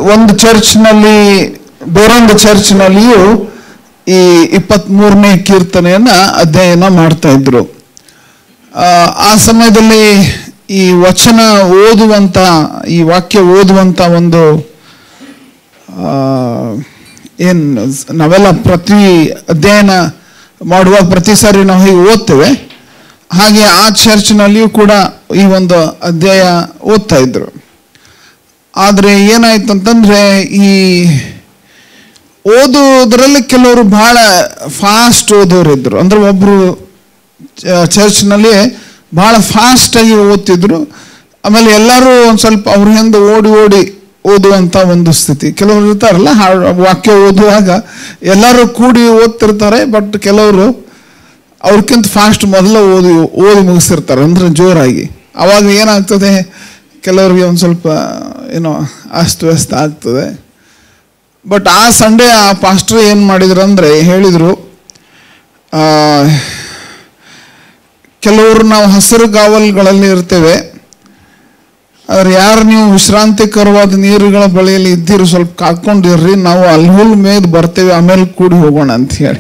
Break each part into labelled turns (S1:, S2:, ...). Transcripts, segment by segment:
S1: ಒಂದು ಚರ್ಚ್ನಲ್ಲಿ ಬೇರೊಂದು ಚರ್ಚ್ನಲ್ಲಿಯೂ ಈ ಇಪ್ಪತ್ಮೂರನೇ ಕೀರ್ತನೆಯನ್ನ ಅಧ್ಯಯನ ಮಾಡ್ತಾ ಇದ್ರು ಆ, ಆ ಸಮಯದಲ್ಲಿ ಈ ವಚನ ಓದುವಂತ ಈ ವಾಕ್ಯ ಓದುವಂತ ಒಂದು ಆ, ಏನ್ ನಾವೆಲ್ಲ ಪ್ರತಿ ಅಧ್ಯಯನ ಮಾಡುವಾಗ ಪ್ರತಿ ಸಾರಿ ನಾವು ಹೀಗೆ ಓದ್ತೇವೆ ಹಾಗೆ ಆ ಚರ್ಚ್ನಲ್ಲಿಯೂ ಕೂಡ ಈ ಒಂದು ಅಧ್ಯಾಯ ಓದ್ತಾ ಇದ್ರು ಆದರೆ ಏನಾಯ್ತು ಅಂತಂದ್ರೆ ಈ ಓದುವುದರಲ್ಲಿ ಕೆಲವರು ಬಹಳ ಫಾಸ್ಟ್ ಓದೋರು ಇದ್ರು ಅಂದ್ರೆ ಒಬ್ರು ಚ- ಚರ್ಚ್ನಲ್ಲಿ ಬಹಳ ಫಾಸ್ಟ್ ಆಗಿ ಓದ್ತಿದ್ರು ಆಮೇಲೆ ಎಲ್ಲರೂ ಒಂದು ಸ್ವಲ್ಪ ಅವ್ರ ಹಿಂದೆ ಓಡಿ ಓಡಿ ಓದುವಂತ ಒಂದು ಸ್ಥಿತಿ ಕೆಲವರು ಇರ್ತಾರಲ್ಲ ಹಾ- ವಾಕ್ಯ ಓದುವಾಗ ಎಲ್ಲರೂ ಕೂಡಿ ಓದ್ತಿರ್ತಾರೆ ಬಟ್ ಕೆಲವರು ಅವ್ರಕ್ಕಿಂತ ಫಾಸ್ಟ್ ಮೊದಲು ಓದಿ ಓದಿ ಮುಗಿಸಿರ್ತಾರೆ ಅಂದ್ರೆ ಜೋರಾಗಿ ಅವಾಗ ಏನಾಗ್ತದೆ ಕೆಲವರಿಗೆ ಒಂದು ಸ್ವಲ್ಪ ಏನೋ ಅಸ್ತವ್ಯಸ್ತ ಆಗ್ತದೆ ಬಟ್ ಆ ಸಂಡೇ ಆ ಪಾಸ್ಟರ್ ಏನು ಮಾಡಿದ್ರು ಅಂದರೆ ಹೇಳಿದರು ಕೆಲವರು ನಾವು ಹಸಿರು ಗಾವಲ್ಗಳಲ್ಲಿ ಇರ್ತೇವೆ ಆದ್ರೆ ಯಾರು ನೀವು ವಿಶ್ರಾಂತಿಕರವಾದ ನೀರುಗಳ ಬಳಿಯಲ್ಲಿ ಇದ್ದೀರಿ ಸ್ವಲ್ಪ ಕಾಕೊಂಡಿರ್ರಿ ನಾವು ಅಲ್ಲಿ ಹುಲ್ ಮೇದ್ ಬರ್ತೇವೆ ಆಮೇಲೆ ಕೂಡಿ ಹೋಗೋಣ ಅಂತ ಹೇಳಿ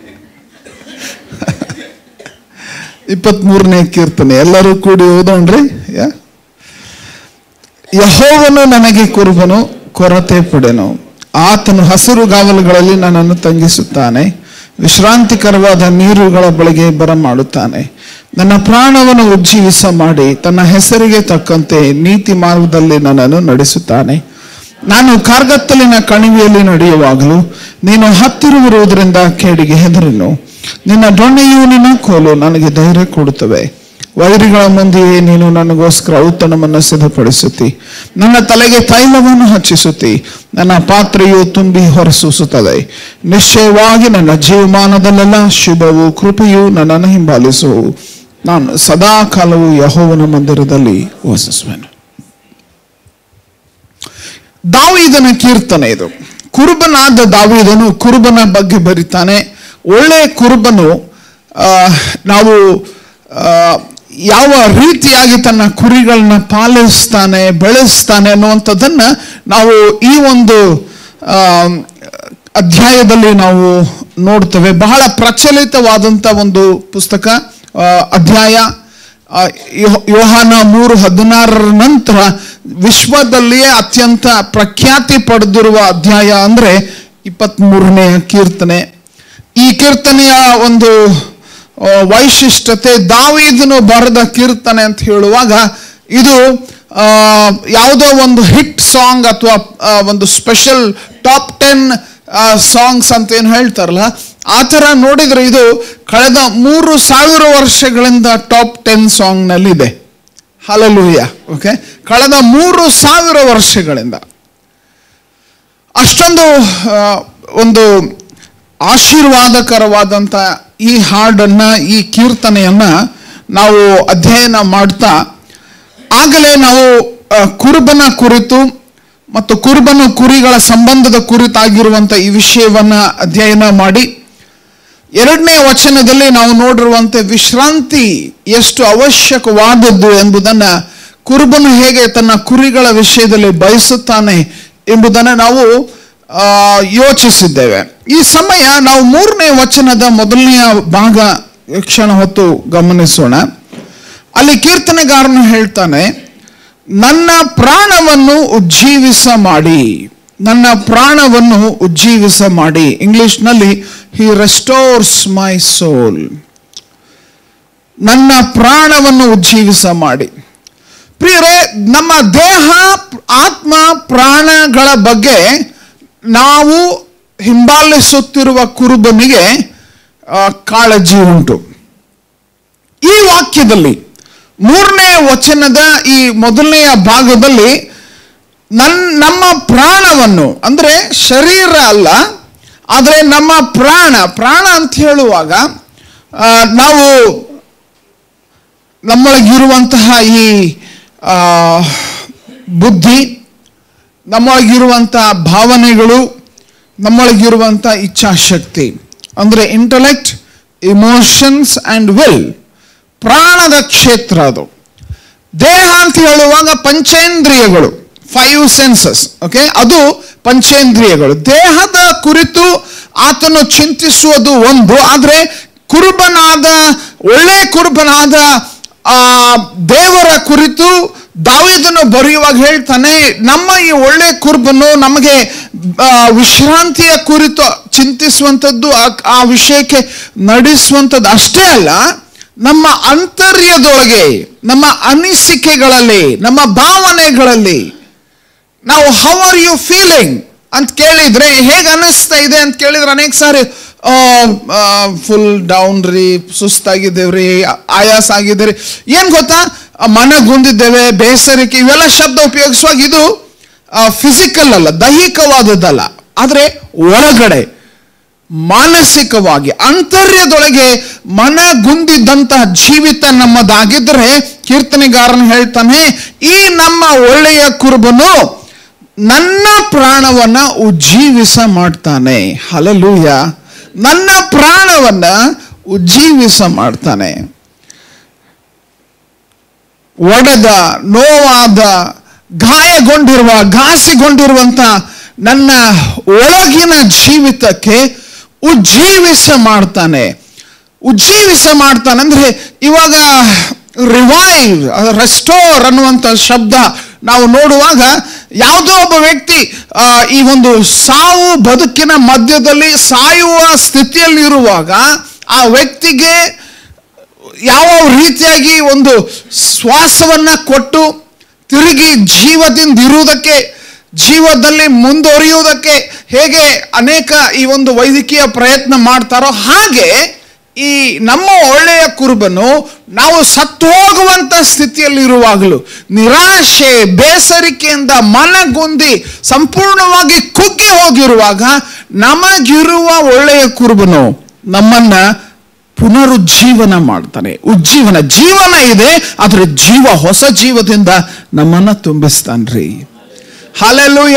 S1: ಇಪ್ಪತ್ಮೂರನೇ ಕೀರ್ತನೆ ಎಲ್ಲರೂ ಕೂಡಿ ಓದೋಣ್ರಿ ಯಾ ಯಹೋವನು ನನಗೆ ಕುರುಬನು ಕೊರತೆ ಪಡೆನು ಆತನು ಹಸಿರು ಗಾವಲುಗಳಲ್ಲಿ ನನ್ನನ್ನು ತಂಗಿಸುತ್ತಾನೆ ವಿಶ್ರಾಂತಿಕರವಾದ ನೀರುಗಳ ಬಳಿಗೆ ಬರಮಾಡುತ್ತಾನೆ ನನ್ನ ಪ್ರಾಣವನ್ನು ಉಜ್ಜೀವಿಸ ಮಾಡಿ ತನ್ನ ಹೆಸರಿಗೆ ತಕ್ಕಂತೆ ನೀತಿ ಮಾರ್ಗದಲ್ಲಿ ನನ್ನನ್ನು ನಡೆಸುತ್ತಾನೆ ನಾನು ಕಾರ್ಗತ್ತಲಿನ ಕಣಿವೆಯಲ್ಲಿ ನಡೆಯುವಾಗಲೂ ನೀನು ಹತ್ತಿರುವುದರಿಂದ ಕೇಡಿಗೆ ಹೆದರನು ನಿನ್ನ ದೊಣ್ಣೆಯು ನಿನ್ನ ಕೋಲು ನನಗೆ ಧೈರ್ಯ ಕೊಡುತ್ತವೆ ವೈರಿಗಳ ಮುಂದೆಯೇ ನೀನು ನನಗೋಸ್ಕರ ಔತಣವನ್ನು ಸಿದ್ಧಪಡಿಸುತ್ತಿ ನನ್ನ ತಲೆಗೆ ತೈಲವನ್ನು ಹಚ್ಚಿಸುತ್ತಿ ನನ್ನ ಪಾತ್ರೆಯು ತುಂಬಿ ಹೊರಸೂಸುತ್ತದೆ ನಿಶ್ಚಯವಾಗಿ ನನ್ನ ಜೀವಮಾನದಲ್ಲೆಲ್ಲ ಶುಭವು ಕೃಪೆಯು ನನ್ನನ್ನು ಹಿಂಬಾಲಿಸುವು ನಾನು ಸದಾ ಕಾಲವು ಯಹೋವನ ಮಂದಿರದಲ್ಲಿ ವಾಸಿಸುವೆನು ದಾವೀದನ ಕೀರ್ತನೆ ಇದು ಕುರುಬನಾದ ದಾವೀದನು ಕುರುಬನ ಬಗ್ಗೆ ಬರೀತಾನೆ ಒಳ್ಳೆ ಕುರುಬನು ಆ, ನಾವು ಆ, ಯಾವ ರೀತಿಯಾಗಿ ತನ್ನ ಕುರಿಗಳನ್ನ ಪಾಲಿಸ್ತಾನೆ ಬೆಳೆಸ್ತಾನೆ ಅನ್ನುವಂಥದ್ದನ್ನ ನಾವು ಈ ಒಂದು ಆ, ಅಧ್ಯಾಯದಲ್ಲಿ ನಾವು ನೋಡ್ತೇವೆ ಬಹಳ ಪ್ರಚಲಿತವಾದಂಥ ಒಂದು ಪುಸ್ತಕ ಆ, ಅಧ್ಯಾಯ ಆ, ಯೋ- ಯೋಹಾನ ಮೂರು ಹದಿನಾರರ ನಂತರ ವಿಶ್ವದಲ್ಲಿಯೇ ಅತ್ಯಂತ ಪ್ರಖ್ಯಾತಿ ಪಡೆದಿರುವ ಅಧ್ಯಾಯ ಅಂದ್ರೆ ಇಪ್ಪತ್ಮೂರನೆಯ ಕೀರ್ತನೆ ಈ ಕೀರ್ತನೆಯ ಒಂದು ಆ, ವೈಶಿಷ್ಟ್ಯತೆ ದಾವೀದನು ಬರೆದ ಕೀರ್ತನೆ ಅಂತ ಹೇಳುವಾಗ ಇದು ಆ, ಯಾವುದೋ ಒಂದು ಹಿಟ್ ಸಾಂಗ್ ಅಥವಾ ಒಂದು ಸ್ಪೆಷಲ್ ಟಾಪ್ ಟೆನ್ ಸಾಂಗ್ಸ್ ಅಂತ ಏನು ಹೇಳ್ತಾರಲ್ಲ ಆ ಥರ ನೋಡಿದ್ರೆ ಇದು ಕಳೆದ ಮೂರು ಸಾವಿರ ವರ್ಷಗಳಿಂದ ಟಾಪ್ ಟೆನ್ ಸಾಂಗ್ನಲ್ಲಿದೆ ಹಲಲೂಯ ಓಕೆ ಕಳೆದ ಮೂರು ಸಾವಿರ ವರ್ಷಗಳಿಂದ ಅಷ್ಟೊಂದು ಆ, ಒಂದು ಆಶೀರ್ವಾದಕರವಾದಂಥ ಈ ಹಾಡನ್ನ ಈ ಕೀರ್ತನೆಯನ್ನ ನಾವು ಅಧ್ಯಯನ ಮಾಡ್ತಾ ಆಗಲೇ ನಾವು ಆ, ಕುರುಬನ ಕುರಿತು ಮತ್ತು ಕುರುಬನ ಕುರಿಗಳ ಸಂಬಂಧದ ಕುರಿತಾಗಿರುವಂಥ ಈ ವಿಷಯವನ್ನ ಅಧ್ಯಯನ ಮಾಡಿ ಎರಡನೇ ವಚನದಲ್ಲಿ ನಾವು ನೋಡಿರುವಂತೆ ವಿಶ್ರಾಂತಿ ಎಷ್ಟು ಅವಶ್ಯಕವಾದದ್ದು ಎಂಬುದನ್ನ ಕುರುಬನು ಹೇಗೆ ತನ್ನ ಕುರಿಗಳ ವಿಷಯದಲ್ಲಿ ಬಯಸುತ್ತಾನೆ ಎಂಬುದನ್ನು ನಾವು ಆ, ಯೋಚಿಸಿದ್ದೇವೆ ಈ ಸಮಯ ನಾವು ಮೂರನೇ ವಚನದ ಮೊದಲನೆಯ ಭಾಗ ಕ್ಷಣ ಹೊತ್ತು ಗಮನಿಸೋಣ ಅಲ್ಲಿ ಕೀರ್ತನೆಗಾರನು ಹೇಳ್ತಾನೆ ನನ್ನ ಪ್ರಾಣವನ್ನು ಉಜ್ಜೀವಿಸ ಮಾಡಿ ನನ್ನ ಪ್ರಾಣವನ್ನು ಉಜ್ಜೀವಿಸ ಮಾಡಿ ಇಂಗ್ಲಿಷ್ನಲ್ಲಿ ಹಿ ರೆಸ್ಟೋರ್ಸ್ ಮೈ ಸೋಲ್ ನನ್ನ ಪ್ರಾಣವನ್ನು ಉಜ್ಜೀವಿಸ ಮಾಡಿ ಪ್ರಿಯರೇ ನಮ್ಮ ದೇಹ ಆತ್ಮ ಪ್ರಾಣಗಳ ಬಗ್ಗೆ ನಾವು ಹಿಂಬಾಲಿಸುತ್ತಿರುವ ಕುರುಬನಿಗೆ ಆ, ಕಾಳಜಿ ಉಂಟು ಈ ವಾಕ್ಯದಲ್ಲಿ ಮೂರನೇ ವಚನದ ಈ ಮೊದಲನೆಯ ಭಾಗದಲ್ಲಿ ನನ್ ನಮ್ಮ ಪ್ರಾಣವನ್ನು ಅಂದ್ರೆ ಶರೀರ ಅಲ್ಲ ಆದರೆ ನಮ್ಮ ಪ್ರಾಣ ಪ್ರಾಣ ಅಂತ ಹೇಳುವಾಗ ಆ, ನಾವು ನಮ್ಮೊಳಗಿರುವಂತಹ ಈ ಆ, ಬುದ್ಧಿ ನಮ್ಮೊಳಗಿರುವಂತಹ ಭಾವನೆಗಳು ನಮ್ಮೊಳಗಿರುವಂಥ ಇಚ್ಛಾಶಕ್ತಿ ಅಂದರೆ ಇಂಟಲೆಕ್ಟ್ ಇಮೋಷನ್ಸ್ ಆ್ಯಂಡ್ ವಿಲ್ ಪ್ರಾಣದ ಕ್ಷೇತ್ರ ಅದು ದೇಹ ಅಂತ ಹೇಳುವಾಗ ಪಂಚೇಂದ್ರಿಯಗಳು ಫೈವ್ ಸೆನ್ಸಸ್ ಓಕೆ ಅದು ಪಂಚೇಂದ್ರಿಯಗಳು ದೇಹದ ಕುರಿತು ಆತನು ಚಿಂತಿಸುವುದು ಒಂದು ಆದರೆ ಕುರುಬನಾದ ಒಳ್ಳೆ ಕುರುಬನಾದ ಆ ದೇವರ ಕುರಿತು ದಾವಿದನು ಬರೆಯುವಾಗ ಹೇಳ್ತಾನೆ ನಮ್ಮ ಈ ಒಳ್ಳೆ ಕುರುಬನು ನಮಗೆ ಆ, ವಿಶ್ರಾಂತಿಯ ಕುರಿತು ಚಿಂತಿಸುವಂಥದ್ದು ಆ- ಆ ವಿಷಯಕ್ಕೆ ನಡೆಸುವಂಥದ್ದು ಅಷ್ಟೇ ಅಲ್ಲ ನಮ್ಮ ಅಂತರ್ಯದೊಳಗೆ ನಮ್ಮ ಅನಿಸಿಕೆಗಳಲ್ಲಿ ನಮ್ಮ ಭಾವನೆಗಳಲ್ಲಿ ನಾವು ಹೌ ಆರ್ ಯು ಫೀಲಿಂಗ್ ಅಂತ ಕೇಳಿದ್ರೆ ಹೇಗೆ ಅನ್ನಿಸ್ತಾ ಇದೆ ಅಂತ ಕೇಳಿದ್ರೆ ಅನೇಕ ಸಾರಿ ಫುಲ್ ಡೌನ್ ರೀ ಸುಸ್ತಾಗಿದ್ದೇವ್ರಿ ಆಯಾಸ ಆಗಿದೆ ರೀ ಏನ್ ಗೊತ್ತಾ ಮನಗುಂದಿದ್ದೇವೆ ಬೇಸರಿಕೆ ಇವೆಲ್ಲ ಶಬ್ದ ಉಪಯೋಗಿಸುವಾಗ ಇದು ಫಿಸಿಕಲ್ ಅಲ್ಲ ದೈಹಿಕವಾದದ್ದಲ್ಲ ಆದರೆ ಒಳಗಡೆ ಮಾನಸಿಕವಾಗಿ ಅಂತರ್ಯದೊಳಗೆ ಮನಗುಂದಿದ್ದಂತಹ ಜೀವಿತ ನಮ್ಮದಾಗಿದ್ರೆ ಕೀರ್ತನೆಗಾರನು ಹೇಳ್ತಾನೆ ಈ ನಮ್ಮ ಒಳ್ಳೆಯ ಕುರುಬನು ನನ್ನ ಪ್ರಾಣವನ್ನ ಉಜ್ಜೀವಿಸ ಮಾಡ್ತಾನೆ ಹಲಲೂಯ ನನ್ನ ಪ್ರಾಣವನ್ನ ಉಜ್ಜೀವಿಸ ಮಾಡ್ತಾನೆ ಒಡೆದ ನೋವಾದ ಗಾಯಗೊಂಡಿರುವ ಘಾಸಿಗೊಂಡಿರುವಂತ ನನ್ನ ಒಳಗಿನ ಜೀವಿತಕ್ಕೆ ಉಜ್ಜೀವಿಸ ಮಾಡ್ತಾನೆ ಉಜ್ಜೀವಿಸ ಮಾಡ್ತಾನೆ ಅಂದ್ರೆ ಇವಾಗ ರಿವೈವ್ ರೆಸ್ಟೋರ್ ಅನ್ನುವಂಥ ಶಬ್ದ ನಾವು ನೋಡುವಾಗ ಯಾವುದೋ ಒಬ್ಬ ವ್ಯಕ್ತಿ ಆ, ಈ ಒಂದು ಸಾವು ಬದುಕಿನ ಮಧ್ಯದಲ್ಲಿ ಸಾಯುವ ಸ್ಥಿತಿಯಲ್ಲಿ ಇರುವಾಗ ಆ ವ್ಯಕ್ತಿಗೆ ಯಾವ ರೀತಿಯಾಗಿ ಒಂದು ಶ್ವಾಸವನ್ನ ಕೊಟ್ಟು ತಿರುಗಿ ಜೀವದಿಂದ ಇರುವುದಕ್ಕೆ ಜೀವದಲ್ಲಿ ಮುಂದುವರಿಯುವುದಕ್ಕೆ ಹೇಗೆ ಅನೇಕ ಈ ಒಂದು ವೈದ್ಯಕೀಯ ಪ್ರಯತ್ನ ಮಾಡ್ತಾರೋ ಹಾಗೆ ಈ ನಮ್ಮ ಒಳ್ಳೆಯ ಕುರುಬನು ನಾವು ಸತ್ತು ಹೋಗುವಂತ ಸ್ಥಿತಿಯಲ್ಲಿ ಇರುವಾಗಲೂ ನಿರಾಶೆ ಬೇಸರಿಕೆಯಿಂದ ಮನಗುಂದಿ ಸಂಪೂರ್ಣವಾಗಿ ಕುಗ್ಗಿ ಹೋಗಿರುವಾಗ ನಮಗಿರುವ ಒಳ್ಳೆಯ ಕುರುಬನು ನಮ್ಮನ್ನ ಪುನರುಜ್ಜೀವನ ಮಾಡ್ತಾನೆ ಉಜ್ಜೀವನ ಜೀವನ ಇದೆ ಆದರೆ ಜೀವ ಹೊಸ ಜೀವದಿಂದ ನಮ್ಮನ್ನ ತುಂಬಿಸ್ತಾನ್ರಿ ಹಾಲೆಲೂಯ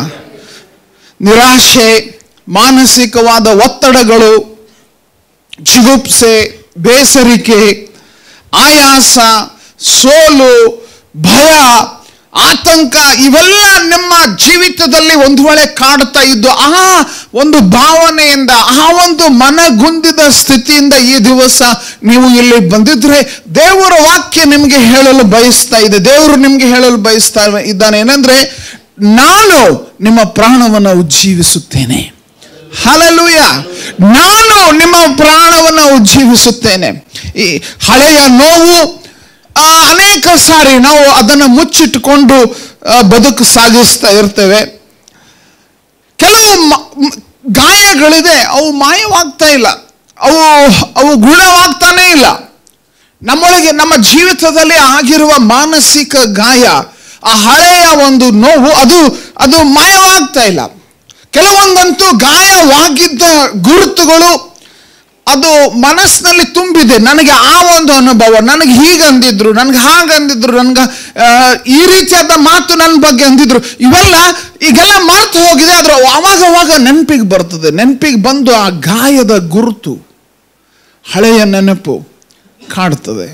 S1: ನಿರಾಶೆ ಮಾನಸಿಕವಾದ ಒತ್ತಡಗಳು ಜಿಗುಪ್ಸೆ ಬೇಸರಿಕೆ ಆಯಾಸ ಸೋಲು ಭಯ ಆತಂಕ ಇವೆಲ್ಲ ನಿಮ್ಮ ಜೀವಿತದಲ್ಲಿ ಒಂದು ವೇಳೆ ಕಾಡ್ತಾ ಇದ್ದು ಆ ಒಂದು ಭಾವನೆಯಿಂದ ಆ ಒಂದು ಮನಗುಂದಿದ ಸ್ಥಿತಿಯಿಂದ ಈ ದಿವಸ ನೀವು ಇಲ್ಲಿ ಬಂದಿದ್ರೆ ದೇವರ ವಾಕ್ಯ ನಿಮಗೆ ಹೇಳಲು ಬಯಸ್ತಾ ಇದೆ ದೇವರು ನಿಮಗೆ ಹೇಳಲು ಬಯಸ್ತಾ ಇದ್ದಾನೆ ಏನಂದ್ರೆ ನಾನು ನಿಮ್ಮ ಪ್ರಾಣವನ್ನು ಉಜ್ಜೀವಿಸುತ್ತೇನೆ ಹಲಲುಯ ನಾನು ನಿಮ್ಮ ಪ್ರಾಣವನ್ನು ಉಜ್ಜೀವಿಸುತ್ತೇನೆ ಈ ಹಳೆಯ ನೋವು ಆ, ಅನೇಕ ಸಾರಿ ನಾವು ಅದನ್ನು ಮುಚ್ಚಿಟ್ಟುಕೊಂಡು ಆ, ಬದುಕು ಸಾಗಿಸ್ತಾ ಇರ್ತೇವೆ ಕೆಲವು ಮ- ಮ್- ಗಾಯಗಳಿದೆ ಅವು ಮಾಯವಾಗ್ತಾ ಇಲ್ಲ ಅವು ಅವು ಗುಣವಾಗ್ತಾನೇ ಇಲ್ಲ ನಮ್ಮೊಳಗೆ ನಮ್ಮ ಜೀವಿತದಲ್ಲಿ ಆಗಿರುವ ಮಾನಸಿಕ ಗಾಯ ಆ ಹಳೆಯ ಒಂದು ನೋವು ಅದು ಅದು ಮಾಯವಾಗ್ತಾ ಇಲ್ಲ ಕೆಲವೊಂದಂತೂ ಗಾಯವಾಗಿದ್ದ ಗುರುತುಗಳು ಅದು ಮನಸ್ಸಿನಲ್ಲಿ ತುಂಬಿದೆ ನನಗೆ ಆ ಒಂದು ಅನುಭವ ನನಗೆ ಹೀಗೆ ಅಂದಿದ್ರು ನನಗೆ ಹಾಗೆ ಅಂದಿದ್ರು ನನಗೆ ಆ, ಈ ರೀತಿಯಾದ ಮಾತು ನನ್ನ ಬಗ್ಗೆ ಅಂದಿದ್ರು ಇವೆಲ್ಲ ಈಗೆಲ್ಲ ಮರ್ತು ಹೋಗಿದೆ ಆದ್ರೆ ಅವಾಗ ಅವಾಗ ನೆನಪಿಗೆ ಬರ್ತದೆ ನೆನಪಿಗೆ ಬಂದು ಆ ಗಾಯದ ಗುರುತು ಹಳೆಯ ನೆನಪು ಕಾಡ್ತದೆ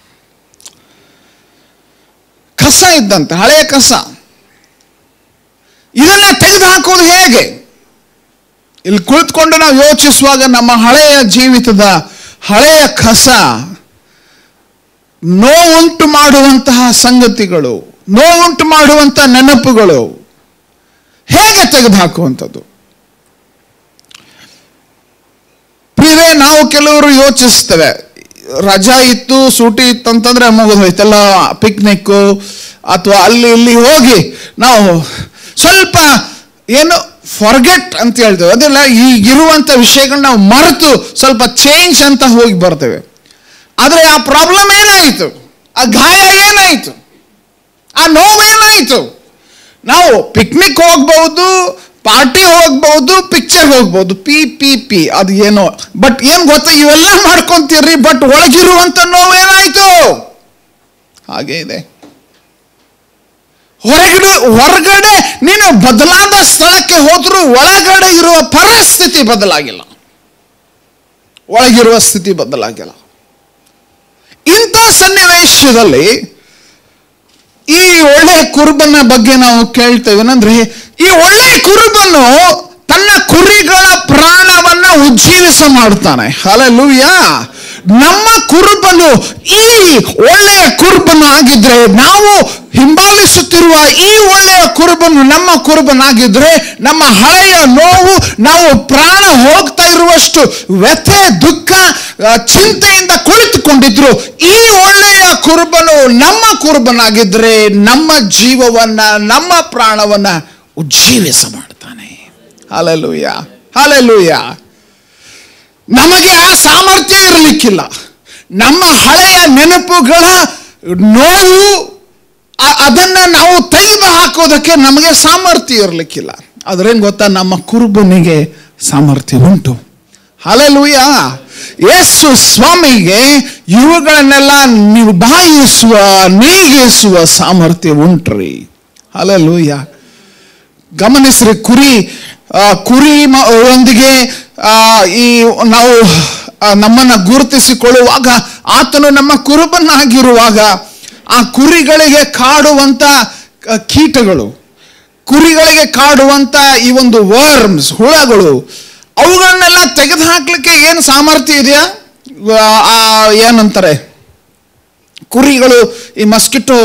S1: ಕಸ ಇದ್ದಂತೆ ಹಳೆಯ ಕಸ ಇದನ್ನ ತೆಗೆದು ಹಾಕೋದು ಹೇಗೆ ಇಲ್ಲಿ ಕುಳಿತುಕೊಂಡು ನಾವು ಯೋಚಿಸುವಾಗ ನಮ್ಮ ಹಳೆಯ ಜೀವಿತದ ಹಳೆಯ ಕಸ ನೋವುಂಟು ಮಾಡುವಂತಹ ಸಂಗತಿಗಳು ನೋವುಂಟು ಮಾಡುವಂತಹ ನೆನಪುಗಳು ಹೇಗೆ ತೆಗೆದುಹಾಕುವಂಥದ್ದು ಪ್ರಿಯವೇ ನಾವು ಕೆಲವರು ಯೋಚಿಸ್ತೇವೆ ರಜಾ ಇತ್ತು ಸೂಟಿ ಇತ್ತು ಅಂತಂದ್ರೆ ಮುಗಿದು ಹೋಯ್ತಲ್ಲ ಪಿಕ್ನಿಕ್ಕು ಅಥವಾ ಅಲ್ಲಿ ಇಲ್ಲಿ ಹೋಗಿ ನಾವು ಸ್ವಲ್ಪ ಏನು ಫಾರ್ಗೆಟ್ ಅಂತ ಹೇಳ್ತೇವೆ ಅದೆಲ್ಲ ಈಗಿರುವಂಥ ವಿಷಯಗಳನ್ನ ನಾವು ಮರೆತು ಸ್ವಲ್ಪ ಚೇಂಜ್ ಅಂತ ಹೋಗಿ ಬರ್ತೇವೆ ಆದರೆ ಆ ಪ್ರಾಬ್ಲಮ್ ಏನಾಯಿತು ಆ ಗಾಯ ಏನಾಯಿತು ಆ ನೋವೇನಾಯಿತು ನಾವು ಪಿಕ್ನಿಕ್ ಹೋಗ್ಬಹುದು ಪಾರ್ಟಿ ಹೋಗ್ಬಹುದು ಪಿಕ್ಚರ್ ಹೋಗ್ಬಹುದು ಪಿ ಪಿ ಪಿ ಅದು ಏನೋ ಬಟ್ ಏನ್ ಗೊತ್ತಾ ಇವೆಲ್ಲ ಮಾಡ್ಕೊಂತೀರ್ರಿ ಬಟ್ ಒಳಗಿರುವಂತ ನೋವೇನಾಯ್ತು ಹಾಗೆ ಇದೆ ಹೊರಗಡೆ ಹೊರಗಡೆ ನೀನು ಬದಲಾದ ಸ್ಥಳಕ್ಕೆ ಹೋದ್ರೂ ಒಳಗಡೆ ಇರುವ ಪರಿಸ್ಥಿತಿ ಬದಲಾಗಿಲ್ಲ ಒಳಗಿರುವ ಸ್ಥಿತಿ ಬದಲಾಗಿಲ್ಲ ಇಂಥ ಸನ್ನಿವೇಶದಲ್ಲಿ ಈ ಒಳ್ಳೆಯ ಕುರುಬನ ಬಗ್ಗೆ ನಾವು ಕೇಳ್ತೇವೆ ಏನಂದ್ರೆ ಈ ಒಳ್ಳೆಯ ಕುರುಬನು ತನ್ನ ಕುರಿಗಳ ಪ್ರಾಣವನ್ನ ಉಜ್ಜೀವಿಸ ಮಾಡ್ತಾನೆ ಹಲಲೂಯ ನಮ್ಮ ಕುರುಬನು ಈ ಒಳ್ಳೆಯ ಕುರುಬನು ಆಗಿದ್ರೆ ನಾವು ಹಿಂಬಾಲಿಸುತ್ತಿರುವ ಈ ಒಳ್ಳೆಯ ಕುರುಬನು ನಮ್ಮ ಕುರುಬನಾಗಿದ್ರೆ ನಮ್ಮ ಹಳೆಯ ನೋವು ನಾವು ಪ್ರಾಣ ಹೋಗ್ತಾ ಇರುವಷ್ಟು ವ್ಯಥೆ ದುಃಖ ಆ, ಚಿಂತೆಯಿಂದ ಕುಳಿತುಕೊಂಡಿದ್ರು ಈ ಒಳ್ಳೆಯ ಕುರುಬನು ನಮ್ಮ ಕುರುಬನಾಗಿದ್ರೆ ನಮ್ಮ ಜೀವವನ್ನ ನಮ್ಮ ಪ್ರಾಣವನ್ನ ಉಜ್ಜೀವಿಸ ಮಾಡ್ತಾನೆ ಹಾಲೆಲೂಯ ಹಾಲೆಲೂಯ ನಮಗೆ ಆ ಸಾಮರ್ಥ್ಯ ಇರಲಿಕ್ಕಿಲ್ಲ ನಮ್ಮ ಹಳೆಯ ನೆನಪುಗಳ ನೋವು ಅ- ಅದನ್ನ ನಾವು ತೆಗೆದು ಹಾಕೋದಕ್ಕೆ ನಮಗೆ ಸಾಮರ್ಥ್ಯ ಇರಲಿಕ್ಕಿಲ್ಲ ಆದ್ರೇನ್ ಗೊತ್ತಾ ನಮ್ಮ ಕುರುಬನಿಗೆ ಸಾಮರ್ಥ್ಯ ಉಂಟು ಹಲಲೂಯ ಯೇಸು ಸ್ವಾಮಿಗೆ ಇವುಗಳನ್ನೆಲ್ಲ ನೀವು ಬಾಯಿಸುವ ನೀಗಿಸುವ ಸಾಮರ್ಥ್ಯ ಉಂಟ್ರಿ ಹಲಲೂಯ ಗಮನಿಸ್ರಿ ಕುರಿ ಆ, ಕುರಿ ಮ- ಒಂದಿಗೆ ಆ, ಈ ನಾವು ಆ, ನಮ್ಮನ್ನ ಗುರುತಿಸಿಕೊಳ್ಳುವಾಗ ಆತನು ನಮ್ಮ ಕುರುಬನಾಗಿರುವಾಗ ಆ ಕುರಿಗಳಿಗೆ ಕಾಡುವಂತ ಕ- ಕೀಟಗಳು ಕುರಿಗಳಿಗೆ ಕಾಡುವಂತ ಈ ಒಂದು ವರ್ಮ್ಸ್ ಹುಳಗಳು ಅವುಗಳನ್ನೆಲ್ಲ ತೆಗೆದು ಹಾಕ್ಲಿಕ್ಕೆ ಏನು ಸಾಮರ್ಥ್ಯ ಇದೆಯಾ ಆ, ಆ, ಏನಂತಾರೆ ಕುರಿಗಳು ಈ ಮಸ್ಕಿಟೋ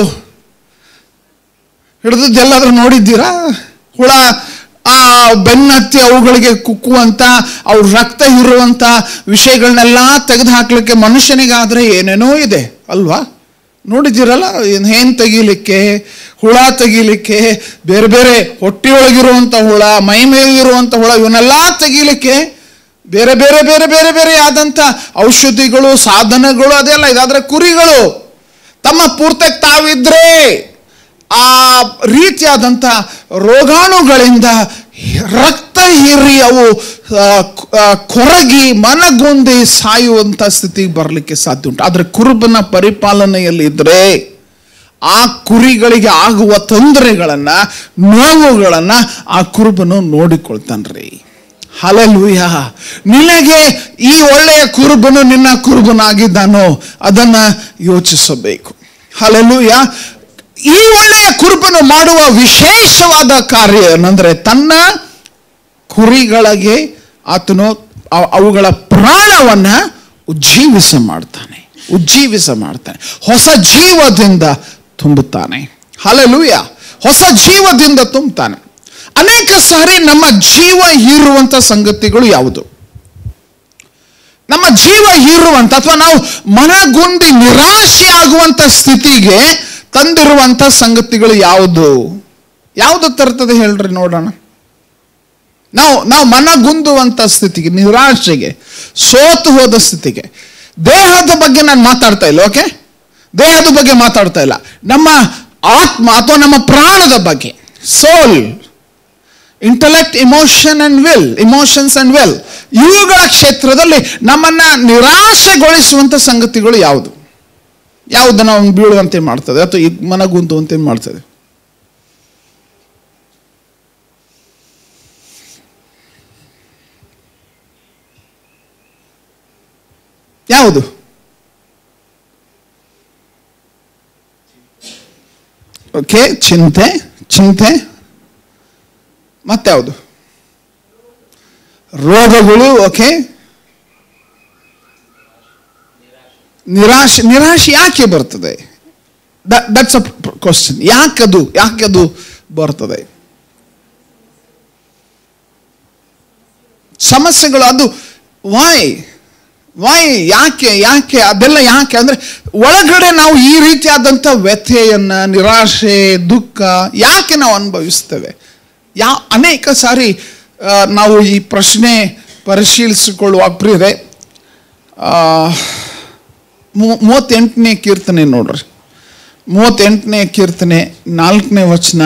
S1: ಹಿಡಿದದ್ದೆಲ್ಲಾದ್ರೂ ನೋಡಿದ್ದೀರಾ ಹುಳ ಆ ಬೆನ್ನತ್ತಿ ಅವುಗಳಿಗೆ ಕುಕ್ಕುವಂತ ಅವ್ರ ರಕ್ತ ಇರುವಂತ ವಿಷಯಗಳನ್ನೆಲ್ಲ ತೆಗೆದು ಹಾಕ್ಲಿಕ್ಕೆ ಮನುಷ್ಯನಿಗಾದ್ರೆ ಏನೇನೋ ಇದೆ ಅಲ್ವಾ ನೋಡಿದ್ದೀರಲ್ಲ ಏನ್ ಏನ್ ತೆಗಿಲಿಕ್ಕೆ ಹುಳ ತೆಗಿಲಿಕ್ಕೆ ಬೇರೆ ಬೇರೆ ಹೊಟ್ಟೆಯೊಳಗಿರುವಂತ ಹುಳ ಮೈ ಮೇಲಿರುವಂತ ಹುಳ ಇವನ್ನೆಲ್ಲ ತೆಗಿಲಿಕ್ಕೆ ಬೇರೆ ಬೇರೆ ಬೇರೆ ಬೇರೆ ಬೇರೆ ಆದಂತ ಔಷಧಿಗಳು ಸಾಧನಗಳು ಅದೆಲ್ಲ ಇದಾದ್ರೆ ಕುರಿಗಳು ತಮ್ಮ ಪೂರ್ತಕ್ಕೆ ತಾವಿದ್ರೆ ಆ ರೀತಿಯಾದಂಥ ರೋಗಾಣುಗಳಿಂದ ರಕ್ತ ಹೀರಿ ಅವು ಆ, ಕ- ಆ, ಕೊರಗಿ ಮನಗೊಂದಿ ಸಾಯುವಂತ ಸ್ಥಿತಿಗೆ ಬರಲಿಕ್ಕೆ ಸಾಧ್ಯ ಉಂಟು ಆದ್ರೆ ಕುರುಬನ ಪರಿಪಾಲನೆಯಲ್ಲಿ ಇದ್ರೆ ಆ ಕುರಿಗಳಿಗೆ ಆಗುವ ತೊಂದರೆಗಳನ್ನ ನೋವುಗಳನ್ನ ಆ ಕುರುಬನು ನೋಡಿಕೊಳ್ತಾನ್ರಿ ಹಲಲೂಯ ನಿನಗೆ ಈ ಒಳ್ಳೆಯ ಕುರುಬನು ನಿನ್ನ ಕುರುಬನಾಗಿದ್ದಾನೋ ಅದನ್ನ ಯೋಚಿಸಬೇಕು ಹಲಲೂಯ ಈ ಒಳ್ಳೆಯ ಕುರುಬನು ಮಾಡುವ ವಿಶೇಷವಾದ ಕಾರ್ಯ ಏನಂದ್ರೆ ತನ್ನ ಕುರಿಗಳಿಗೆ ಆತನು ಅವ್- ಅವುಗಳ ಪ್ರಾಣವನ್ನ ಉಜ್ಜೀವಿಸ ಮಾಡ್ತಾನೆ ಉಜ್ಜೀವಿಸ ಮಾಡ್ತಾನೆ ಹೊಸ ಜೀವದಿಂದ ತುಂಬುತ್ತಾನೆ ಹಲಲೂಯ ಹೊಸ ಜೀವದಿಂದ ತುಂಬುತ್ತಾನೆ ಅನೇಕ ಸಾರಿ ನಮ್ಮ ಜೀವ ಹೀರುವಂತ ಸಂಗತಿಗಳು ಯಾವುದು ನಮ್ಮ ಜೀವ ಹೀರುವಂತ ಅಥವಾ ನಾವು ಮನಗುಂದಿ ನಿರಾಶೆ ಆಗುವಂತ ಸ್ಥಿತಿಗೆ ತಂದಿರುವಂತ ಸಂಗತಿಗಳು ಯಾವುದು ಯಾವುದು ತರ್ತದೆ ಹೇಳ್ರಿ ನೋಡೋಣ ನಾವು ನಾವು ಮನಗುಂದುವಂತ ಸ್ಥಿತಿಗೆ ನಿರಾಶೆಗೆ ಸೋತು ಹೋದ ಸ್ಥಿತಿಗೆ ದೇಹದ ಬಗ್ಗೆ ನಾನು ಮಾತಾಡ್ತಾ ಇಲ್ಲ ಓಕೆ ದೇಹದ ಬಗ್ಗೆ ಮಾತಾಡ್ತಾ ಇಲ್ಲ ನಮ್ಮ ಆತ್ಮ ಅಥವಾ ನಮ್ಮ ಪ್ರಾಣದ ಬಗ್ಗೆ soul intellect emotion and will emotions and will ಇವುಗಳ ಕ್ಷೇತ್ರದಲ್ಲಿ ನಮ್ಮನ್ನ ನಿರಾಶೆಗೊಳಿಸುವಂತ ಸಂಗತಿಗಳು ಯಾವುದು ಯಾವುದು ನಾವು ಬೀಳುವಂತೆ ಮಾಡ್ತದೆ ಅಥವಾ ಈ ಮನಗುಂದುವಂತೆ ಮಾಡ್ತದೆ ಯಾವುದು ಓಕೆ ಚಿಂತೆ ಚಿಂತೆ ಮತ್ಯಾವುದು ರೋಗಗಳು ಓಕೆ ನಿರಾಶೆ ನಿರಾಶೆ ಯಾಕೆ ಬರ್ತದೆ ದಟ್ಸ್ ಅ ಕ್ವಶನ್ ಯಾಕದು ಯಾಕದು ಬರ್ತದೆ ಸಮಸ್ಯೆಗಳು ಅದು ವಾಯ್ ವಾಯ್ ಯಾಕೆ ಯಾಕೆ ಅದೆಲ್ಲ ಯಾಕೆ ಅಂದ್ರೆ ಒಳಗಡೆ ನಾವು ಈ ರೀತಿಯಾದಂಥ ವ್ಯಥೆಯನ್ನ ನಿರಾಶೆ ದುಃಖ ಯಾಕೆ ನಾವು ಅನುಭವಿಸ್ತೇವೆ ಯಾ ಅನೇಕ ಸಾರಿ ಆ, ನಾವು ಈ ಪ್ರಶ್ನೆ ಪರಿಶೀಲಿಸಿಕೊಳ್ಳುವಾಗ ಪ್ರಿಯರೇ ಆ, ಮೂ- ಮೂವತ್ತೆಂಟನೇ ಕೀರ್ತನೆ ನೋಡ್ರಿ ಮೂವತ್ತೆಂಟನೇ ಕೀರ್ತನೆ ನಾಲ್ಕನೇ ವಚನ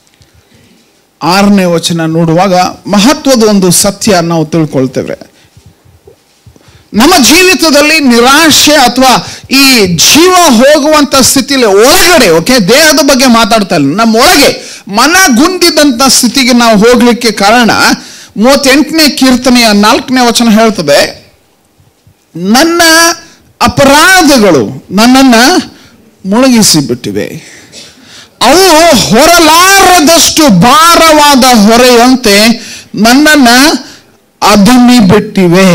S1: ಆರನೇ ವಚನ ನೋಡುವಾಗ ಮಹತ್ವದ ಒಂದು ಸತ್ಯ ನಾವು ತಿಳ್ಕೊಳ್ತೇವೆ ನಮ್ಮ ಜೀವಿತದಲ್ಲಿ ನಿರಾಶೆ ಅಥವಾ ಈ ಜೀವ ಹೋಗುವಂತ ಸ್ಥಿತಿಲಿ ಒಳಗಡೆ ಓಕೆ ದೇಹದ ಬಗ್ಗೆ ಮಾತಾಡ್ತಾ ಇಲ್ಲ ನಮ್ಮ ಒಳಗೆ ಮನಗುಂದಿದಂತ ಸ್ಥಿತಿಗೆ ನಾವು ಹೋಗ್ಲಿಕ್ಕೆ ಕಾರಣ ಮೂವತ್ತೆಂಟನೇ ಕೀರ್ತನೆಯ ನಾಲ್ಕನೇ ವಚನ ಹೇಳ್ತದೆ ನನ್ನ ಅಪರಾಧಗಳು ನನ್ನನ್ನ ಮುಳುಗಿಸಿ ಬಿಟ್ಟಿವೆ ಅವು ಹೊರಲಾರದಷ್ಟು ಭಾರವಾದ ಹೊರೆಯಂತೆ ನನ್ನನ್ನ ಅಧಮಿ ಬಿಟ್ಟಿವೆ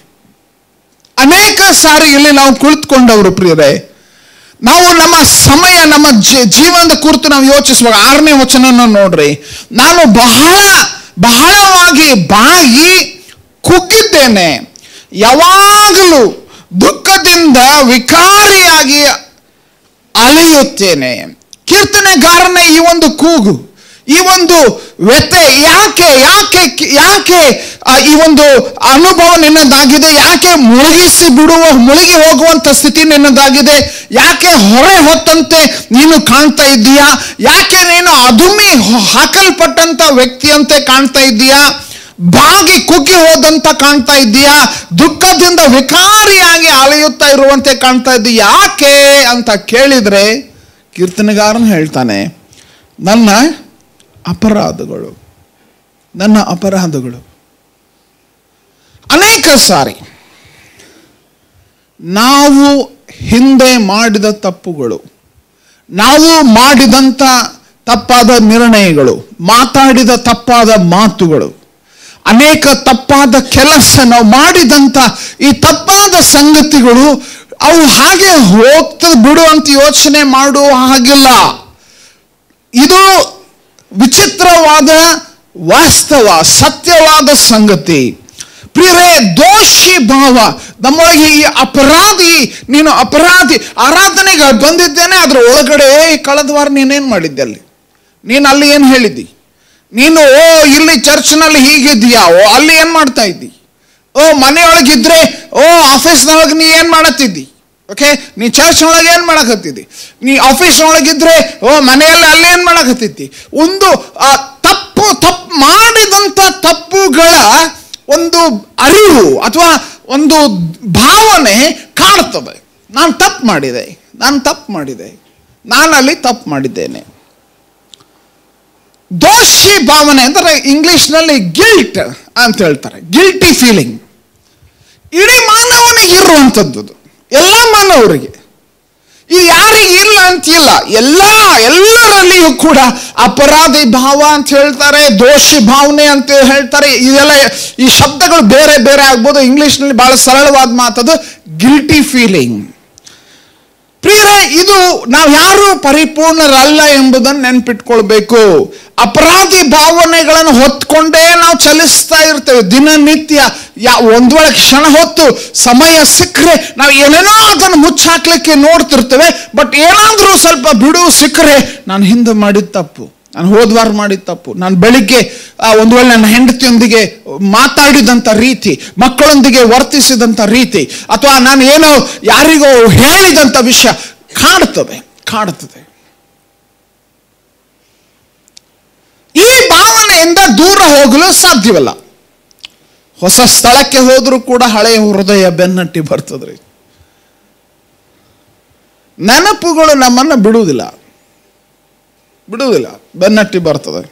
S1: ಅನೇಕ ಸಾರಿ ಇಲ್ಲಿ ನಾವು ಕುಳಿತುಕೊಂಡವರು ಪ್ರಿಯರೇ ನಾವು ನಮ್ಮ ಸಮಯ ನಮ್ಮ ಜೀ- ಜೀವನದ ಕುರಿತು ನಾವು ಯೋಚಿಸುವಾಗ ಆರನೇ ವಚನ ನೋಡ್ರಿ ನಾನು ಬಹಳ ಬಹಳವಾಗಿ ಬಾಗಿ ಕುಗ್ಗಿದ್ದೇನೆ ಯಾವಾಗಲೂ ದುಃಖದಿಂದ ವಿಕಾರಿಯಾಗಿ ಅಲೆಯುತ್ತೇನೆ ಕೀರ್ತನೆಗಾರನ ಈ ಒಂದು ಕೂಗು ಈ ಒಂದು ವ್ಯತೆ ಯಾಕೆ ಯಾಕೆ ಯಾಕೆ ಆ, ಈ ಒಂದು ಅನುಭವ ನಿನ್ನದಾಗಿದೆ ಯಾಕೆ ಮುಳುಗಿಸಿ ಬಿಡುವ ಮುಳುಗಿ ಹೋಗುವಂತ ಸ್ಥಿತಿ ನಿನ್ನದಾಗಿದೆ ಯಾಕೆ ಹೊರೆ ಹೊತ್ತಂತೆ ನೀನು ಕಾಣ್ತಾ ಇದ್ದೀಯಾ ಯಾಕೆ ನೀನು ಅದುಮಿ ಹೊ- ಹಾಕಲ್ಪಟ್ಟಂತ ವ್ಯಕ್ತಿಯಂತೆ ಕಾಣ್ತಾ ಇದ್ದೀಯಾ ಬಾಗಿ ಕುಗ್ಗಿ ಹೋದಂತ ಕಾಣ್ತಾ ಇದ್ದೀಯಾ ದುಃಖದಿಂದ ವಿಕಾರಿಯಾಗಿ ಅಲೆಯುತ್ತಾ ಇರುವಂತೆ ಕಾಣ್ತಾ ಇದ್ದೀಯ ಯಾಕೆ ಅಂತ ಕೇಳಿದ್ರೆ ಕೀರ್ತನೆಗಾರನು ಹೇಳ್ತಾನೆ ನನ್ನ ಅಪರಾಧಗಳು ನನ್ನ ಅಪರಾಧಗಳು ಅನೇಕ ಸಾರಿ ನಾವು ಹಿಂದೆ ಮಾಡಿದ ತಪ್ಪುಗಳು ನಾವು ಮಾಡಿದಂಥ ತಪ್ಪಾದ ನಿರ್ಣಯಗಳು ಮಾತಾಡಿದ ತಪ್ಪಾದ ಮಾತುಗಳು ಅನೇಕ ತಪ್ಪಾದ ಕೆಲಸ ನಾವು ಮಾಡಿದಂಥ ಈ ತಪ್ಪಾದ ಸಂಗತಿಗಳು ಅವು ಹಾಗೆ ಹೋಗ್ತದೆ ಬಿಡು ಅಂತ ಯೋಚನೆ ಮಾಡುವ ಹಾಗಿಲ್ಲ ಇದು ವಿಚಿತ್ರವಾದ ವಾಸ್ತವ ಸತ್ಯವಾದ ಸಂಗತಿ ಪ್ರಿಯರೇ ದೋಷಿ ಭಾವ ನಮ್ಮೊಳಗೆ ಈ ಅಪರಾಧಿ ನೀನು ಅಪರಾಧಿ ಆರಾಧನೆಗೆ ಬಂದಿದ್ದೇನೆ ಅದ್ರ ಒಳಗಡೆ "ಏ, ಕಳೆದ ವಾರ ನೀನೇನ್ ಮಾಡಿದ್ದೆ ಅಲ್ಲಿ ನೀನು ಅಲ್ಲಿ ಏನು ಹೇಳಿದ್ದಿ ನೀನು ಓ ಇಲ್ಲಿ ಚರ್ಚ್ನಲ್ಲಿ ಹೀಗಿದ್ದೀಯಾ ಓ ಅಲ್ಲಿ ಏನ್ ಮಾಡ್ತಾ ಇದ್ದಿ ಓ ಮನೆಯೊಳಗಿದ್ರೆ ಓ ಆಫೀಸ್ನೊಳಗೆ ನೀ ಏನ್ ಮಾಡತ್ತಿದ್ದಿ ಓಕೆ ನೀ ಚರ್ಚ್ ಒಳಗೆ ಏನ್ ಮಾಡಕತ್ತಿದ್ದಿ ನೀ ಆಫೀಸ್ ಒಳಗಿದ್ರೆ ಓ ಮನೆಯಲ್ಲಿ ಅಲ್ಲಿ ಏನ್ ಮಾಡಕತ್ತಿದ್ದಿ ಒಂದು ಆ, ತಪ್ಪು ತಪ್ಪು ಮಾಡಿದಂತ ತಪ್ಪುಗಳ ಒಂದು ಅರಿವು ಅಥವಾ ಒಂದು ಭಾವನೆ ಕಾಡ್ತದೆ ನಾನು ತಪ್ಪು ಮಾಡಿದೆ ನಾನು ತಪ್ಪು ಮಾಡಿದೆ ನಾನು ಅಲ್ಲಿ ತಪ್ಪು ಮಾಡಿದ್ದೇನೆ ದೋಷಿ ಭಾವನೆ ಅಂದರೆ ಇಂಗ್ಲಿಷ್ನಲ್ಲಿ ಗಿಲ್ಟ್ ಅಂತ ಹೇಳ್ತಾರೆ ಗಿಲ್ಟಿ ಫೀಲಿಂಗ್ ಇಡೀ ಮಾನವನಿಗೆ ಇರುವಂಥದ್ದು ಎಲ್ಲ ಮಾನವರಿಗೆ ಇದು ಯಾರಿಗೆ ಇಲ್ಲ ಅಂತಿಲ್ಲ ಎಲ್ಲ ಎಲ್ಲರಲ್ಲಿಯೂ ಕೂಡ ಅಪರಾಧಿ ಭಾವ ಅಂತ ಹೇಳ್ತಾರೆ ದೋಷಿ ಭಾವನೆ ಅಂತ ಹೇಳ್ತಾರೆ ಇದೆಲ್ಲ ಈ ಶಬ್ದಗಳು ಬೇರೆ ಬೇರೆ ಆಗ್ಬೋದು ಇಂಗ್ಲಿಷ್ನಲ್ಲಿ ಬಹಳ ಸರಳವಾದ ಮಾತದು ಗಿಲ್ಟಿ ಫೀಲಿಂಗ್ ಪ್ರಿಯರೇ ಇದು ನಾವು ಯಾರು ಪರಿಪೂರ್ಣರಲ್ಲ ಎಂಬುದನ್ನು ನೆನ್ಪಿಟ್ಕೊಳ್ಬೇಕು ಅಪರಾಧಿ ಭಾವನೆಗಳನ್ನು ಹೊತ್ಕೊಂಡೇ ನಾವು ಚಲಿಸ್ತಾ ಇರ್ತೇವೆ ದಿನನಿತ್ಯ ಯಾ ಒಂದ್ ವೇಳೆ ಕ್ಷಣ ಹೊತ್ತು ಸಮಯ ಸಿಕ್ಕರೆ ನಾವು ಏನೇನೋ ಅದನ್ನು ಮುಚ್ಚಾಕ್ಲಿಕ್ಕೆ ನೋಡ್ತಿರ್ತೇವೆ ಬಟ್ ಏನಾದರೂ ಸ್ವಲ್ಪ ಬಿಡುವು ಸಿಕ್ಕರೆ ನಾನು ಹಿಂದೆ ಮಾಡಿದ ತಪ್ಪು ನಾನು ಹೋದ್ವಾರ ಮಾಡಿದ ತಪ್ಪು ನಾನು ಬೆಳಿಗ್ಗೆ ಆ, ಒಂದು ವೇಳೆ ನನ್ನ ಹೆಂಡತಿಯೊಂದಿಗೆ ಮಾತಾಡಿದಂಥ ರೀತಿ ಮಕ್ಕಳೊಂದಿಗೆ ವರ್ತಿಸಿದಂಥ ರೀತಿ ಅಥವಾ ನಾನು ಏನೋ ಯಾರಿಗೋ ಹೇಳಿದಂಥ ವಿಷಯ ಕಾಡ್ತದೆ ಕಾಡ್ತದೆ ಈ ಭಾವನೆಯಿಂದ ದೂರ ಹೋಗಲು ಸಾಧ್ಯವಿಲ್ಲ ಹೊಸ ಸ್ಥಳಕ್ಕೆ ಹೋದರೂ ಕೂಡ ಹಳೆಯ ಹೃದಯ ಬೆನ್ನಟ್ಟಿ ಬರ್ತದ್ರಿ ನೆನಪುಗಳು ನಮ್ಮನ್ನು ಬಿಡುವುದಿಲ್ಲ ಬಿಡುವುದಿಲ್ಲ ಬೆನ್ನಟ್ಟಿ ಬರ್ತದೆ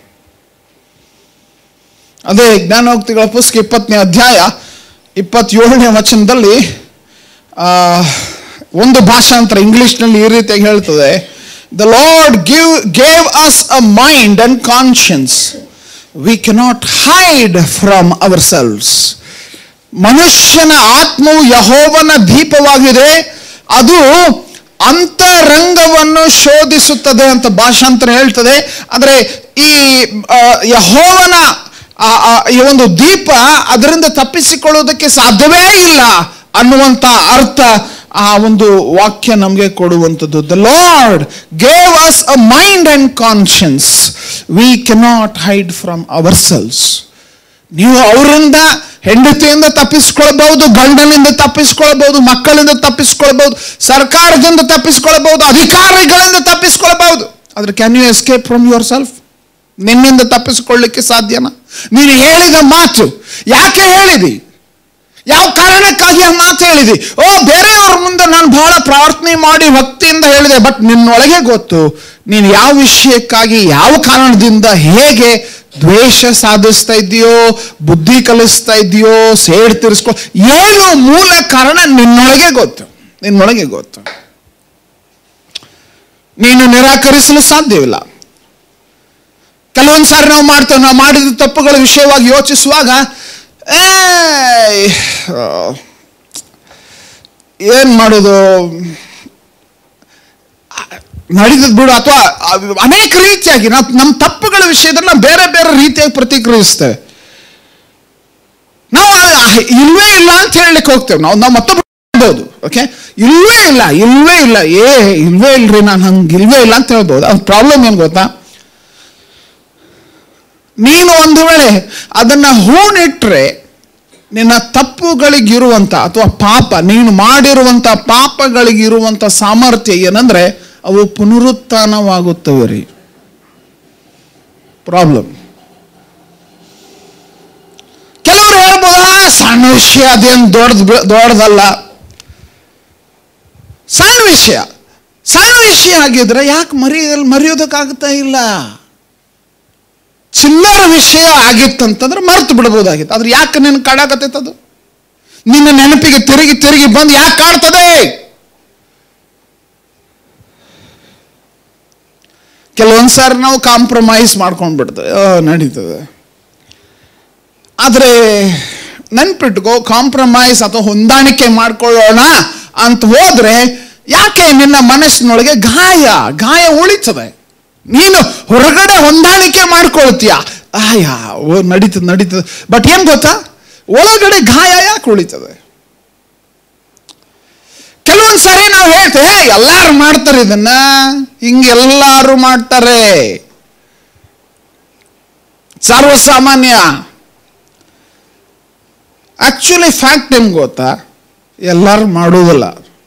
S1: ಅದೇ ಜ್ಞಾನೋಕ್ತಿಗಳ ಪುಸ್ತಕ ಇಪ್ಪತ್ತನೇ ಅಧ್ಯಾಯ ಇಪ್ಪತ್ತೇಳನೇ ವಚನದಲ್ಲಿ ಆ, ಒಂದು ಭಾಷಾಂತರ ಇಂಗ್ಲಿಷ್ನಲ್ಲಿ ಈ ರೀತಿಯಾಗಿ ಹೇಳ್ತದೆ the Lord give gave us a mind and conscience we cannot hide from ourselves ಮನುಷ್ಯನ ಆತ್ಮವು ಯಹೋವನ ದೀಪವಾಗಿದೆ ಅದು ಅಂತರಂಗವನ್ನು ಶೋಧಿಸುತ್ತದೆ ಅಂತ ಭಾಷಾಂತರ ಹೇಳ್ತದೆ ಅಂದ್ರೆ ಈ ಆ, ಯಹೋವನ ಆ, ಆ, ಈ ಒಂದು ದೀಪ ಅದರಿಂದ ತಪ್ಪಿಸಿಕೊಳ್ಳುವುದಕ್ಕೆ ಸಾಧ್ಯವೇ ಇಲ್ಲ ಅನ್ನುವಂತ ಅರ್ಥ ಆ ಒಂದು ವಾಕ್ಯ ನಮಗೆ ಕೊಡುವಂಥದ್ದು the Lord gave us a mind and conscience we cannot hide from ourselves ನೀವು ಅವರಿಂದ ಹೆಂಡತಿಯಿಂದ ತಪ್ಪಿಸ್ಕೊಳ್ಬಹುದು ಗಂಡನಿಂದ ತಪ್ಪಿಸ್ಕೊಳ್ಬಹುದು ಮಕ್ಕಳಿಂದ ತಪ್ಪಿಸ್ಕೊಳ್ಬಹುದು ಸರ್ಕಾರದಿಂದ ತಪ್ಪಿಸ್ಕೊಳ್ಬಹುದು ಅಧಿಕಾರಿಗಳಿಂದ ತಪ್ಪಿಸ್ಕೊಳ್ಬಹುದು ಆದ್ರೆ can you escape from yourself ನಿನ್ನಿಂದ ತಪ್ಪಿಸಿಕೊಳ್ಳಿಕ್ಕೆ ಸಾಧ್ಯನಾ ನೀನು ಹೇಳಿದ ಮಾತು ಯಾಕೆ ಹೇಳಿದಿ ಯಾವ ಕಾರಣಕ್ಕಾಗಿ ಆ ಮಾತು ಹೇಳಿದಿ ಓ ಬೇರೆಯವ್ರ ಮುಂದೆ ನಾನು ಬಹಳ ಪ್ರಾರ್ಥನೆ ಮಾಡಿ ಭಕ್ತಿಯಿಂದ ಹೇಳಿದೆ ಬಟ್ ನಿನ್ನೊಳಗೆ ಗೊತ್ತು ನೀನು ಯಾವ ವಿಷಯಕ್ಕಾಗಿ ಯಾವ ಕಾರಣದಿಂದ ಹೇಗೆ ದ್ವೇಷ ಸಾಧಿಸ್ತಾ ಇದೆಯೋ ಬುದ್ಧಿ ಕಲಿಸ್ತಾ ಇದೆಯೋ ಸೇಡ್ ತೀರಿಸ್ಕೊ ಏನು ಮೂಲ ಕಾರಣ ನಿನ್ನೊಳಗೆ ಗೊತ್ತು ನಿನ್ನೊಳಗೆ ಗೊತ್ತು ನೀನು ನಿರಾಕರಿಸಲು ಸಾಧ್ಯವಿಲ್ಲ ಕೆಲವೊಂದು ಸಾರಿ ನಾವು ಮಾಡ್ತೇವೆ ನಾವು ಮಾಡಿದ ತಪ್ಪುಗಳ ವಿಷಯವಾಗಿ ಯೋಚಿಸುವಾಗ ಏ ಏನು ಮಾಡೋದು ನಡೀತದ್ ಬಿಡು ಅಥವಾ ಅನೇಕ ರೀತಿಯಾಗಿ ನಾವು ನಮ್ಮ ತಪ್ಪುಗಳ ವಿಷಯದಲ್ಲಿ ನಾವು ಬೇರೆ ಬೇರೆ ರೀತಿಯಾಗಿ ಪ್ರತಿಕ್ರಿಯಿಸ್ತೇವೆ ನಾವು ಆ- ಇಲ್ವೇ ಇಲ್ಲ ಅಂತ ಹೇಳಲಿಕ್ಕೆ ಹೋಗ್ತೇವೆ ನಾವು ನಾವು ಮತ್ತೊಬ್ಬರು ಹೇಳ್ಬೋದು ಓಕೆ ಇಲ್ವೇ ಇಲ್ಲ ಇಲ್ವೇ ಇಲ್ಲ ಏ ಇಲ್ವೇ ಇಲ್ರಿ ನಾನು ಹಂಗೆ ಇಲ್ವೇ ಇಲ್ಲ ಅಂತ ಹೇಳ್ಬೋದು ಅದು ಪ್ರಾಬ್ಲಮ್ ಏನು ಗೊತ್ತಾ ನೀನು ಒಂದು ವೇಳೆ ಅದನ್ನ ಹೂಣಿಟ್ರೆ ನಿನ್ನ ತಪ್ಪುಗಳಿಗಿರುವಂತ ಅಥವಾ ಪಾಪ ನೀನು ಮಾಡಿರುವಂತ ಪಾಪಗಳಿಗಿರುವಂತ ಸಾಮರ್ಥ್ಯ ಏನಂದ್ರೆ ಅವು ಪುನರುತ್ಥಾನವಾಗುತ್ತವೆ ರೀ ಪ್ರಾಬ್ಲಮ್ ಕೆಲವರು ಹೇಳ್ಬೋದ ಸಣ್ಣ ವಿಷಯ ಅದೇನು ದೊಡ್ಡದು ದೊಡ್ಡದಲ್ಲ ಸಣ್ಣ ವಿಷಯ ಸಣ್ಣ ವಿಷಯ ಆಗಿದ್ರೆ ಯಾಕೆ ಮರೆಯ ಮರೆಯೋದಕ್ಕಾಗ್ತಾ ಇಲ್ಲ ಚಿಲ್ಲರ ವಿಷಯ ಆಗಿತ್ತಂತಂದ್ರೆ ಮರ್ತು ಬಿಡ್ಬೋದಾಗಿತ್ತು ಆದ್ರೆ ಯಾಕೆ ನಿನ್ನ ಕಾಡಾಕತ್ತೈತೆ ಅದು ನಿನ್ನ ನೆನಪಿಗೆ ತಿರುಗಿ ತಿರುಗಿ ಬಂದು ಯಾಕೆ ಕಾಡ್ತದೆ ಕೆಲವೊಂದು ಸಾರಿ ನಾವು ಕಾಂಪ್ರಮೈಸ್ ಮಾಡ್ಕೊಂಡ್ಬಿಡ್ತೇವೆ ಆ, ನಡೀತದೆ ಆದರೆ ನೆನ್ಪಿಟ್ಕೋ ಕಾಂಪ್ರಮೈಸ್ ಅಥವಾ ಹೊಂದಾಣಿಕೆ ಮಾಡ್ಕೊಳ್ಳೋಣ ಅಂತ ಹೋದ್ರೆ ಯಾಕೆ ನಿನ್ನ ಮನಸ್ಸಿನೊಳಗೆ ಗಾಯ ಗಾಯ ಉಳಿತದೆ ನೀನು ಹೊರಗಡೆ ಹೊಂದಾಣಿಕೆ ಮಾಡ್ಕೊಳ್ತೀಯ ಆಯ ಓ ನಡೀತದೆ ನಡೀತದೆ ಬಟ್ ಏನ್ ಗೊತ್ತಾ ಒಳಗಡೆ ಗಾಯ ಯಾಕೆ ಉಳಿತದೆ ಕೆಲವೊಂದು ಸಾರಿ ನಾವು ಹೇಳ್ತೇವೆ "ಹೇ, ಎಲ್ಲಾರು ಮಾಡ್ತಾರೆ ಇದನ್ನ ಹಿಂಗೆಲ್ಲಾರು ಮಾಡ್ತಾರೆ ಸರ್ವಸಾಮಾನ್ಯ ಆಕ್ಚುಲಿ ಫ್ಯಾಕ್ಟ್ ಏನ್ ಗೊತ್ತಾ ಎಲ್ಲರೂ ಮಾಡೋದಿಲ್ಲ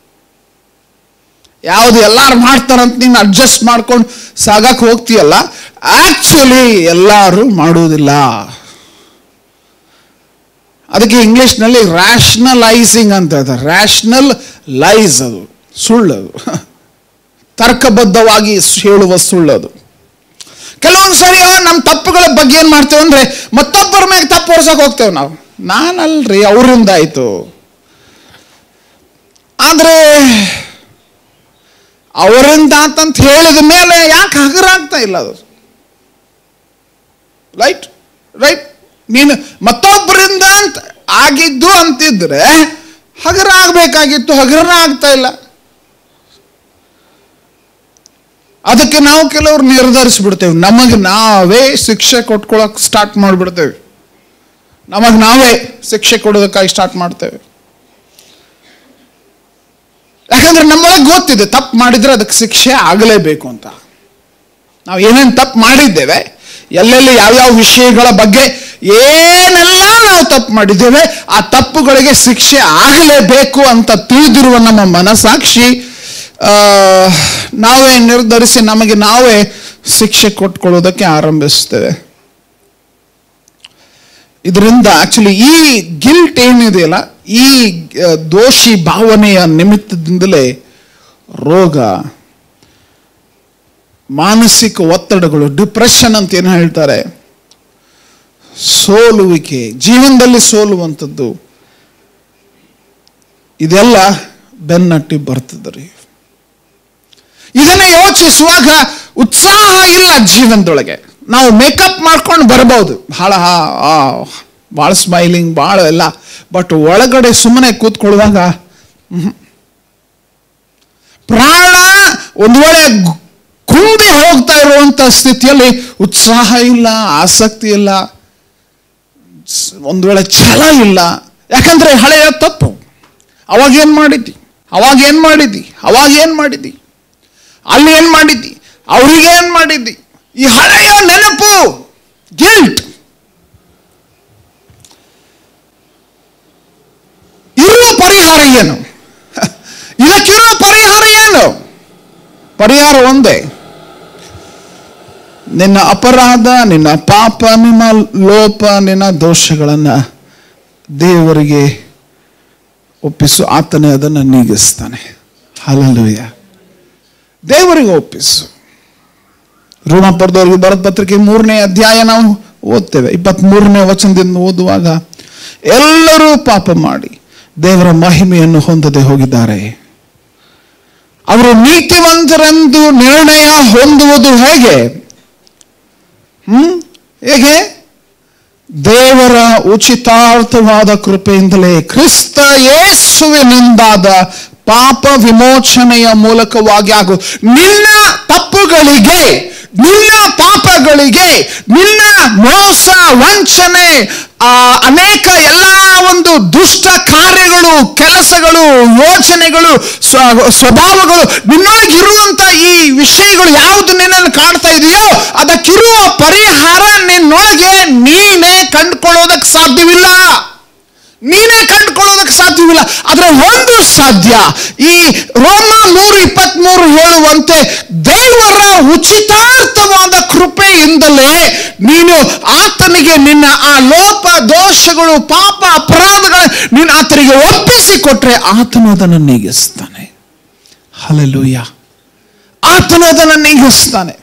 S1: ಯಾವುದು ಎಲ್ಲಾರು ಮಾಡ್ತಾರಂತ ನೀನು ಅಡ್ಜಸ್ಟ್ ಮಾಡ್ಕೊಂಡು ಸಾಗಕ್ಕೆ ಹೋಗ್ತೀಯಲ್ಲ ಆಕ್ಚುಲಿ ಎಲ್ಲರೂ ಮಾಡುವುದಿಲ್ಲ ಅದಕ್ಕೆ ಇಂಗ್ಲಿಷ್ನಲ್ಲಿ ರ್ಯಾಷನಲೈಸಿಂಗ್ ಅಂತ ಹೇಳ್ತಾರೆ ರ್ಯಾಷನಲ್ ಲೈಸ್ ಅದು ಸುಳ್ಳದು ತರ್ಕಬದ್ಧವಾಗಿ ಹೇಳುವ ಸುಳ್ಳದು ಕೆಲವೊಂದು ಸರಿ ನಮ್ಮ ತಪ್ಪುಗಳ ಬಗ್ಗೆ ಏನು ಮಾಡ್ತೇವೆ ಅಂದ್ರೆ ಮತ್ತೊಬ್ಬರ ಮೇಲೆ ತಪ್ಪು ಹೊರ್ಸಕ್ ಹೋಗ್ತೇವೆ ನಾವು ನಾನಲ್ರಿ ಅವರಿಂದ ಆಯ್ತು ಆದ್ರೆ ಅವರಿಂದ ಅಂತಂತ ಹೇಳಿದ ಮೇಲೆ ಯಾಕೆ ಹಗರಾಗ್ತಾ ಇಲ್ಲ ಅದು ರೈಟ್ ರೈಟ್ ನೀನು ಮತ್ತೊಬ್ಬರಿಂದ ಅಂತ ಆಗಿದ್ದು ಅಂತಿದ್ರೆ ಹಗರ ಆಗ್ಬೇಕಾಗಿತ್ತು ಹಗರನ ಆಗ್ತಾ ಇಲ್ಲ ಅದಕ್ಕೆ ನಾವು ಕೆಲವರು ನಿರ್ಧರಿಸ್ಬಿಡ್ತೇವೆ ನಮಗೆ ನಾವೇ ಶಿಕ್ಷೆ ಕೊಟ್ಕೊಳಕ್ ಸ್ಟಾರ್ಟ್ ಮಾಡಿಬಿಡ್ತೇವೆ ನಮಗೆ ನಾವೇ ಶಿಕ್ಷೆ ಕೊಡೋದಕ್ಕಾಗಿ ಸ್ಟಾರ್ಟ್ ಮಾಡ್ತೇವೆ ಯಾಕಂದ್ರೆ ನಮ್ಮೊಳಗೆ ಗೊತ್ತಿದೆ ತಪ್ಪು ಮಾಡಿದ್ರೆ ಅದಕ್ಕೆ ಶಿಕ್ಷೆ ಆಗಲೇಬೇಕು ಅಂತ ನಾವು ಏನೇನು ತಪ್ಪು ಮಾಡಿದ್ದೇವೆ ಎಲ್ಲೆಲ್ಲಿ ಯಾವ್ಯಾವ ವಿಷಯಗಳ ಬಗ್ಗೆ ಏನೆಲ್ಲ ನಾವು ತಪ್ಪು ಮಾಡಿದ್ದೇವೆ ಆ ತಪ್ಪುಗಳಿಗೆ ಶಿಕ್ಷೆ ಆಗಲೇಬೇಕು ಅಂತ ತಿಳಿದಿರುವ ನಮ್ಮ ಮನಸಾಕ್ಷಿ ಆ, ನಾವೇ ನಿರ್ಧರಿಸಿ ನಮಗೆ ನಾವೇ ಶಿಕ್ಷೆ ಕೊಟ್ಕೊಳ್ಳೋದಕ್ಕೆ ಆರಂಭಿಸ್ತೇವೆ ಇದರಿಂದ ಆಕ್ಚುಲಿ ಈ ಗಿಲ್ಟ್ ಏನಿದೆಯಲ್ಲ ಈ ಆ, ದೋಷಿ ಭಾವನೆಯ ನಿಮಿತ್ತದಿಂದಲೇ ರೋಗ ಮಾನಸಿಕ ಒತ್ತಡಗಳು ಡಿಪ್ರೆಷನ್ ಅಂತ ಏನು ಹೇಳ್ತಾರೆ ಸೋಲುವಿಕೆ ಜೀವನದಲ್ಲಿ ಸೋಲುವಂಥದ್ದು ಇದೆಲ್ಲ ಬೆನ್ನಟ್ಟಿ ಬರ್ತದೆ ರೀ ಇದನ್ನ ಯೋಚಿಸುವಾಗ ಉತ್ಸಾಹ ಇಲ್ಲ ಜೀವನದೊಳಗೆ ನಾವು ಮೇಕಪ್ ಮಾಡ್ಕೊಂಡು ಬರ್ಬೋದು ಬಹಳ ಭಾಳ ಸ್ಮೈಲಿಂಗ್ ಭಾಳ ಎಲ್ಲ ಬಟ್ ಒಳಗಡೆ ಸುಮ್ಮನೆ ಕೂತ್ಕೊಳ್ಳುವಾಗ ಮ್ಹೂ. ಪ್ರಾಣ ಒಂದು ವೇಳೆ ಗು- ಕುಂದಿ ಹೋಗ್ತಾ ಇರುವಂತ ಸ್ಥಿತಿಯಲ್ಲಿ ಉತ್ಸಾಹ ಇಲ್ಲ ಆಸಕ್ತಿ ಇಲ್ಲ ಸ್- ಒಂದು ವೇಳೆ ಛಲ ಇಲ್ಲ ಯಾಕಂದ್ರೆ ಹಳೆಯ ತಪ್ಪು ಅವಾಗ ಏನ್ ಮಾಡಿದ್ದಿ ಅವಾಗ ಏನ್ ಮಾಡಿದ್ದಿ ಅವಾಗ ಏನ್ ಮಾಡಿದ್ದಿ ಅಲ್ಲಿ ಏನ್ ಮಾಡಿದ್ದಿ ಅವ್ರಿಗೆ ಏನ್ ಮಾಡಿದ್ದಿ ಈ ಹಳೆಯ ನೆನಪು ಗಿಲ್ಟ್ ಇರುವ ಪರಿಹಾರ ಏನು ಇದಕ್ಕಿರುವ ಪರಿಹಾರ ಏನು ಪರಿಹಾರ ಒಂದೇ ನಿನ್ನ ಅಪರಾಧ ನಿನ್ನ ಪಾಪ ನಿನ್ನ ಲೋಪ ನಿನ್ನ ದೋಷಗಳನ್ನ ದೇವರಿಗೆ ಒಪ್ಪಿಸು ಆತನೇ ಅದನ್ನು ನೀಗಿಸ್ತಾನೆ ಹಲಲುಯ್ಯ ದೇವರಿಗೆ ಒಪ್ಪಿಸು ಋಣಪರದವರಿಗೆ ಬರದ ಪತ್ರಿಕೆ ಮೂರನೇ ಅಧ್ಯಾಯ ನಾವು ಓದ್ತೇವೆ ಇಪ್ಪತ್ತ್ ಮೂರನೇ ವಚನದಿಂದ ಓದುವಾಗ ಎಲ್ಲರೂ ಪಾಪ ಮಾಡಿ ದೇವರ ಮಹಿಮೆಯನ್ನು ಹೊಂದದೆ ಹೋಗಿದ್ದಾರೆ ಅವರು ನೀತಿವಂತರೆಂದು ನಿರ್ಣಯ ಹೊಂದುವುದು ಹೇಗೆ ಹ್ಮ್ ಹೇಗೆ ದೇವರ ಉಚಿತಾರ್ಥವಾದ ಕೃಪೆಯಿಂದಲೇ ಕ್ರಿಸ್ತ ಯೇಸುವಿನಿಂದಾದ ಪಾಪ ವಿಮೋಚನೆಯ ಮೂಲಕವಾಗಿ ಆಗು ನಿನ್ನ ತಪ್ಪುಗಳಿಗೆ ನಿನ್ನ ಪಾಪಗಳಿಗೆ ನಿನ್ನ ಮೋಸ ವಂಚನೆ ಆ ಅನೇಕ ಎಲ್ಲ ಒಂದು ದುಷ್ಟ ಕಾರ್ಯಗಳು ಕೆಲಸಗಳು ಯೋಚನೆಗಳು ಸ್ವ- ಸ್ವಭಾವಗಳು ನಿನ್ನೊಳಗಿರುವಂತ ಈ ವಿಷಯಗಳು ಯಾವುದು ನಿನ್ನನ್ನು ಕಾಡ್ತಾ ಇದೆಯೋ ಅದಕ್ಕಿರುವ ಪರಿಹಾರ ನಿನ್ನೊಳಗೆ ನೀನೇ ಕಂಡುಕೊಳ್ಳೋದಕ್ಕೆ ಸಾಧ್ಯವಿಲ್ಲ ನೀನೇ ಕಂಡುಕೊಳ್ಳೋದಕ್ಕೆ ಸಾಧ್ಯವಿಲ್ಲ ಆದರೆ ಒಂದು ಸಾಧ್ಯ ಈ ರೋಮ ಮೂರು ಇಪ್ಪತ್ಮೂರು ಹೇಳುವಂತೆ ದೇವರ ಉಚಿತಾರ್ಥವಾದ ಕೃಪೆಯಿಂದಲೇ ನೀನು ಆತನಿಗೆ ನಿನ್ನ ಆ ಲೋಪ ದೋಷಗಳು ಪಾಪ ಅಪರಾಧಗಳ ನೀನು ಆತನಿಗೆ ಒಪ್ಪಿಸಿಕೊಟ್ರೆ ಆತನು ಅದನ್ನು ನೀಗಿಸ್ತಾನೆ ಹಲಲೂಯ ಆತನು ಅದನ್ನು ನೀಗಿಸ್ತಾನೆ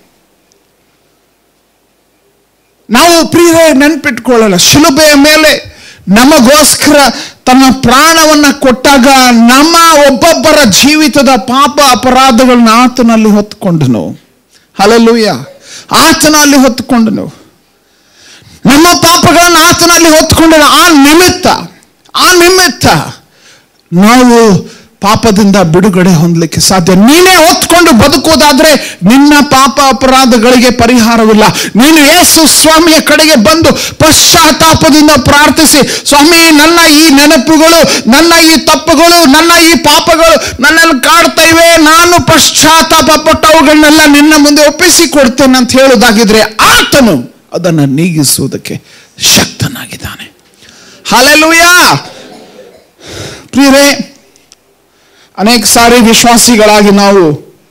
S1: ನಾವು ಪ್ರಿಯರೇ ನೆನ್ಪಿಟ್ಕೊಳ್ಳಲ್ಲ ಶಿಲುಬೆಯ ಮೇಲೆ ನಮಗೋಸ್ಕರ ತನ್ನ ಪ್ರಾಣವನ್ನ ಕೊಟ್ಟಾಗ ನಮ್ಮ ಒಬ್ಬೊಬ್ಬರ ಜೀವಿತದ ಪಾಪ ಅಪರಾಧಗಳನ್ನ ಆತನಲ್ಲಿ ಹೊತ್ಕೊಂಡನು ಹಲಲೂಯ ಆತನಲ್ಲಿ ಹೊತ್ಕೊಂಡನು ನಮ್ಮ ಪಾಪಗಳನ್ನು ಆತನಲ್ಲಿ ಹೊತ್ಕೊಂಡನು ಆ ನಿಮಿತ್ತ ಆ ನಿಮಿತ್ತ ನಾವು ಪಾಪದಿಂದ ಬಿಡುಗಡೆ ಹೊಂದಲಿಕ್ಕೆ ಸಾಧ್ಯ ನೀನೇ ಹೊತ್ಕೊಂಡು ಬದುಕುವುದಾದ್ರೆ ನಿನ್ನ ಪಾಪ ಅಪರಾಧಗಳಿಗೆ ಪರಿಹಾರವಿಲ್ಲ ನೀನು ಯೇಸು ಸ್ವಾಮಿಯ ಕಡೆಗೆ ಬಂದು ಪಶ್ಚಾತ್ತಾಪದಿಂದ ಪ್ರಾರ್ಥಿಸಿ ಸ್ವಾಮಿ ನನ್ನ ಈ ನೆನಪುಗಳು ನನ್ನ ಈ ತಪ್ಪುಗಳು ನನ್ನ ಈ ಪಾಪಗಳು ನನ್ನನ್ನು ಕಾಡ್ತಾ ಇವೆ ನಾನು ಪಶ್ಚಾತ್ತಾಪ ಪಟ್ಟವುಗಳನ್ನೆಲ್ಲ ನಿನ್ನ ಮುಂದೆ ಒಪ್ಪಿಸಿ ಕೊಡ್ತೇನೆ ಅಂತ ಹೇಳುವುದಾಗಿದ್ರೆ ಆತನು ಅದನ್ನು ನೀಗಿಸುವುದಕ್ಕೆ ಶಕ್ತನಾಗಿದ್ದಾನೆ ಹಾಲೆಲೂಯ ಪ್ರಿಯರೇ ಅನೇಕ ಸಾರಿ ವಿಶ್ವಾಸಿಗಳಾಗಿ ನಾವು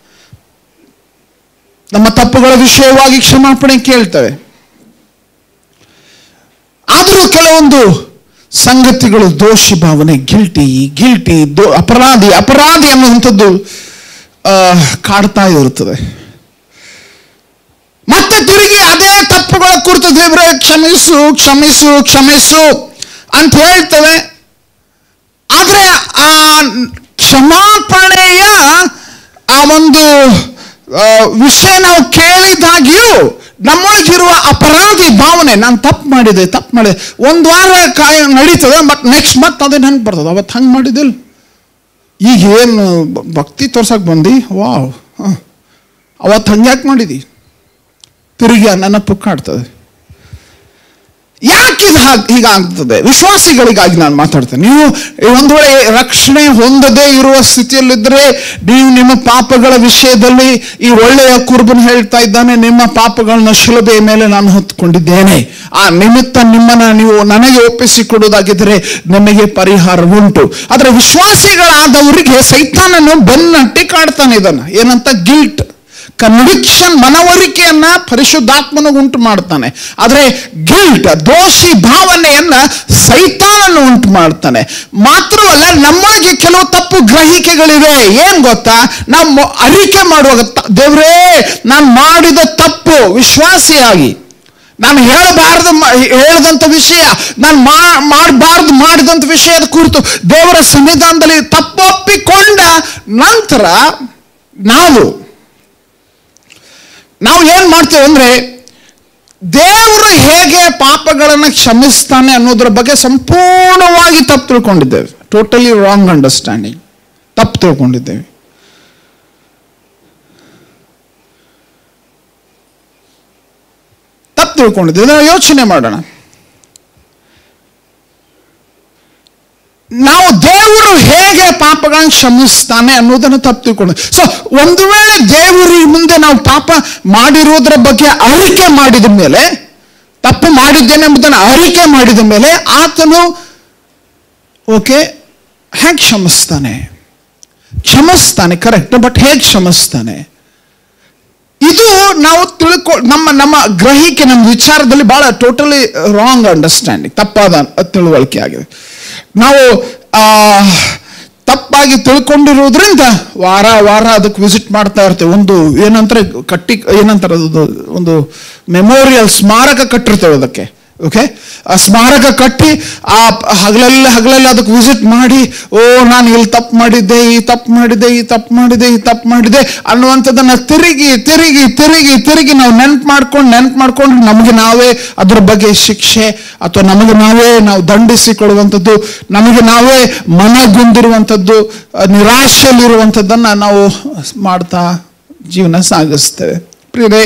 S1: ನಮ್ಮ ತಪ್ಪುಗಳ ವಿಷಯವಾಗಿ ಕ್ಷಮಾಪಣೆ ಕೇಳ್ತೇವೆ ಆದರೂ ಕೆಲವೊಂದು ಸಂಗತಿಗಳು ದೋಷಿ ಭಾವನೆ ಗಿಲ್ಟಿ ಗಿಲ್ಟಿ ಅಪರಾಧಿ ಅಪರಾಧಿ ಅನ್ನುವಂಥದ್ದು ಆ, ಕಾಡ್ತಾ ಇರುತ್ತದೆ ಮತ್ತೆ ತಿರುಗಿ ಅದೇ ತಪ್ಪುಗಳ ಕುರಿತು ದೇವರೇ ಕ್ಷಮಿಸು ಕ್ಷಮಿಸು ಕ್ಷಮಿಸು ಅಂತ ಹೇಳ್ತೇವೆ ಆದ್ರೆ ಆ ಕ್ಷಮಾಪಣೆಯ ಆ ಒಂದು ಆ, ವಿಷಯ ನಾವು ಕೇಳಿದಾಗ್ಯೂ ನಮ್ಮೊಳಗಿರುವ ಅಪರಾಧಿ ಭಾವನೆ ನಾನು ತಪ್ಪು ಮಾಡಿದೆ ತಪ್ಪು ಮಾಡಿದೆ ಒಂದು ವಾರ ಕಾಯ ನಡೀತದೆ ಬಟ್ ನೆಕ್ಸ್ಟ್ ಮತ್ತೆ ಅದೇ ನೆನಪು ಬರ್ತದೆ ಅವತ್ತು ಹಂಗೆ ಮಾಡಿದಿಲ್ಲ ಈಗ ಏನು ಭಕ್ತಿ ತೋರ್ಸಕ್ ಬಂದು ವಾವ್ ಹ. ಅವತ್ತು ಹಂಗ್ಯಾಕೆ ಮಾಡಿದಿ ತಿರುಗಿ ಆ ನೆನಪು ಕಾಡ್ತದೆ ಯಾಕೆ ಇದು ಹಾಗೆ ಹೀಗಾಗ್ತದೆ ವಿಶ್ವಾಸಿಗಳಿಗಾಗಿ ನಾನು ಮಾತಾಡ್ತೇನೆ ನೀವು ಒಂದು ವೇಳೆ ರಕ್ಷಣೆ ಹೊಂದದೇ ಇರುವ ಸ್ಥಿತಿಯಲ್ಲಿದ್ದರೆ ನೀವು ನಿಮ್ಮ ಪಾಪಗಳ ವಿಷಯದಲ್ಲಿ ಈ ಒಳ್ಳೆಯ ಕುರುಬನ್ ಹೇಳ್ತಾ ಇದ್ದಾನೆ ನಿಮ್ಮ ಪಾಪಗಳನ್ನ ಶಿಲುಬೆಯ ಮೇಲೆ ನಾನು ಹೊತ್ಕೊಂಡಿದ್ದೇನೆ ಆ ನಿಮಿತ್ತ ನಿಮ್ಮನ್ನ ನೀವು ನನಗೆ ಒಪ್ಪಿಸಿಕೊಡುವುದಾಗಿದ್ದರೆ ನಿಮಗೆ ಪರಿಹಾರ ಉಂಟು ಆದರೆ ವಿಶ್ವಾಸಿಗಳಾದವರಿಗೆ ಸೈತಾನನು ಬೆನ್ನಟ್ಟಿ ಕಾಡ್ತಾನೆ ಇದನ್ನ ಏನಂತ ಗಿಲ್ಟ್ ಕನ್ವಿಕ್ಷನ್ ಮನವರಿಕೆಯನ್ನ ಪರಿಶುದ್ಧಾತ್ಮನ ಉಂಟು ಮಾಡ್ತಾನೆ ಆದರೆ ಗಿಲ್ಟ್ ದೋಷಿ ಭಾವನೆಯನ್ನ ಸೈತಾನನ್ನು ಉಂಟು ಮಾಡ್ತಾನೆ ಮಾತ್ರವಲ್ಲ ನಮ್ಮೊಳಗೆ ಕೆಲವು ತಪ್ಪು ಗ್ರಹಿಕೆಗಳಿವೆ ಏನ್ ಗೊತ್ತಾ ನಾವು ಮೊ- ಅರಿಕೆ ಮಾಡುವಾಗ ತ- ದೇವ್ರೇ ನಾನು ಮಾಡಿದ ತಪ್ಪು ವಿಶ್ವಾಸಿಯಾಗಿ ನಾನು ಹೇಳಬಾರದು ಹೇಳಿದಂಥ ವಿಷಯ ನಾನು ಮಾಡಬಾರ್ದು ಮಾಡಿದಂಥ ವಿಷಯದ ಕುರಿತು ದೇವರ ಸಂವಿಧಾನದಲ್ಲಿ ತಪ್ಪೊಪ್ಪಿಕೊಂಡ ನಂತರ ನಾವು ನಾವು ಏನ್ ಮಾಡ್ತೇವೆ ಅಂದ್ರೆ ದೇವರು ಹೇಗೆ ಪಾಪಗಳನ್ನು ಕ್ಷಮಿಸ್ತಾನೆ ಅನ್ನೋದ್ರ ಬಗ್ಗೆ ಸಂಪೂರ್ಣವಾಗಿ ತಪ್ಪು ತಿಳ್ಕೊಂಡಿದ್ದೇವೆ ಟೋಟಲಿ ರಾಂಗ್ ಅಂಡರ್ಸ್ಟ್ಯಾಂಡಿಂಗ್ ತಪ್ಪು ತಿಳ್ಕೊಂಡಿದ್ದೇವೆ ತಪ್ಪು ತಿಳ್ಕೊಂಡಿದ್ದೇವೆ ಇದನ್ನ ಯೋಚನೆ ಮಾಡೋಣ ನಾವು ದೇವರು ಹೇಗೆ ಪಾಪಗಳನ್ನು ಕ್ಷಮಿಸ್ತಾನೆ ಅನ್ನೋದನ್ನು ತಪ್ಪು ತಿಳ್ಕೊಂಡು ಸೊ ಒಂದು ವೇಳೆ ದೇವರ ಮುಂದೆ ನಾವು ಪಾಪ ಮಾಡಿರುವುದರ ಬಗ್ಗೆ ಅರಿಕೆ ಮಾಡಿದ ಮೇಲೆ ತಪ್ಪು ಮಾಡಿದ್ದೇನೆ ಎಂಬುದನ್ನು ಅರಿಕೆ ಮಾಡಿದ ಮೇಲೆ ಆತನು ಓಕೆ ಹೇಗೆ ಕ್ಷಮಿಸ್ತಾನೆ ಕ್ಷಮಿಸ್ತಾನೆ ಕರೆಕ್ಟ್ ಬಟ್ ಹೇಗೆ ಕ್ಷಮಿಸ್ತಾನೆ ಇದು ನಾವು ತಿಳ್ಕೊ ನಮ್ಮ ನಮ್ಮ ಗ್ರಹಿಕೆ ನಮ್ಮ ವಿಚಾರದಲ್ಲಿ ಬಹಳ ಟೋಟಲಿ ರಾಂಗ್ ಅಂಡರ್ಸ್ಟ್ಯಾಂಡಿಂಗ್ ತಪ್ಪಾದ ತಿಳುವಳಿಕೆ ಆಗಿದೆ ನಾವು ಆ, ತಪ್ಪಾಗಿ ತಿಳ್ಕೊಂಡಿರೋದ್ರಿಂದ ವಾರ ವಾರ ಅದಕ್ಕೆ ವಿಸಿಟ್ ಮಾಡ್ತಾ ಇರ್ತೇವೆ ಒಂದು ಏನಂತಾರೆ ಕಟ್ಟಿ ಏನಂತಾರೆ ಅದು ಒಂದು ಮೆಮೋರಿಯಲ್ ಸ್ಮಾರಕ ಕಟ್ಟಿರ್ತೇವೆ ಅದಕ್ಕೆ ಓಕೆ ಆ ಸ್ಮಾರಕ ಕಟ್ಟಿ ಆ ಪ- ಹಗಲೆಲ್ಲ ಹಗಲೆಲ್ಲ ಅದಕ್ಕೆ ವಿಸಿಟ್ ಮಾಡಿ ಓ ನಾನು ಇಲ್ಲಿ ತಪ್ಪು ಮಾಡಿದ್ದೆ ಈ ತಪ್ಪು ಮಾಡಿದ್ದೆ ಈ ತಪ್ಪು ಮಾಡಿದೆ ಈ ತಪ್ಪು ಮಾಡಿದೆ ಅನ್ನುವಂಥದ್ದನ್ನ ತಿರುಗಿ ತಿರುಗಿ ತಿರುಗಿ ತಿರುಗಿ ನಾವು ನೆನ್ಪು ಮಾಡ್ಕೊಂಡು ನೆನ್ಪು ಮಾಡ್ಕೊಂಡು ನಮಗೆ ನಾವೇ ಅದ್ರ ಬಗ್ಗೆ ಶಿಕ್ಷೆ ಅಥವಾ ನಮಗೆ ನಾವೇ ನಾವು ದಂಡಿಸಿಕೊಳ್ಳುವಂಥದ್ದು ನಮಗೆ ನಾವೇ ಮನಗುಂದಿರುವಂಥದ್ದು ಆ, ನಿರಾಶೆಯಲ್ಲಿರುವಂಥದ್ದನ್ನ ನಾವು ಮಾಡ್ತಾ ಜೀವನ ಸಾಗಿಸ್ತೇವೆ ಪ್ರಿಯರೇ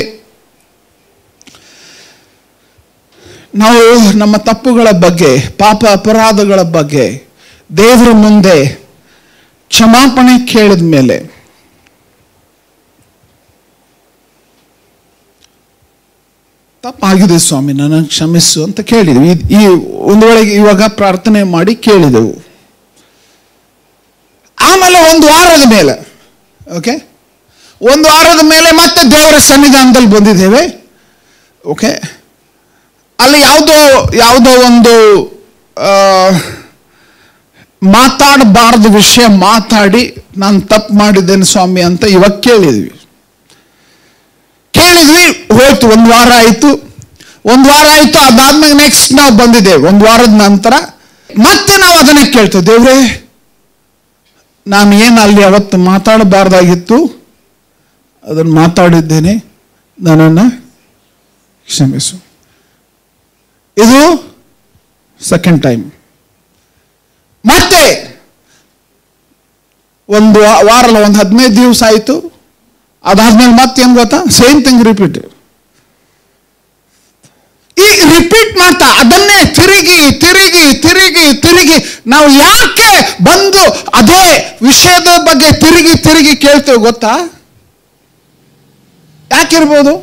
S1: ನಾವು ನಮ್ಮ ತಪ್ಪುಗಳ ಬಗ್ಗೆ ಪಾಪ ಅಪರಾಧಗಳ ಬಗ್ಗೆ ದೇವರ ಮುಂದೆ ಕ್ಷಮಾಪಣೆ ಕೇಳಿದ ಮೇಲೆ ತಪ್ಪಾಗಿದೆ ಸ್ವಾಮಿ ನನ್ನ ಕ್ಷಮಿಸು ಅಂತ ಕೇಳಿದ್ವಿ ಈ- ಈ ಒಂದು ವೇಳೆ ಇವಾಗ ಪ್ರಾರ್ಥನೆ ಮಾಡಿ ಕೇಳಿದೆವು ಆಮೇಲೆ ಒಂದು ವಾರದ ಮೇಲೆ ಓಕೆ ಒಂದು ವಾರದ ಮೇಲೆ ಮತ್ತೆ ದೇವರ ಸನ್ನಿಧಾನದಲ್ಲಿ ಬಂದಿದ್ದೇವೆ ಓಕೆ ಅಲ್ಲಿ ಯಾವುದೋ ಯಾವುದೋ ಒಂದು ಆ, ಮಾತಾಡಬಾರದು ವಿಷಯ ಮಾತಾಡಿ ನಾನು ತಪ್ಪು ಮಾಡಿದ್ದೇನೆ ಸ್ವಾಮಿ ಅಂತ ಇವಾಗ ಕೇಳಿದ್ವಿ ಕೇಳಿದ್ವಿ ಹೋಯ್ತು ಒಂದು ವಾರ ಆಯಿತು ಒಂದು ವಾರ ಆಯಿತು ಅದಾದ್ಮೇಲೆ ನೆಕ್ಸ್ಟ್ ನಾವು ಬಂದಿದ್ದೇವೆ ಒಂದು ವಾರದ ನಂತರ ಮತ್ತೆ ನಾವು ಅದನ್ನೇ ಕೇಳ್ತೇವೆ ದೇವ್ರೇ ನಾನು ಏನು ಅಲ್ಲಿ ಅವತ್ತು ಮಾತಾಡಬಾರ್ದಾಗಿತ್ತು ಅದನ್ನು ಮಾತಾಡಿದ್ದೇನೆ ನನ್ನನ್ನು ಕ್ಷಮಿಸು ಇದು ಸೆಕೆಂಡ್ ಟೈಮ್ ಮತ್ತೆ ಒಂದು ವಾ- ವಾರ ಅಲ್ಲ ಒಂದು ಹದಿನೈದು ದಿವಸ ಆಯಿತು ಅದಾದ್ಮೇಲೆ ಮತ್ತೆ ಏನು ಗೊತ್ತಾ ಸೇಮ್ ಥಿಂಗ್ ರಿಪೀಟ್ ಈ ರಿಪೀಟ್ ಮಾಡ್ತಾ ಅದನ್ನೇ ತಿರುಗಿ ತಿರುಗಿ ತಿರುಗಿ ತಿರುಗಿ ನಾವು ಯಾಕೆ ಬಂದು ಅದೇ ವಿಷಯದ ಬಗ್ಗೆ ತಿರುಗಿ ತಿರುಗಿ ಕೇಳ್ತೇವೆ ಗೊತ್ತಾ ಯಾಕಿರ್ಬೋದು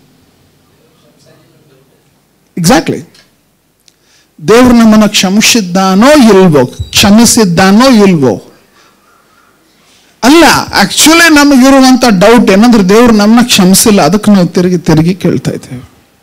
S1: ಎಕ್ಸಾಕ್ಟ್ಲಿ ದೇವ್ರು ನಮ್ಮನ್ನು ಕ್ಷಮಿಸಿದ್ದಾನೋ ಇಲ್ವೋ ಕ್ಷಮಿಸಿದ್ದಾನೋ ಇಲ್ವೋ ಅಲ್ಲ ಆಕ್ಚುಲಿ ನಮಗಿರುವಂತ ಡೌಟ್ ಏನಂದ್ರೆ ದೇವ್ರು ನಮ್ಮನ್ನ ಕ್ಷಮಿಸಿಲ್ಲ ಅದಕ್ಕೆ ನಾವು ತಿರುಗಿ ತಿರುಗಿ ಕೇಳ್ತಾ ಇದ್ದೇವೆ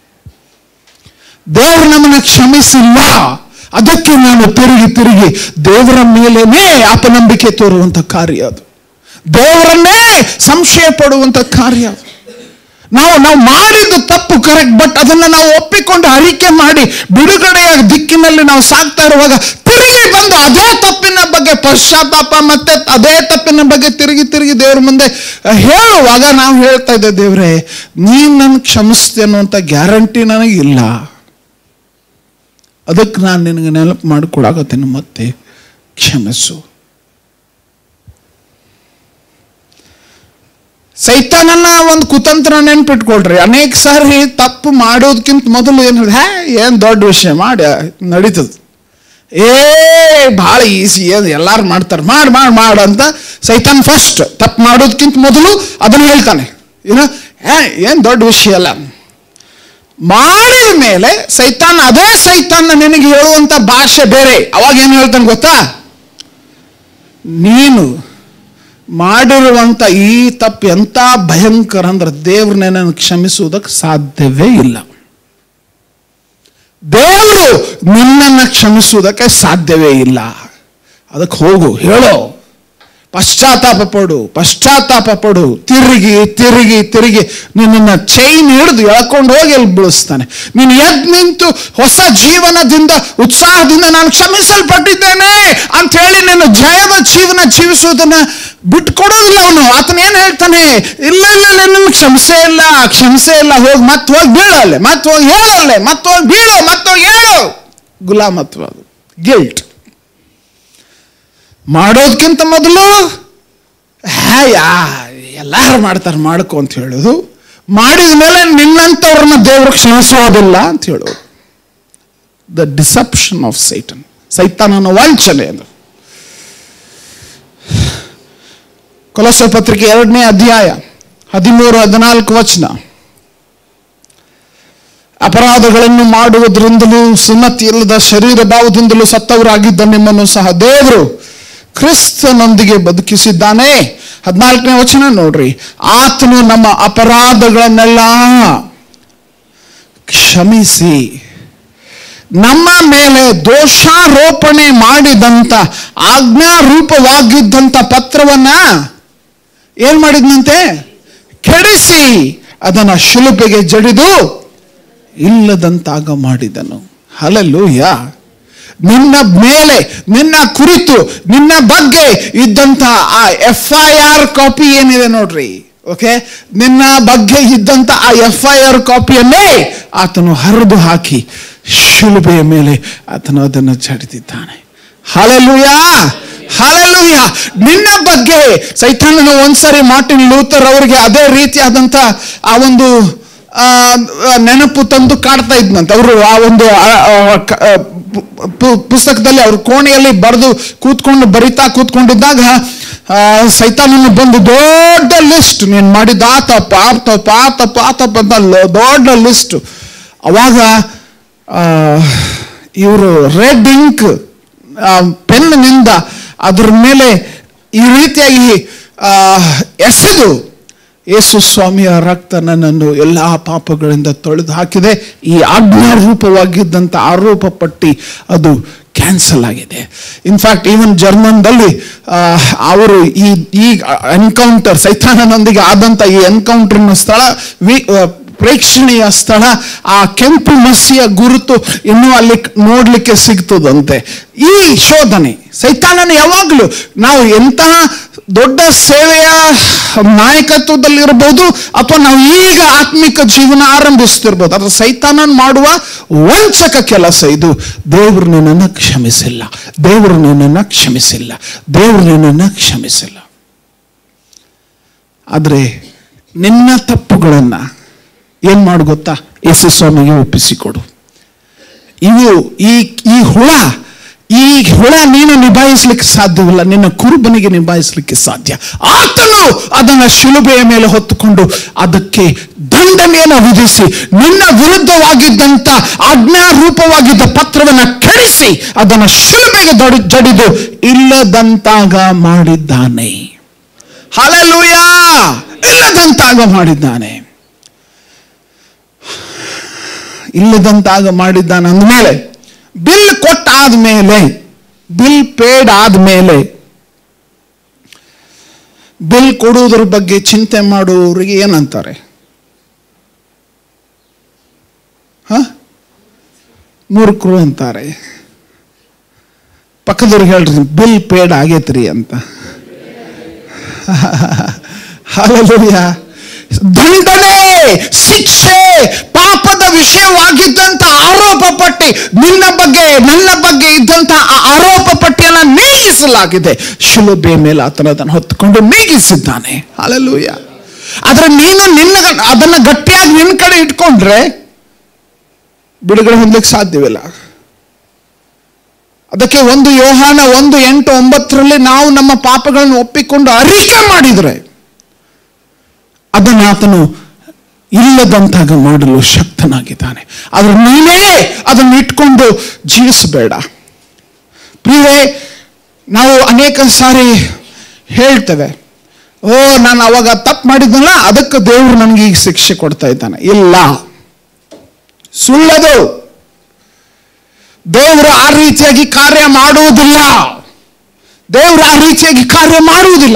S1: ದೇವ್ರು ನಮ್ಮನ್ನ ಕ್ಷಮಿಸಿಲ್ಲ ಅದಕ್ಕೆ ನಾನು ತಿರುಗಿ ತಿರುಗಿ ದೇವರ ಮೇಲೇನೆ ಅಪನಂಬಿಕೆ ತೋರುವಂತ ಕಾರ್ಯ ಅದು ದೇವರನ್ನೇ ಸಂಶಯ ಪಡುವಂತ ಕಾರ್ಯ ಅದು ನಾವು ನಾವು ಮಾಡಿದ್ದು ತಪ್ಪು ಕರೆಕ್ಟ್ ಬಟ್ ಅದನ್ನ ನಾವು ಒಪ್ಪಿಕೊಂಡು ಅರಿಕೆ ಮಾಡಿ ಬಿಡುಗಡೆಯ ದಿಕ್ಕಿನಲ್ಲಿ ನಾವು ಸಾಗ್ತಾ ಇರುವಾಗ ತಿರುಗಿ ಬಂದು ಅದೇ ತಪ್ಪಿನ ಬಗ್ಗೆ ಪಶ್ಚಾತ್ತಾಪ ಮತ್ತೆ ಅದೇ ತಪ್ಪಿನ ಬಗ್ಗೆ ತಿರುಗಿ ತಿರುಗಿ ದೇವ್ರ ಮುಂದೆ ಅಹ್, ಹೇಳುವಾಗ ನಾವು ಹೇಳ್ತಾ ಇದ್ದೆ ದೇವ್ರೆ ನೀನ್ ನನ್ ಕ್ಷಮಿಸ್ತೆ ಅನ್ನುವಂಥ ಗ್ಯಾರಂಟಿ ನನಗಿಲ್ಲ ಅದಕ್ಕೆ ನಾನು ನಿನಗೆ ನೆನಪು ಮಾಡಿಕೊಡಾಕತ್ತೇನೆ ಮತ್ತೆ ಕ್ಷಮಿಸು ಸೈತಾನನ್ನ ಒಂದು ಕುತಂತ್ರ ನೆನ್ಪಿಟ್ಕೊಳ್ರಿ ಅನೇಕ ಸಾರಿ ತಪ್ಪು ಮಾಡೋದಕ್ಕಿಂತ ಮೊದಲು ಏನು ಹೇಳಿದೆ ಹೇ ಏನು ದೊಡ್ಡ ವಿಷಯ ಮಾಡಿ ನಡೀತದ ಏ ಭಾಳ ಈಸಿ ಏನು ಎಲ್ಲಾರು ಮಾಡ್ತಾರೆ ಮಾಡಿ ಮಾಡಿ ಮಾಡು ಅಂತ ಸೈತಾನ್ ಫಸ್ಟ್ ತಪ್ಪು ಮಾಡೋದಕ್ಕಿಂತ ಮೊದಲು ಅದನ್ನು ಹೇಳ್ತಾನೆ ಏನು ಏ ಏನು ದೊಡ್ಡ ವಿಷಯ ಅಲ್ಲ ಮಾಡಿದ ಮೇಲೆ ಸೈತಾನ್ ಅದೇ ಸೈತಾನ್ ನಿನಗೆ ಹೇಳುವಂತ ಭಾಷೆ ಬೇರೆ ಅವಾಗ ಏನು ಹೇಳ್ತಾನೆ ಗೊತ್ತಾ ನೀನು ಮಾಡಿರುವಂತ ಈ ತಪ್ಪು ಎಂತ ಭಯಂಕರ ಅಂದ್ರೆ ದೇವ್ರನ್ನೇ ನನಗೆ ಕ್ಷಮಿಸುವುದಕ್ಕೆ ಸಾಧ್ಯವೇ ಇಲ್ಲ ದೇವರು ನಿನ್ನನ್ನು ಕ್ಷಮಿಸುವುದಕ್ಕೆ ಸಾಧ್ಯವೇ ಇಲ್ಲ ಅದಕ್ಕೆ ಹೋಗು ಹೇಳೋ ಪಶ್ಚಾತ್ತಾಪ ಪಡು ಪಶ್ಚಾತ್ತಾಪ ಪಡು ತಿರುಗಿ ತಿರುಗಿ ತಿರುಗಿ ನಿನ್ನನ್ನು ಚೈನ್ ಹಿಡಿದು ಎಳ್ಕೊಂಡು ಹೋಗಿ ಅಲ್ಲಿ ಬೀಳಿಸ್ತಾನೆ ನೀನು ಎದ್ದು ನಿಂತು ಹೊಸ ಜೀವನದಿಂದ ಉತ್ಸಾಹದಿಂದ ನಾನು ಕ್ಷಮಿಸಲ್ಪಟ್ಟಿದ್ದೇನೆ ಅಂತ ಹೇಳಿ ನಿನ್ನ ಜಯದ ಜೀವನ ಜೀವಿಸುವುದನ್ನ ಬಿಟ್ಕೊಡೋದಿಲ್ಲ ಅವನು ಆತನ ಏನ್ ಹೇಳ್ತಾನೆ ಇಲ್ಲ ಇಲ್ಲ ಇಲ್ಲ ನಿನ್ನ ಕ್ಷಮಿಸೇ ಇಲ್ಲ ಕ್ಷಮಿಸೇ ಇಲ್ಲ ಹೋಗಿ ಮತ್ತೆ ಹೋಗಿ ಬೀಳಲ್ಲೇ ಮತ್ತೆ ಹೋಗಿ ಹೇಳಲ್ಲೇ ಮತ್ತೆ ಹೋಗಿ ಬೀಳೋ ಮತ್ತೆ ಹೋಗಿ ಹೇಳು ಗುಲಾಮತ್ವ ಅದು ಗಿಲ್ಟ್ ಮಾಡೋದಕ್ಕಿಂತ ಮೊದಲು ಹ್ಯಾ ಯಾ ಎಲ್ಲಾರು ಮಾಡ್ತಾರೆ ಮಾಡ್ಕೊ ಅಂತ ಹೇಳೋದು ಮಾಡಿದ ಮೇಲೆ ನಿನ್ನಂಥವ್ರನ್ನ ದೇವರು ಕ್ಷಮಿಸೋದಿಲ್ಲ ಅಂತ ಹೇಳೋದು ದ ಡಿಸಪ್ಷನ್ ಆಫ್ ಸೈಟನ್ ಸೈತಾನನ ವಂಚನೆ ಅದು ಕೊಲಸ ಪತ್ರಿಕೆ ಎರಡನೇ ಅಧ್ಯಾಯ ಹದಿಮೂರು ಹದಿನಾಲ್ಕು ವಚನ ಅಪರಾಧಗಳನ್ನು ಮಾಡುವುದರಿಂದಲೂ ಸುನ್ನತಿ ಇಲ್ಲದ ಶರೀರ ಭಾವದಿಂದಲೂ ಸತ್ತವರಾಗಿದ್ದ ನಿಮ್ಮನ್ನು ಸಹ ದೇವರು ಕ್ರಿಸ್ತನೊಂದಿಗೆ ಬದುಕಿಸಿದ್ದಾನೆ ಹದಿನಾಲ್ಕನೇ ವಚನ ನೋಡ್ರಿ ಆತನು ನಮ್ಮ ಅಪರಾಧಗಳನ್ನೆಲ್ಲ ಕ್ಷಮಿಸಿ ನಮ್ಮ ಮೇಲೆ ದೋಷಾರೋಪಣೆ ಮಾಡಿದಂತ ಆಜ್ಞಾರೂಪವಾಗಿದ್ದಂಥ ಪತ್ರವನ್ನ ಏನ್ ಮಾಡಿದ್ನಂತೆ ಕೆಡಿಸಿ ಅದನ್ನ ಶಿಲುಬೆಗೆ ಜಡಿದು ಇಲ್ಲದಂತಾಗ ಮಾಡಿದನು ಹಲಲೂಯ ನಿನ್ನ ಮೇಲೆ ನಿನ್ನ ಕುರಿತು ನಿನ್ನ ಬಗ್ಗೆ ಇದ್ದಂತ ಆ ಎಫ್ ಐ ಆರ್ ಕಾಪಿ ಏನಿದೆ ನೋಡ್ರಿ ಓಕೆ ನಿನ್ನ ಬಗ್ಗೆ ಇದ್ದಂತ ಆ ಎಫ್ ಐ ಆರ್ ಕಾಪಿಯನ್ನೇ ಆತನು ಹರಿದು ಹಾಕಿ ಶಿಲುಬೆಯ ಮೇಲೆ ಆತನು ಅದನ್ನು ಚಡಿದಿದ್ದಾನೆ ಹಾಲೆಲೂಯ ಹಾಲೆಲೂಯ ನಿನ್ನ ಬಗ್ಗೆ ಸೈತಾನನು ಒಂದ್ಸರಿ ಮಾರ್ಟಿನ್ ಲೂಥರ್ ಅವರಿಗೆ ಅದೇ ರೀತಿಯಾದಂತ ಆ ಒಂದು ಆ, ಆ, ನೆನಪು ತಂದು ಕಾಡ್ತಾ ಇದ್ನಂತೆ ಅವರು ಆ ಒಂದು ಆ, ಆ, ಕ- ಆ, ಪು- ಪು- ಪುಸ್ತಕದಲ್ಲಿ ಅವ್ರ ಕೋಣೆಯಲ್ಲಿ ಬರೆದು ಕೂತ್ಕೊಂಡು ಬರಿತಾ ಕೂತ್ಕೊಂಡಿದ್ದಾಗ ಆ, ಸೈತಾನನು ಬಂದು ದೊಡ್ಡ ಲಿಸ್ಟ್ ನೀನು ಮಾಡಿದ ಆ ತಪ್ಪ ಆ ತಪ್ಪ ಆ ತಪ್ಪ ಆ ತಪ್ಪ ಅಂತ ಲ- ದೊಡ್ಡ ಲಿಸ್ಟ್ ಅವಾಗ ಇವರು ರೆಡ್ ಇಂಕ್ ಪೆನ್ನಿಂದ ಅದ್ರ ಮೇಲೆ ಈ ರೀತಿಯಾಗಿ ಆ, ಎಸೆದು ಯೇಸು ಸ್ವಾಮಿಯ ರಕ್ತ ನನ್ನನ್ನು ಎಲ್ಲ ಪಾಪಗಳಿಂದ ತೊಳೆದು ಹಾಕಿದೆ ಈ ಆಜ್ಞಾರೂಪವಾಗಿದ್ದಂಥ ಆರೋಪ ಪಟ್ಟಿ ಅದು ಕ್ಯಾನ್ಸಲ್ ಆಗಿದೆ ಇನ್ಫ್ಯಾಕ್ಟ್ ಈವನ್ ಜರ್ಮನ್ದಲ್ಲಿ ಆ, ಅವರು ಈ ಈ ಎನ್ಕೌಂಟರ್ ಸೈತಾನನೊಂದಿಗೆ ಆದಂಥ ಈ ಎನ್ಕೌಂಟರ್ನ ಸ್ಥಳ ವಿ ಆ, ಪ್ರೇಕ್ಷಣೀಯ ಸ್ಥಳ ಆ ಕೆಂಪು ಮಸಿಯ ಗುರುತು ಇನ್ನೂ ಅಲ್ಲಿ ನೋಡ್ಲಿಕ್ಕೆ ಸಿಗ್ತದಂತೆ ಈ ಶೋಧನೆ ಸೈತಾನನ ಯಾವಾಗಲೂ ನಾವು ಎಂತಹ ದೊಡ್ಡ ಸೇವೆಯ ನಾಯಕತ್ವದಲ್ಲಿರ್ಬೋದು ಅಥವಾ ನಾವು ಈಗ ಆತ್ಮಿಕ ಜೀವನ ಆರಂಭಿಸ್ತಿರ್ಬೋದು ಅದ್ರ ಸೈತಾನನ್ ಮಾಡುವ ವಂಚಕ ಕೆಲಸ ಇದು ದೇವರು ನಿನ್ನನ್ನು ಕ್ಷಮಿಸಿಲ್ಲ ದೇವರು ನಿನ್ನನ್ನು ಕ್ಷಮಿಸಿಲ್ಲ ದೇವರು ನಿನ್ನನ್ನು ಕ್ಷಮಿಸಿಲ್ಲ ಆದರೆ ನಿನ್ನ ತಪ್ಪುಗಳನ್ನ ಏನ್ ಮಾಡು ಗೊತ್ತಾ ಯೇಸು ಸ್ವಾಮಿಗೆ ಒಪ್ಪಿಸಿಕೊಡು ಇವು ಈ ಈ ಹುಳ ಈ ಹುಳ ನೀನು ನಿಭಾಯಿಸ್ಲಿಕ್ಕೆ ಸಾಧ್ಯವಿಲ್ಲ ನಿನ್ನ ಕುರುಬನಿಗೆ ನಿಭಾಯಿಸ್ಲಿಕ್ಕೆ ಸಾಧ್ಯ ಆತನು ಅದನ್ನ ಶಿಲುಬೆಯ ಮೇಲೆ ಹೊತ್ತುಕೊಂಡು ಅದಕ್ಕೆ ದಂಡನೆಯನ್ನು ವಿಧಿಸಿ ನಿನ್ನ ವಿರುದ್ಧವಾಗಿದ್ದಂತ ಆಜ್ಞಾರೂಪವಾಗಿದ್ದ ಪತ್ರವನ್ನ ಕೆಡಿಸಿ ಅದನ್ನ ಶಿಲುಬೆಗೆ ದೊಡಿ ಜಡಿದು ಇಲ್ಲದಂತಾಗ ಮಾಡಿದ್ದಾನೆ ಹಾಲೆಲೂಯ ಇಲ್ಲದಂತಾಗ ಮಾಡಿದ್ದಾನೆ ಇಲ್ಲದಂತಾಗ ಮಾಡಿದ್ದಾನೆ ಅಂದಮೇಲೆ ಬಿಲ್ ಕೊಟ್ಟಾದ್ಮೇಲೆ ಬಿಲ್ ಪೇಡ್ ಆದ್ಮೇಲೆ ಬಿಲ್ ಕೊಡುವುದ್ರ ಬಗ್ಗೆ ಚಿಂತೆ ಮಾಡುವವರಿಗೆ ಏನಂತಾರೆ ಹ ಮೂರ್ಖರು ಅಂತಾರೆ ಪಕ್ಕದವ್ರಿಗೆ ಹೇಳ್ರಿ ಬಿಲ್ ಪೇಡ್ ಆಗೈತ್ರಿ ಅಂತ ಹಾಲೆಲೂಯ ದಂಡನೆ ಶಿಕ್ಷೆ ಪಾಪದ ವಿಷಯವಾಗಿದ್ದಂತ ಆರೋಪ ಪಟ್ಟಿ ನಿನ್ನ ಬಗ್ಗೆ ನನ್ನ ಬಗ್ಗೆ ಇದ್ದಂತ ಆ ಆರೋಪ ಪಟ್ಟಿಯನ್ನ ನೀಗಿಸಲಾಗಿದೆ ಶಿಲುಬೆ ಮೇಲೆ ಆತನ ಅದನ್ನು ಹೊತ್ತುಕೊಂಡು ನೀಗಿಸಿದ್ದಾನೆ ಹಾಲೆಲೂಯ ಆದ್ರೆ ನೀನು ನಿನ್ನ ಅದನ್ನ ಗಟ್ಟಿಯಾಗಿ ನಿನ್ನ ಕಡೆ ಇಟ್ಕೊಂಡ್ರೆ ಬಿಡುಗಡೆ ಹೊಂದಲಿಕ್ಕೆ ಸಾಧ್ಯವಿಲ್ಲ ಅದಕ್ಕೆ ಒಂದು ಯೋಹಾನ ಒಂದು ಎಂಟು ಒಂಬತ್ತರಲ್ಲಿ ನಾವು ನಮ್ಮ ಪಾಪಗಳನ್ನು ಒಪ್ಪಿಕೊಂಡು ಅರಿಕೆ ಮಾಡಿದರೆ ಅದನ್ನು ಆತನು ಇಲ್ಲದಂತಾಗ ಮಾಡಲು ಶಕ್ತನಾಗಿದ್ದಾನೆ ಆದ್ರೆ ನೀನೇ ಅದನ್ನು ಇಟ್ಕೊಂಡು ಜೀವಿಸಬೇಡ ಪ್ರಿಯೇ ನಾವು ಅನೇಕ ಸಾರಿ ಹೇಳ್ತೇವೆ ಓ ನಾನು ಅವಾಗ ತಪ್ಪು ಮಾಡಿದ್ನಲ್ಲ ಅದಕ್ಕೆ ದೇವರು ನನಗೆ ಈಗ ಶಿಕ್ಷೆ ಕೊಡ್ತಾ ಇದ್ದಾನೆ ಇಲ್ಲ ಸುಳ್ಳದು ದೇವರು ಆ ರೀತಿಯಾಗಿ ಕಾರ್ಯ ಮಾಡುವುದಿಲ್ಲ ದೇವರು ಆ ರೀತಿಯಾಗಿ ಕಾರ್ಯ ಮಾಡುವುದಿಲ್ಲ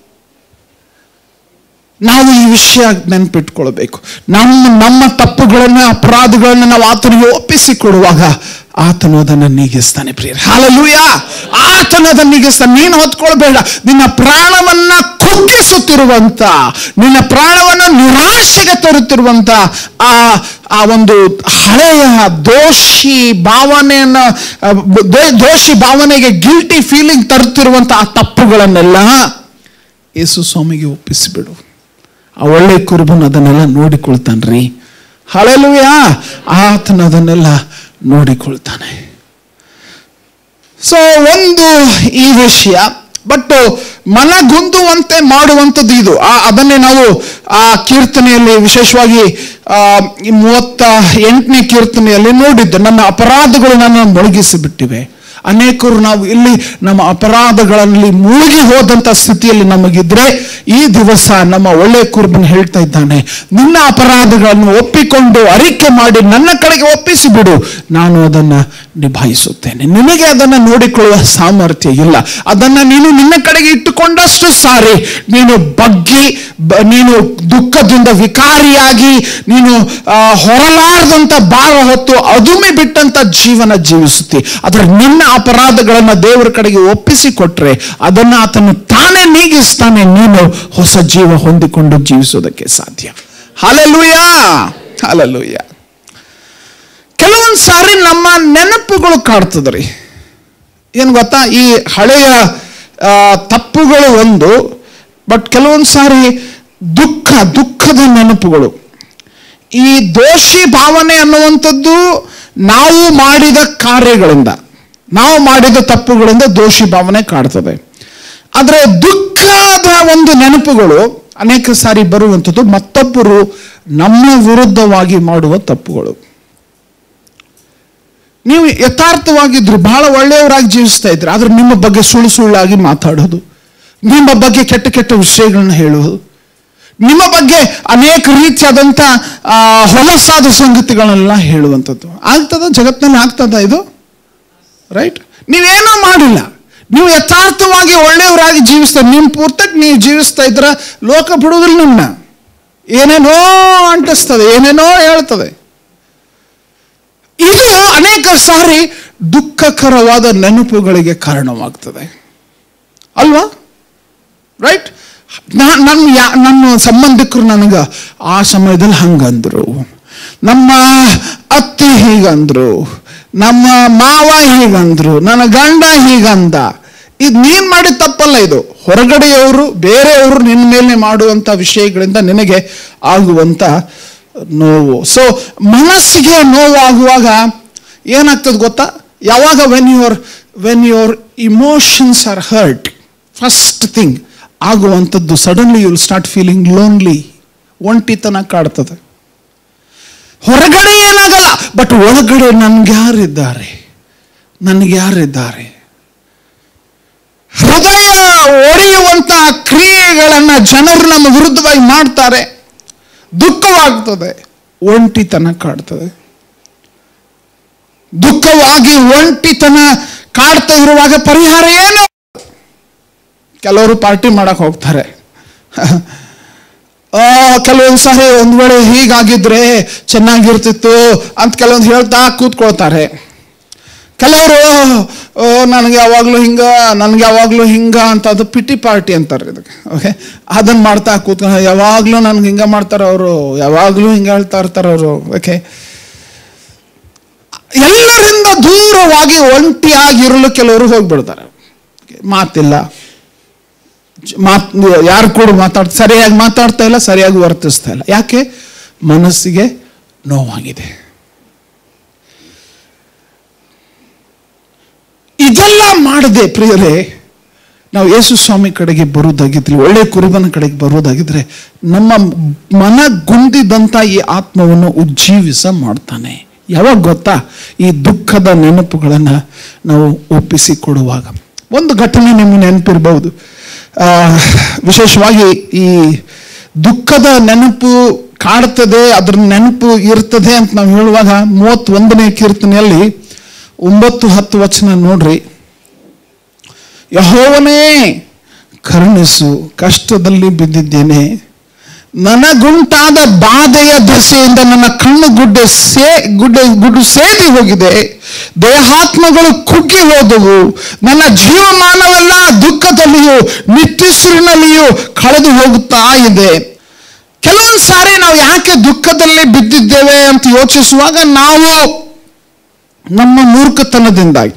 S1: ನಾವು ಈ ವಿಷಯ ನೆನಪಿಟ್ಕೊಳ್ಬೇಕು ನಮ್ಮ ನಮ್ಮ ತಪ್ಪುಗಳನ್ನ ಅಪರಾಧಗಳನ್ನ ನಾವು ಆತನಿಗೆ ಒಪ್ಪಿಸಿ ಕೊಡುವಾಗ ಆತನು ಅದನ್ನು ನೀಗಿಸ್ತಾನೆ ಪ್ರಿಯರೇ ಹಾಲಲೂಯ ಆತನು ಅದನ್ನು ನೀಗಿಸ್ತಾನೆ ನೀನು ಹೊತ್ಕೊಳ್ಬೇಡ ನಿನ್ನ ಪ್ರಾಣವನ್ನ ಕುಗ್ಗಿಸುತ್ತಿರುವಂತ ನಿನ್ನ ಪ್ರಾಣವನ್ನು ನಿರಾಶೆಗೆ ತರುತ್ತಿರುವಂತ ಆ ಆ ಒಂದು ಹಳೆಯ ದೋಷಿ ಭಾವನೆಯನ್ನ ಆ, ದೋ- ದೋಷಿ ಭಾವನೆಗೆ ಗಿಲ್ಟಿ ಫೀಲಿಂಗ್ ತರುತ್ತಿರುವಂತ ಆ ತಪ್ಪುಗಳನ್ನೆಲ್ಲ ಯೇಸು ಸ್ವಾಮಿಗೆ ಒಪ್ಪಿಸಿಬಿಡು ಆ ಒಳ್ಳೆ ಕುರುಬನು ಅದನ್ನೆಲ್ಲ ನೋಡಿಕೊಳ್ತಾನ್ರಿ ಹಳೆಲುಯ ಆತನ ಅದನ್ನೆಲ್ಲ ನೋಡಿಕೊಳ್ತಾನೆ ಸೊ ಒಂದು ಈ ವಿಷಯ ಬಟ್ ಮನಗುಂದುವಂತೆ ಮಾಡುವಂಥದ್ದು ಇದು ಆ ಅದನ್ನೇ ನಾವು ಆ ಕೀರ್ತನೆಯಲ್ಲಿ ವಿಶೇಷವಾಗಿ ಆ ಈ ಮೂವತ್ತ ಎಂಟನೇ ಕೀರ್ತನೆಯಲ್ಲಿ ನೋಡಿದ್ದೆ ನನ್ನ ಅಪರಾಧಗಳು ನನ್ನ ಮೊಳಗಿಸಿ ಬಿಟ್ಟಿವೆ ಅನೇಕರು ನಾವು ಇಲ್ಲಿ ನಮ್ಮ ಅಪರಾಧಗಳಲ್ಲಿ ಮುಳುಗಿ ಹೋದಂತ ಸ್ಥಿತಿಯಲ್ಲಿ ನಮಗಿದ್ರೆ ಈ ದಿವಸ ನಮ್ಮ ಒಳ್ಳೆ ಕುರುಬನ್ ಹೇಳ್ತಾ ಇದ್ದಾನೆ ನಿನ್ನ ಅಪರಾಧಗಳನ್ನು ಒಪ್ಪಿಕೊಂಡು ಅರಿಕೆ ಮಾಡಿ ನನ್ನ ಕಡೆಗೆ ಒಪ್ಪಿಸಿ ಬಿಡು ನಾನು ಅದನ್ನ ನಿಭಾಯಿಸುತ್ತೇನೆ ನಿನಗೆ ಅದನ್ನ ನೋಡಿಕೊಳ್ಳುವ ಸಾಮರ್ಥ್ಯ ಇಲ್ಲ ಅದನ್ನ ನೀನು ನಿನ್ನ ಕಡೆಗೆ ಇಟ್ಟುಕೊಂಡಷ್ಟು ಸಾರಿ ನೀನು ಬಗ್ಗಿ ಬ- ನೀನು ದುಃಖದಿಂದ ವಿಕಾರಿಯಾಗಿ ನೀನು ಆ, ಹೊರಲಾರದಂತ ಭಾರ ಹೊತ್ತು ಅದುಮೆ ಬಿಟ್ಟಂತ ಜೀವನ ಜೀವಿಸುತ್ತಿ ಆದ್ರೆ ನಿನ್ನ ಅಪರಾಧಗಳನ್ನ ದೇವರ ಕಡೆಗೆ ಒಪ್ಪಿಸಿ ಕೊಟ್ರೆ ಅದನ್ನ ಆತನು ತಾನೇ ನೀಗಿಸ್ತಾನೆ ನೀನು ಹೊಸ ಜೀವ ಹೊಂದಿಕೊಂಡು ಜೀವಿಸೋದಕ್ಕೆ ಸಾಧ್ಯ ಹಾಲೆಲೂಯ ಹಾಲೆಲೂಯ ಕೆಲವೊಂದು ಸಾರಿ ನಮ್ಮ ನೆನಪುಗಳು ಕಾಡ್ತದ್ರಿ ಏನು ಗೊತ್ತಾ ಈ ಹಳೆಯ ಆ, ತಪ್ಪುಗಳು ಒಂದು ಬಟ್ ಕೆಲವೊಂದು ಸಾರಿ ದುಃಖ ದುಃಖದ ನೆನಪುಗಳು ಈ ದೋಷಿ ಭಾವನೆ ಅನ್ನುವಂಥದ್ದು ನಾವು ಮಾಡಿದ ಕಾರ್ಯಗಳಿಂದ ನಾವು ಮಾಡಿದ ತಪ್ಪುಗಳಿಂದ ದೋಷಿ ಭಾವನೆ ಕಾಡ್ತದೆ ಆದರೆ ದುಃಖದ ಒಂದು ನೆನಪುಗಳು ಅನೇಕ ಸಾರಿ ಬರುವಂಥದ್ದು ಮತ್ತೊಬ್ಬರು ನಮ್ಮ ವಿರುದ್ಧವಾಗಿ ಮಾಡುವ ತಪ್ಪುಗಳು ನೀವು ಯಥಾರ್ಥವಾಗಿದ್ರು ಬಹಳ ಒಳ್ಳೆಯವರಾಗಿ ಜೀವಿಸ್ತಾ ಇದ್ರಿ ಆದ್ರೆ ನಿಮ್ಮ ಬಗ್ಗೆ ಸುಳ್ಳು ಸುಳ್ಳಾಗಿ ಮಾತಾಡೋದು ನಿಮ್ಮ ಬಗ್ಗೆ ಕೆಟ್ಟ ಕೆಟ್ಟ ವಿಷಯಗಳನ್ನ ಹೇಳುವುದು ನಿಮ್ಮ ಬಗ್ಗೆ ಅನೇಕ ರೀತಿಯಾದಂಥ ಆ, ಹೊಲಸಾದ ಸಂಗತಿಗಳನ್ನೆಲ್ಲ ಹೇಳುವಂಥದ್ದು ಆಗ್ತದ ಜಗತ್ತಿನಲ್ಲಿ ಆಗ್ತದ ಇದು ರೈಟ್ ನೀವೇನೋ ಮಾಡಿಲ್ಲ ನೀವು ಯಥಾರ್ಥವಾಗಿ ಒಳ್ಳೆಯವರಾಗಿ ಜೀವಿಸ್ತಾ ನಿಮ್ಮ ಪೂರ್ತಕ್ಕೆ ನೀವು ಜೀವಿಸ್ತಾ ಇದ್ರ ಲೋಕ ಬಿಡುವುದಿಲ್ಲ ನಿಮ್ಮನ್ನ ಏನೇನೋ ಅಂಟಿಸ್ತದೆ ಏನೇನೋ ಹೇಳ್ತದೆ ಇದು ಅನೇಕ ಸಾರಿ ದುಃಖಕರವಾದ ನೆನಪುಗಳಿಗೆ ಕಾರಣವಾಗ್ತದೆ ಅಲ್ವಾ ರೈಟ್ ನನ್ನ ಯಾ ನನ್ನ ಸಂಬಂಧಿಕರು ನನಗೆ ಆ ಸಮಯದಲ್ಲಿ ಹಂಗಂದ್ರು ನಮ್ಮ ಅತ್ತಿ ಹೀಗಂದ್ರು ನಮ್ಮ ಮಾವ ಹೀಗಂದ್ರು ನನ್ನ ಗಂಡ ಹೀಗಂದ ಇದು ನೀನ್ ಮಾಡಿದ ತಪ್ಪಲ್ಲ ಇದು ಹೊರಗಡೆಯವರು ಬೇರೆಯವರು ನಿನ್ನ ಮೇಲೆ ಮಾಡುವಂತ ವಿಷಯಗಳಿಂದ ನಿನಗೆ ಆಗುವಂತ ನೋವು ಸೊ ಮನಸ್ಸಿಗೆ ನೋವಾಗುವಾಗ ಏನಾಗ್ತದೆ ಗೊತ್ತಾ ಯಾವಾಗ when your when your emotions are hurt first thing ಆಗುವಂಥದ್ದು suddenly you will start feeling lonely ಒಂಟಿತನ ಕಾಡ್ತದೆ ಹೊರಗಡೆ ಏನಾಗಲ್ಲ ಬಟ್ ಒಳಗಡೆ ನನ್ಗೆ ಯಾರಿದ್ದಾರೆ ನನಗೆ ಯಾರಿದ್ದಾರೆ ಹೃದಯ ಒಡೆಯುವಂತ ಕ್ರಿಯೆಗಳನ್ನ ಜನರು ನಮ್ಮ ವಿರುದ್ಧವಾಗಿ ಮಾಡ್ತಾರೆ ದುಃಖವಾಗ್ತದೆ ಒಂಟಿತನ ಕಾಡ್ತದೆ ದುಃಖವಾಗಿ ಒಂಟಿತನ ಕಾಡ್ತಾ ಇರುವಾಗ ಪರಿಹಾರ ಏನು ಕೆಲವರು ಪಾರ್ಟಿ ಮಾಡಕ್ ಹೋಗ್ತಾರೆ ಆ, ಕೆಲವೊಂದು ಸಾರಿ ಒಂದ್ ವೇಳೆ ಹೀಗಾಗಿದ್ರೆ ಚೆನ್ನಾಗಿರ್ತಿತ್ತು ಅಂತ ಕೆಲವೊಂದು ಹೇಳ್ತಾ ಕೂತ್ಕೊಳ್ತಾರೆ ಕೆಲವರು ನನಗೆ ಯಾವಾಗಲೂ ಹಿಂಗ ನನಗೆ ಯಾವಾಗಲೂ ಹಿಂಗ ಅಂತ ಅದು ಪಿಟಿ ಪಾರ್ಟಿ ಅಂತಾರೆ ಇದಕ್ಕೆ ಓಕೆ ಅದನ್ನ ಮಾಡ್ತಾ ಕೂತ್ಕೊಂಡು ಯಾವಾಗಲೂ ನನ್ಗೆ ಹಿಂಗ ಮಾಡ್ತಾರೆ ಅವರು ಯಾವಾಗಲೂ ಹಿಂಗ ಹೇಳ್ತಾ ಇರ್ತಾರೆ ಅವರು ಓಕೆ ಎಲ್ಲರಿಂದ ದೂರವಾಗಿ ಒಂಟಿಯಾಗಿರಲು ಕೆಲವರು ಹೋಗ್ಬಿಡ್ತಾರೆ ಮಾತಿಲ್ಲ ಮಾತ್ ಯಾರು ಕೂಡ ಮಾತಾಡ್ ಸರಿಯಾಗಿ ಮಾತಾಡ್ತಾ ಇಲ್ಲ ಸರಿಯಾಗಿ ವರ್ತಿಸ್ತಾ ಇಲ್ಲ ಯಾಕೆ ಮನಸ್ಸಿಗೆ ನೋವಾಗಿದೆ ಇದೆಲ್ಲ ಮಾಡದೆ ಪ್ರಿಯರೇ ನಾವು ಯೇಸು ಸ್ವಾಮಿ ಕಡೆಗೆ ಬರುವುದಾಗಿದ್ರೆ ಒಳ್ಳೆ ಕುರುಬನ ಕಡೆಗೆ ಬರುವುದಾಗಿದ್ರೆ ನಮ್ಮ ಮನಗುಂದಿದಂತ ಈ ಆತ್ಮವನ್ನು ಉಜ್ಜೀವಿಸ ಮಾಡ್ತಾನೆ ಯಾವಾಗ ಗೊತ್ತಾ ಈ ದುಃಖದ ನೆನಪುಗಳನ್ನ ನಾವು ಒಪ್ಪಿಸಿ ಕೊಡುವಾಗ ಒಂದು ಘಟನೆ ನಿಮ್ಗೆ ನೆನಪಿರ್ಬಹುದು ಆ, ವಿಶೇಷವಾಗಿ ಈ ದುಃಖದ ನೆನಪು ಕಾಡ್ತದೆ ಅದ್ರ ನೆನಪು ಇರ್ತದೆ ಅಂತ ನಾವು ಹೇಳುವಾಗ ಮೂವತ್ತೊಂದನೇ ಕೀರ್ತನೆಯಲ್ಲಿ ಒಂಬತ್ತು ಹತ್ತು ವಚನ ನೋಡ್ರಿ ಯಹೋವನೇ ಕರುಣಿಸು ಕಷ್ಟದಲ್ಲಿ ಬಿದ್ದಿದ್ದೇನೆ ನನಗುಂಟಾದ ಬಾಧೆಯ ದಸೆಯಿಂದ ನನ್ನ ಕಣ್ಣು ಗುಡ್ಡೆ ಸೇ ಗುಡ್ಡೆ ಗುಡ್ಡು ಸೇದಿ ಹೋಗಿದೆ ದೇಹಾತ್ಮಗಳು ಕುಗ್ಗಿ ಹೋದವು ನನ್ನ ಜೀವಮಾನವೆಲ್ಲ ದುಃಖದಲ್ಲಿಯೂ ನಿಟ್ಟುಸಿರಿನಲ್ಲಿಯೂ ಕಳೆದು ಹೋಗುತ್ತಾ ಇದೆ ಕೆಲವೊಂದು ಸಾರಿ ನಾವು ಯಾಕೆ ದುಃಖದಲ್ಲಿ ಬಿದ್ದಿದ್ದೇವೆ ಅಂತ ಯೋಚಿಸುವಾಗ ನಾವು ನಮ್ಮ ಮೂರ್ಖತನದಿಂದಾಗಿ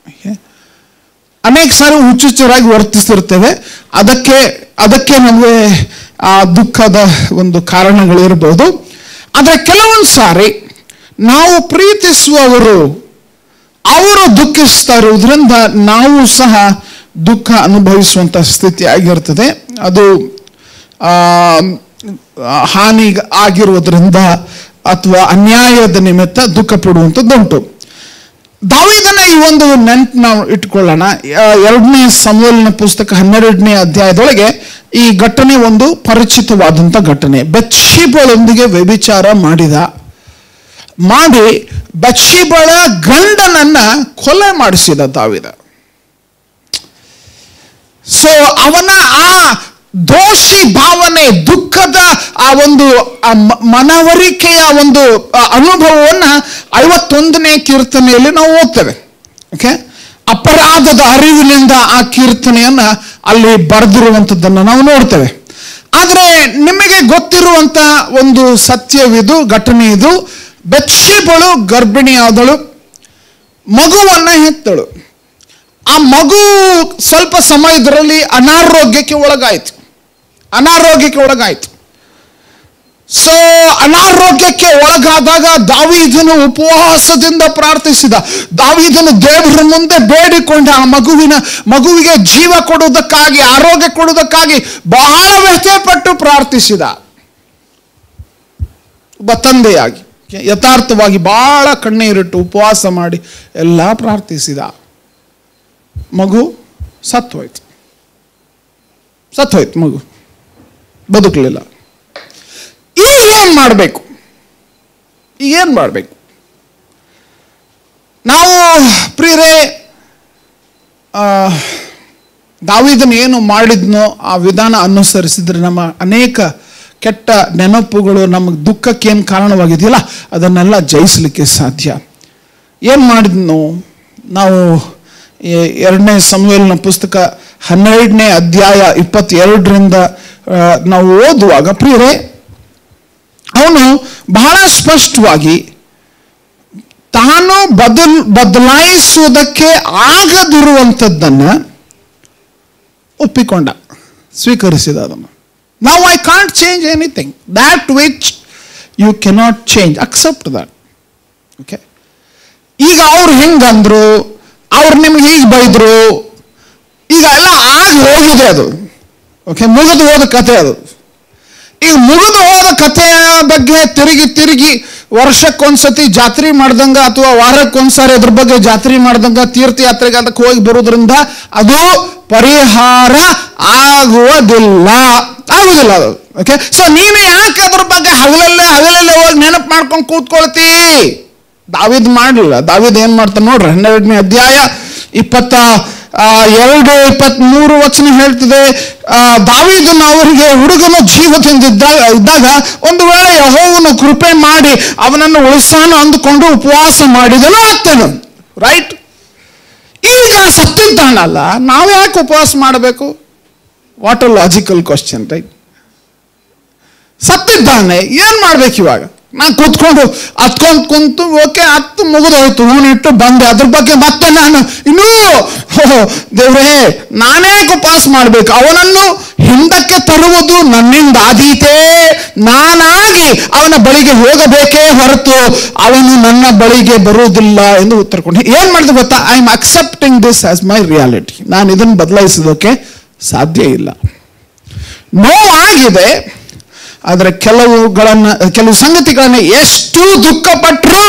S1: ಅನೇಕ ಸಾರಿ ಹುಚ್ಚುಚ್ಚರಾಗಿ ವರ್ತಿಸ್ತಿರ್ತೇವೆ ಅದಕ್ಕೆ ಅದಕ್ಕೆ ನಮಗೆ ಆ ದುಃಖದ ಒಂದು ಕಾರಣಗಳಿರ್ಬೋದು ಆದರೆ ಕೆಲವೊಂದು ಸಾರಿ ನಾವು ಪ್ರೀತಿಸುವವರು ಅವರು ದುಃಖಿಸ್ತಾ ಇರುವುದರಿಂದ ನಾವು ಸಹ ದುಃಖ ಅನುಭವಿಸುವಂತ ಸ್ಥಿತಿ ಆಗಿರ್ತದೆ ಅದು ಆ, ಹಾನಿ ಆಗಿರುವುದರಿಂದ ಅಥವಾ ಅನ್ಯಾಯದ ನಿಮಿತ್ತ ದುಃಖ ಪಡುವಂಥದ್ದುಂಟು ದಾವಿದನ ಈ ಒಂದು ನೆನ್ಪು ನಾವು ಇಟ್ಕೊಳ್ಳೋಣ ಆ, ಎರಡನೇ ಸಮೂಲಿನ ಪುಸ್ತಕ ಹನ್ನೆರಡನೇ ಅಧ್ಯಾಯದೊಳಗೆ ಈ ಘಟನೆ ಒಂದು ಪರಿಚಿತವಾದಂಥ ಘಟನೆ ಬಚ್ಚಿಬಳೊಂದಿಗೆ ವ್ಯಭಿಚಾರ ಮಾಡಿದ ಮಾಡಿ ಬಚ್ಚಿಬಳ ಗಂಡನನ್ನ ಕೊಲೆ ಮಾಡಿಸಿದ ದಾವಿದ ಸೊ ಅವನ ಆ ದೋಷಿ ಭಾವನೆ ದುಃಖದ ಆ ಒಂದು ಆ ಮ- ಮನವರಿಕೆಯ ಒಂದು ಆ ಅನುಭವವನ್ನ ಐವತ್ತೊಂದನೇ ಕೀರ್ತನೆಯಲ್ಲಿ ನಾವು ಓದ್ತೇವೆ ಓಕೆ ಅಪರಾಧದ ಅರಿವಿನಿಂದ ಆ ಕೀರ್ತನೆಯನ್ನ ಅಲ್ಲಿ ಬರೆದಿರುವಂಥದ್ದನ್ನು ನಾವು ನೋಡ್ತೇವೆ ಆದರೆ ನಿಮಗೆ ಗೊತ್ತಿರುವಂತ ಒಂದು ಸತ್ಯವಿದು ಘಟನೆ ಇದು ಬೆತ್ಷಿಬಳು ಗರ್ಭಿಣಿಯಾದಳು ಮಗುವನ್ನ ಹೆತ್ತಳು ಆ ಮಗು ಸ್ವಲ್ಪ ಸಮಯದಲ್ಲಿ ಅನಾರೋಗ್ಯಕ್ಕೆ ಒಳಗಾಯಿತು ಅನಾರೋಗ್ಯಕ್ಕೆ ಒಳಗಾಯಿತು ಸೊ ಅನಾರೋಗ್ಯಕ್ಕೆ ಒಳಗಾದಾಗ ದಾವೀದನು ಉಪವಾಸದಿಂದ ಪ್ರಾರ್ಥಿಸಿದ ದಾವೀದನು ದೇವರ ಮುಂದೆ ಬೇಡಿಕೊಂಡ ಆ ಮಗುವಿನ ಮಗುವಿಗೆ ಜೀವ ಕೊಡುವುದಕ್ಕಾಗಿ ಆರೋಗ್ಯ ಕೊಡುವುದಕ್ಕಾಗಿ ಬಹಳ ವ್ಯಥೆಪಟ್ಟು ಪ್ರಾರ್ಥಿಸಿದ ಒಬ್ಬ ತಂದೆಯಾಗಿ ಯಥಾರ್ಥವಾಗಿ ಬಹಳ ಕಣ್ಣೀರಿಟ್ಟು ಉಪವಾಸ ಮಾಡಿ ಎಲ್ಲ ಪ್ರಾರ್ಥಿಸಿದ ಮಗು ಸತ್ತೋಯ್ತು ಸತ್ತೋಯ್ತು ಮಗು ಬದುಕಲಿಲ್ಲ ಈಗ ಏನು ಮಾಡಬೇಕು ಈಗ ಏನು ಮಾಡಬೇಕು ನಾವು ಪ್ರಿಯರೇ ಆ, ದಾವೀದನು ಏನು ಮಾಡಿದ್ನೋ ಆ ವಿಧಾನ ಅನುಸರಿಸಿದ್ರೆ ನಮ್ಮ ಅನೇಕ ಕೆಟ್ಟ ನೆನಪುಗಳು ನಮಗೆ ದುಃಖಕ್ಕೆ ಏನು ಕಾರಣವಾಗಿದೆಯಲ್ಲ ಅದನ್ನೆಲ್ಲ ಜಯಿಸಲಿಕ್ಕೆ ಸಾಧ್ಯ ಏನು ಮಾಡಿದ್ನು ನಾವು ಈ ಎರಡನೇ ಸಮಯಲಿನ ಪುಸ್ತಕ ಹನ್ನೆರಡನೇ ಅಧ್ಯಾಯ ಇಪ್ಪತ್ತೆರಡರಿಂದ ಆ, ನಾವು ಓದುವಾಗ ಪ್ರಿಯರೇ ಅವನು ಬಹಳ ಸ್ಪಷ್ಟವಾಗಿ ತಾನು ಬದಲ್ ಬದಲಾಯಿಸುವುದಕ್ಕೆ ಆಗದಿರುವಂಥದ್ದನ್ನ ಒಪ್ಪಿಕೊಂಡ ಸ್ವೀಕರಿಸಿದ ಅದನ್ನು ನಾವು I can't change anything that which you cannot change accept that okay ಈಗ ಅವ್ರು ಹೆಂಗಂದ್ರು ಅವ್ರು ನಿಮ್ಗೆ ಹೀಗೆ ಬೈದ್ರು ಈಗ ಎಲ್ಲ ಆಗಿ ಹೋಗಿದೆ ಅದು ಓಕೆ ಮುಗಿದು ಹೋದ ಕತೆ ಅದು ಈಗ ಮುಗಿದು ಹೋದ ಕಥೆಯ ಬಗ್ಗೆ ತಿರುಗಿ ತಿರುಗಿ ವರ್ಷಕ್ಕೊಂದ್ಸತಿ ಜಾತ್ರೆ ಮಾಡ್ದಂಗ ಅಥವಾ ವಾರಕ್ಕೊಂದ್ಸಾರಿ ಅದ್ರ ಬಗ್ಗೆ ಜಾತ್ರೆ ಮಾಡ್ದಂಗ ತೀರ್ಥಯಾತ್ರೆಗೆ ಅದಕ್ಕೆ ಹೋಗಿ ಬರೋದ್ರಿಂದ ಅದು ಪರಿಹಾರ ಆಗುವುದಿಲ್ಲ ಆಗುದಿಲ್ಲ ಅದು ಓಕೆ ಸೊ ನೀನು ಯಾಕೆ ಅದ್ರ ಬಗ್ಗೆ ಹಗಲಲ್ಲೇ ಹಗಲಲ್ಲೇ ಹೋಗಿ ನೆನಪು ಮಾಡ್ಕೊಂಡು ಕೂತ್ಕೊಳ್ತಿ ದಾವಿದ್ ಮಾಡಲಿಲ್ಲ ದಾವಿದ್ ಏನ್ ಮಾಡ್ತಾನೆ ನೋಡ್ರಿ ಹನ್ನೆರಡನೇ ಅಧ್ಯಾಯ ಇಪ್ಪತ್ತ ಆ, ಎರಡು ಇಪ್ಪತ್ಮೂರು ವಚನ ಹೇಳ್ತದೆ ಆ, ದಾವೀದನು ಅವರಿಗೆ ಹುಡುಗನ ಜೀವದಿಂದ ಇದ್ದಾಗ ಇದ್ದಾಗ ಒಂದು ವೇಳೆ ಯಹೋವನು ಕೃಪೆ ಮಾಡಿ ಅವನನ್ನು ಉಳಿಸಾನು ಅಂದುಕೊಂಡು ಉಪವಾಸ ಮಾಡಿದನು ಆಗ್ತೇನೆ ರೈಟ್ ಈಗ ಸತ್ತಿದ್ದಾನಲ್ಲ ನಾವು ಯಾಕೆ ಉಪವಾಸ ಮಾಡಬೇಕು what a logical question right ಸತ್ತಿದ್ದಾನೆ ಏನ್ ಮಾಡ್ಬೇಕು ಇವಾಗ ನಾನು ಕೂತ್ಕೊಂಡು ಹತ್ಕೊಂಡ್ ಕುಂತು ಓಕೆ ಹತ್ತು ಮುಗಿದೋಯ್ತು ಹೂನಿಟ್ಟು ಬಂದೆ ಅದ್ರ ಬಗ್ಗೆ ಮತ್ತೆ ನಾನು ಇನ್ನೂ ಹೋ, ದೇವ್ರೇ ನಾನೇ ಉಪವಾಸ ಮಾಡ್ಬೇಕು ಅವನನ್ನು ಹಿಂದಕ್ಕೆ ತರುವುದು ನನ್ನಿಂದ ಆದೀತೇ ನಾನಾಗಿ ಅವನ ಬಳಿಗೆ ಹೋಗಬೇಕೇ ಹೊರತು ಅವನು ನನ್ನ ಬಳಿಗೆ ಬರುವುದಿಲ್ಲ ಎಂದು ಉತ್ತರ ಕೊಟ್ಟು ಏನ್ ಮಾಡಿದೆ ಗೊತ್ತಾ I am accepting this as my reality ನಾನು ಇದನ್ನು ಬದಲಾಯಿಸೋದಕ್ಕೆ ಸಾಧ್ಯ ಇಲ್ಲ ನೋವಾಗಿದೆ ಆದರೆ ಕೆಲವುಗಳನ್ನ ಕೆಲವು ಸಂಗತಿಗಳನ್ನ ಎಷ್ಟು ದುಃಖಪಟ್ಟರು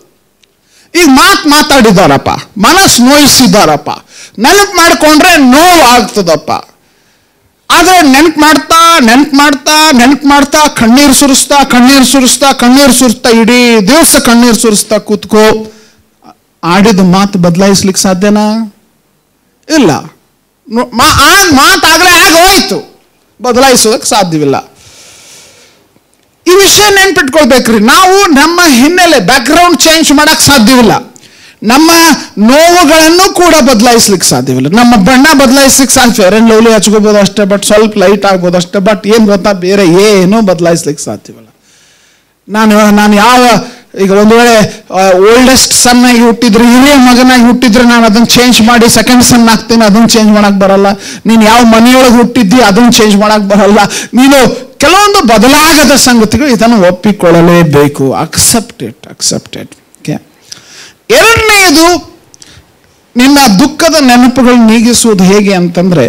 S1: ಈಗ ಮಾತು ಮಾತಾಡಿದಾರಪ್ಪ ಮನಸ್ಸು ನೋಯಿಸಿದಾರಪ್ಪ ನೆನಪು ಮಾಡ್ಕೊಂಡ್ರೆ ನೋವು ಆಗ್ತದಪ್ಪ ಆದ್ರೆ ನೆನಪು ಮಾಡ್ತಾ ನೆನಪು ಮಾಡ್ತಾ ನೆನಪು ಮಾಡ್ತಾ ಕಣ್ಣೀರು ಸುರಿಸ್ತಾ ಕಣ್ಣೀರು ಸುರಿಸ್ತಾ ಕಣ್ಣೀರು ಸುರಿಸ್ತಾ ಇಡೀ ದಿವಸ ಕಣ್ಣೀರು ಸುರಿಸ್ತಾ ಕೂತ್ಕೋ ಆಡಿದ ಮಾತು ಬದಲಾಯಿಸ್ಲಿಕ್ಕೆ ಸಾಧ್ಯನಾ ಇಲ್ಲ ನೋ- ಮಾ ಆ ಮಾತಾಗಲೇ ಆಗೋಯ್ತು ಬದಲಾಯಿಸೋದಕ್ಕೆ ಸಾಧ್ಯವಿಲ್ಲ ಈ ವಿಷಯ ನೆನ್ಪಿಟ್ಕೊಳ್ಬೇಕ್ರಿ ನಾವು ನಮ್ಮ ಹಿನ್ನೆಲೆ ಬ್ಯಾಕ್ಗ್ರೌಂಡ್ ಚೇಂಜ್ ಮಾಡಕ್ ಸಾಧ್ಯವಿಲ್ಲ ನಮ್ಮ ನೋವುಗಳನ್ನು ಕೂಡ ಬದಲಾಯಿಸ್ಲಿಕ್ಕೆ ಸಾಧ್ಯವಿಲ್ಲ ನಮ್ಮ ಬಣ್ಣ ಬದಲಾಯಿಸ್ಲಿಕ್ಕೆ ಸಾಧ್ಯ ಫೇರ್ ಅಂಡ್ ಲವ್ಲಿ ಹಚ್ಕೋಬೋದು ಅಷ್ಟೇ ಬಟ್ ಸ್ವಲ್ಪ ಲೈಟ್ ಆಗ್ಬೋದು ಅಷ್ಟೇ ಬಟ್ ಏನು ಗೊತ್ತಾ ಬೇರೆ ಏನೂ ಬದಲಾಯಿಸ್ಲಿಕ್ಕೆ ಸಾಧ್ಯವಿಲ್ಲ ನಾನು ನಾನು ಯಾವ ಈಗ ಒಂದು ವೇಳೆ ಓಲ್ಡೆಸ್ಟ್ ಸನ್ ಆಗಿ ಹುಟ್ಟಿದ್ರೆ ಹಿರಿಯ ಮಗನಾಗಿ ಹುಟ್ಟಿದ್ರೆ ನಾನು ಅದನ್ನ ಚೇಂಜ್ ಮಾಡಿ ಸೆಕೆಂಡ್ ಸನ್ ಆಗ್ತೀನಿ ಅದನ್ನ ಚೇಂಜ್ ಮಾಡಕ್ ಬರಲ್ಲ ನೀನು ಯಾವ ಮನೆಯೊಳಗೆ ಹುಟ್ಟಿದ್ದಿ ಅದನ್ನ ಚೇಂಜ್ ಮಾಡಕ್ ಬರಲ್ಲ ನೀನು ಕೆಲವೊಂದು ಬದಲಾಗದ ಸಂಗತಿಗಳು ಇದನ್ನು ಒಪ್ಪಿಕೊಳ್ಳಲೇಬೇಕು accept it accept it okay ಎರಡನೆಯದು ನಿನ್ನ ದುಃಖದ ನೆನಪುಗಳು ನೀಗಿಸುವುದು ಹೇಗೆ ಅಂತಂದ್ರೆ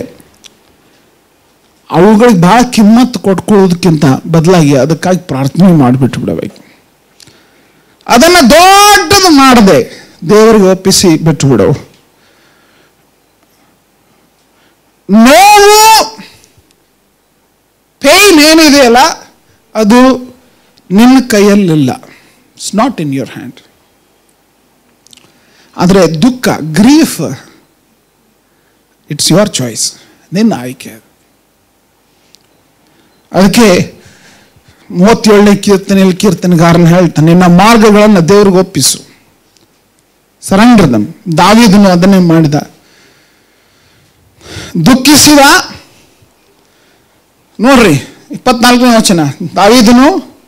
S1: ಅವುಗಳಿಗೆ ಬಹಳ ಕಿಮ್ಮತ್ತು ಕೊಟ್ಕೊಳ್ಳೋದಕ್ಕಿಂತ ಬದಲಾಗಿ ಅದಕ್ಕಾಗಿ ಪ್ರಾರ್ಥನೆ ಮಾಡಿಬಿಟ್ಟು ಬಿಡಬೇಕು ಅದನ್ನ ದೊಡ್ಡದು ಮಾಡದೆ ದೇವರಿಗೆ ಒಪ್ಪಿಸಿ ಬಿಟ್ಟುಬಿಡು ನೋವು ಪೇಯ್ನ್ ಏನಿದೆಯಲ್ಲ ಅದು ನಿನ್ನ ಕೈಯಲ್ಲಿಲ್ಲ it's not in your hand ಆದರೆ ದುಃಖ ಗ್ರೀಫ್ ಇಟ್ಸ್ ಯುವರ್ ಚಾಯ್ಸ್ ನಿನ್ನ ಆಯ್ಕೆ ಅದಕ್ಕೆ ಮೂವತ್ತೇಳನೇ ಕೀರ್ತನೆಯಲ್ಲಿ ಕೀರ್ತನೆಗಾರನ ಹೇಳ್ತಾನೆ ನಿನ್ನ ಮಾರ್ಗಗಳನ್ನು ದೇವ್ರಿಗೆ ಒಪ್ಪಿಸು ಸರೆಂಡರ್ ದಮ್ ದಾವಿದನು ಅದನ್ನೇ ಮಾಡಿದ ದುಃಖಿಸಿದ ನೋಡ್ರಿ ಇಪ್ಪತ್ನಾಲ್ಕನೇ ವಚನ ದಾವಿದನು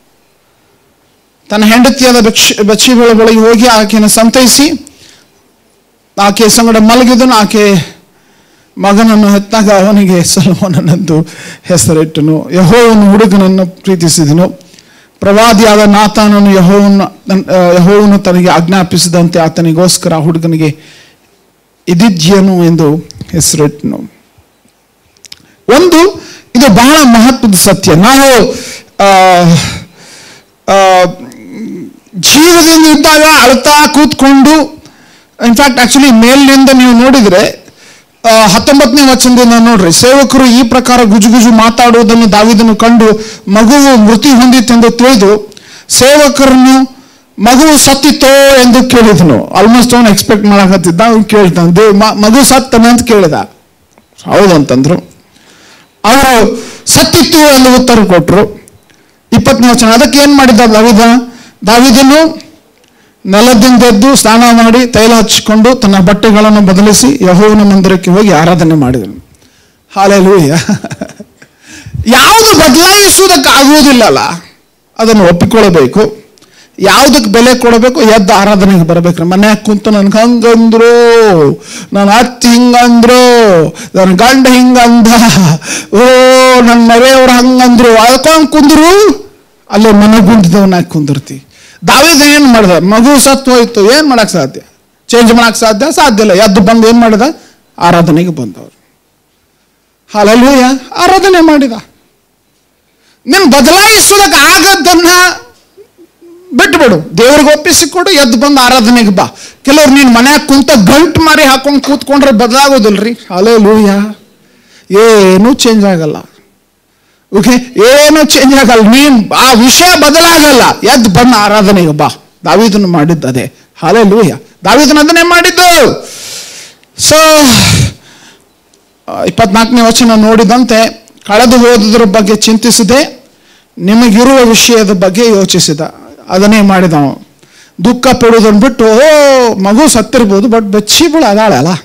S1: ತನ್ನ ಹೆಂಡತಿಯಾದ ಬಕ್ಷ ಬಚ್ಚಿಗಳ ಬಳಿಗೆ ಹೋಗಿ ಆಕೆಯನ್ನು ಸಂತೈಸಿ ಆಕೆ ಸಂಗಡ ಮಲಗಿದನು ಆಕೆ ಮಗನನ್ನು ಹೆತ್ತಾಗ ಅವನಿಗೆ ಸಲ್ಮೋನನೆಂದು ಹೆಸರಿಟ್ಟನು ಯಹೋವನು ಹುಡುಗನನ್ನು ಪ್ರೀತಿಸಿದನು ಪ್ರವಾದಿಯಾದ ನಾತಾನನು ಯಹೋವನ ಯಹೋವನು ತನಗೆ ಆಜ್ಞಾಪಿಸಿದಂತೆ ಆತನಿಗೋಸ್ಕರ ಆ ಹುಡುಗನಿಗೆ ಇದಿಜ್ಯನು ಎಂದು ಹೆಸರಿಟ್ಟನು ಒಂದು ಇದು ಬಹಳ ಮಹತ್ವದ ಸತ್ಯ ನಾವು ಆ, ಆ, ಜೀವದಿಂದ ಇದ್ದಾಗ ಅಳ್ತಾ ಕೂತ್ಕೊಂಡು ಇನ್ಫ್ಯಾಕ್ಟ್ ಆಕ್ಚುಲಿ ಮೇಲಿನಿಂದ ನೀವು ನೋಡಿದ್ರೆ ಆ, ಹತ್ತೊಂಬತ್ತನೇ ವಚನದಿಂದ ನೋಡ್ರಿ ಸೇವಕರು ಈ ಪ್ರಕಾರ ಗುಜುಗುಜು ಮಾತಾಡುವುದನ್ನು ದಾವಿದನು ಕಂಡು ಮಗುವು ಮೃತಿ ಹೊಂದಿತೆಂದು ತಿಳಿದು ಸೇವಕರನ್ನು ಮಗುವು ಸತ್ತಿತೋ ಎಂದು ಕೇಳಿದನು ಆಲ್ಮೋಸ್ಟ್ ಅವನು ಎಕ್ಸ್ಪೆಕ್ಟ್ ಮಾಡಕತ್ತಿದ್ದ ಅವ್ನು ಕೇಳ್ತಾನೆ ದೇವ್ ಮ- ಮಗು ಸತ್ತನ ಅಂತ ಕೇಳಿದ ಹೌದಂತಂದ್ರು ಅವರು ಸತ್ತಿತ್ತು ಎಂದು ಉತ್ತರ ಕೊಟ್ಟರು ಇಪ್ಪತ್ತನೇ ವಚನ ಅದಕ್ಕೆ ಏನ್ ಮಾಡಿದ್ದ ದಾವಿದ ದಾವಿದನು ನೆಲದಿಂದ ಎದ್ದು ಸ್ನಾನ ಮಾಡಿ ತೈಲ ಹಚ್ಚಿಕೊಂಡು ತನ್ನ ಬಟ್ಟೆಗಳನ್ನು ಬದಲಿಸಿ ಯಹೋವನ ಮಂದಿರಕ್ಕೆ ಹೋಗಿ ಆರಾಧನೆ ಮಾಡಿದನು ಹಾಲೆಲೂಯ ಯಾವುದು ಬದಲಾಯಿಸುವುದಕ್ಕೆ ಆಗುವುದಿಲ್ಲಲ್ಲ ಅದನ್ನು ಒಪ್ಪಿಕೊಳ್ಳಬೇಕು ಯಾವುದಕ್ಕೆ ಬೆಲೆ ಕೊಡಬೇಕು ಎದ್ದು ಆರಾಧನೆಗೆ ಬರ್ಬೇಕ್ರಿ ಮನ್ಯಾಗ ಕುಂತು ನನ್ಗೆ ಹಂಗಂದ್ರು ನನ್ನ ಅತ್ತಿ ಹಿಂಗಂದ್ರು ನನ್ನ ಗಂಡ ಹಿಂಗಂದ ಓ ನನ್ನ ಮನೆಯವ್ರು ಹಂಗಂದ್ರು ಅದಕ್ಕೊಂದು ಕುಂದ್ರು ಅಲ್ಲೇ ಮನೆ ಗುಂಡಿದವನಾಗಿ ಕುಂದಿರ್ತಿ ದಾವಿದ ಏನು ಮಾಡ್ದ ಮಗು ಸತ್ತು ಹೋಯ್ತು ಏನು ಮಾಡಕ್ ಸಾಧ್ಯ ಚೇಂಜ್ ಮಾಡಕ್ ಸಾಧ್ಯ ಸಾಧ್ಯ ಇಲ್ಲ ಎದ್ದು ಬಂದು ಏನು ಮಾಡಿದ ಆರಾಧನೆಗೆ ಬಂದವರು ಹಾಲಲ್ಲೂಯ ಆರಾಧನೆ ಮಾಡಿದ ನಿನ್ ಬದಲಾಯಿಸೋದಕ್ಕೆ ಆಗದ್ದನ್ನ ಬಿಟ್ಬಿಡು ದೇವ್ರಿಗೆ ಒಪ್ಪಿಸಿಕೊಡು ಎದ್ದು ಬಂದು ಆರಾಧನೆಗೆ ಬಾ ಕೆಲವ್ರು ನೀನ್ ಮನ್ಯಾಗ ಕುಂತ ಗಂಟು ಮಾರಿ ಹಾಕೊಂಡು ಕೂತ್ಕೊಂಡ್ರೆ ಬದಲಾಗೋದಿಲ್ರಿ ಅಲೇ ಲೂಯ ಏನೂ ಚೇಂಜ್ ಆಗಲ್ಲ ಓಕೆ ಏನು ಚೇಂಜ್ ಆಗಲ್ಲ ನೀನ್ ಆ ವಿಷಯ ಬದಲಾಗಲ್ಲ ಎದ್ದು ಬಂದು ಆರಾಧನೆಗೆ ಬಾ ದಾವಿದನು ಮಾಡಿದ್ದು ಅದೇ ಹಾಲೇ ಲೂಯ ದಾವಿದನು ಅದನ್ನೇ ಮಾಡಿದ್ದು ಸೊ ಇಪ್ಪತ್ನಾಲ್ಕನೇ ವಚನ ನೋಡಿದಂತೆ ಕಳೆದು ಹೋದುದ್ರ ಬಗ್ಗೆ ಚಿಂತಿಸದೆ ನಿಮಗಿರುವ ವಿಷಯದ ಬಗ್ಗೆ ಯೋಚಿಸಿದ ಅದನ್ನೇ ಮಾಡಿದ ಅವನು ದುಃಖ ಪಡುವುದನ್ನು ಬಿಟ್ಟು ಓ ಮಗು ಸತ್ತಿರ್ಬೋದು ಬಟ್ ಬಚ್ಚಿಗಳು ಅದಾಳೆ ಅಲ್ಲ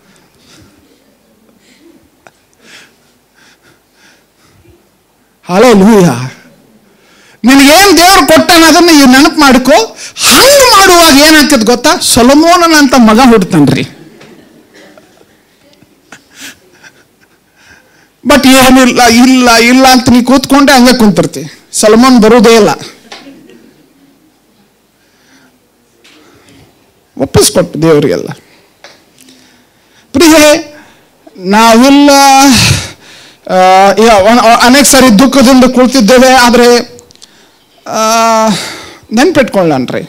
S1: ಹಲೋ ಲೂಯ ನಿನಗೇನು ದೇವ್ರು ಕೊಟ್ಟಾನ ಅದನ್ನ ಈ ನೆನಪು ಮಾಡ್ಕೋ ಹಂಗೆ ಮಾಡುವಾಗ ಏನಾಗ್ತದೆ ಗೊತ್ತಾ ಸೊಲಮೋನನ ಅಂತ ಮಗ ಹುಡ್ತಾನ್ರಿ ಬಟ್ ಏನಿಲ್ಲ ಇಲ್ಲ ಇಲ್ಲ ಅಂತ ನೀ ಕೂತ್ಕೊಂಡೆ ಹಂಗೆ ಕುಂತಿರ್ತಿ ಸಲ್ಮಾನ್ ಬರುವುದೇ ಇಲ್ಲ ಒಪ್ಪಿಸ್ಕೊಟ್ಟು ದೇವರಿಗೆಲ್ಲ ಪ್ರಿಯೆ ನಾವೆಲ್ಲ ಆ, ಯಾ- ಅ- ಅ- ಅನೇಕ ಸಾರಿ ದುಃಖದಿಂದ ಕುಳಿತಿದ್ದೇವೆ ಆದರೆ ನೆನ್ಪಿಟ್ಕೊಳ್ಳಣ್ರಿ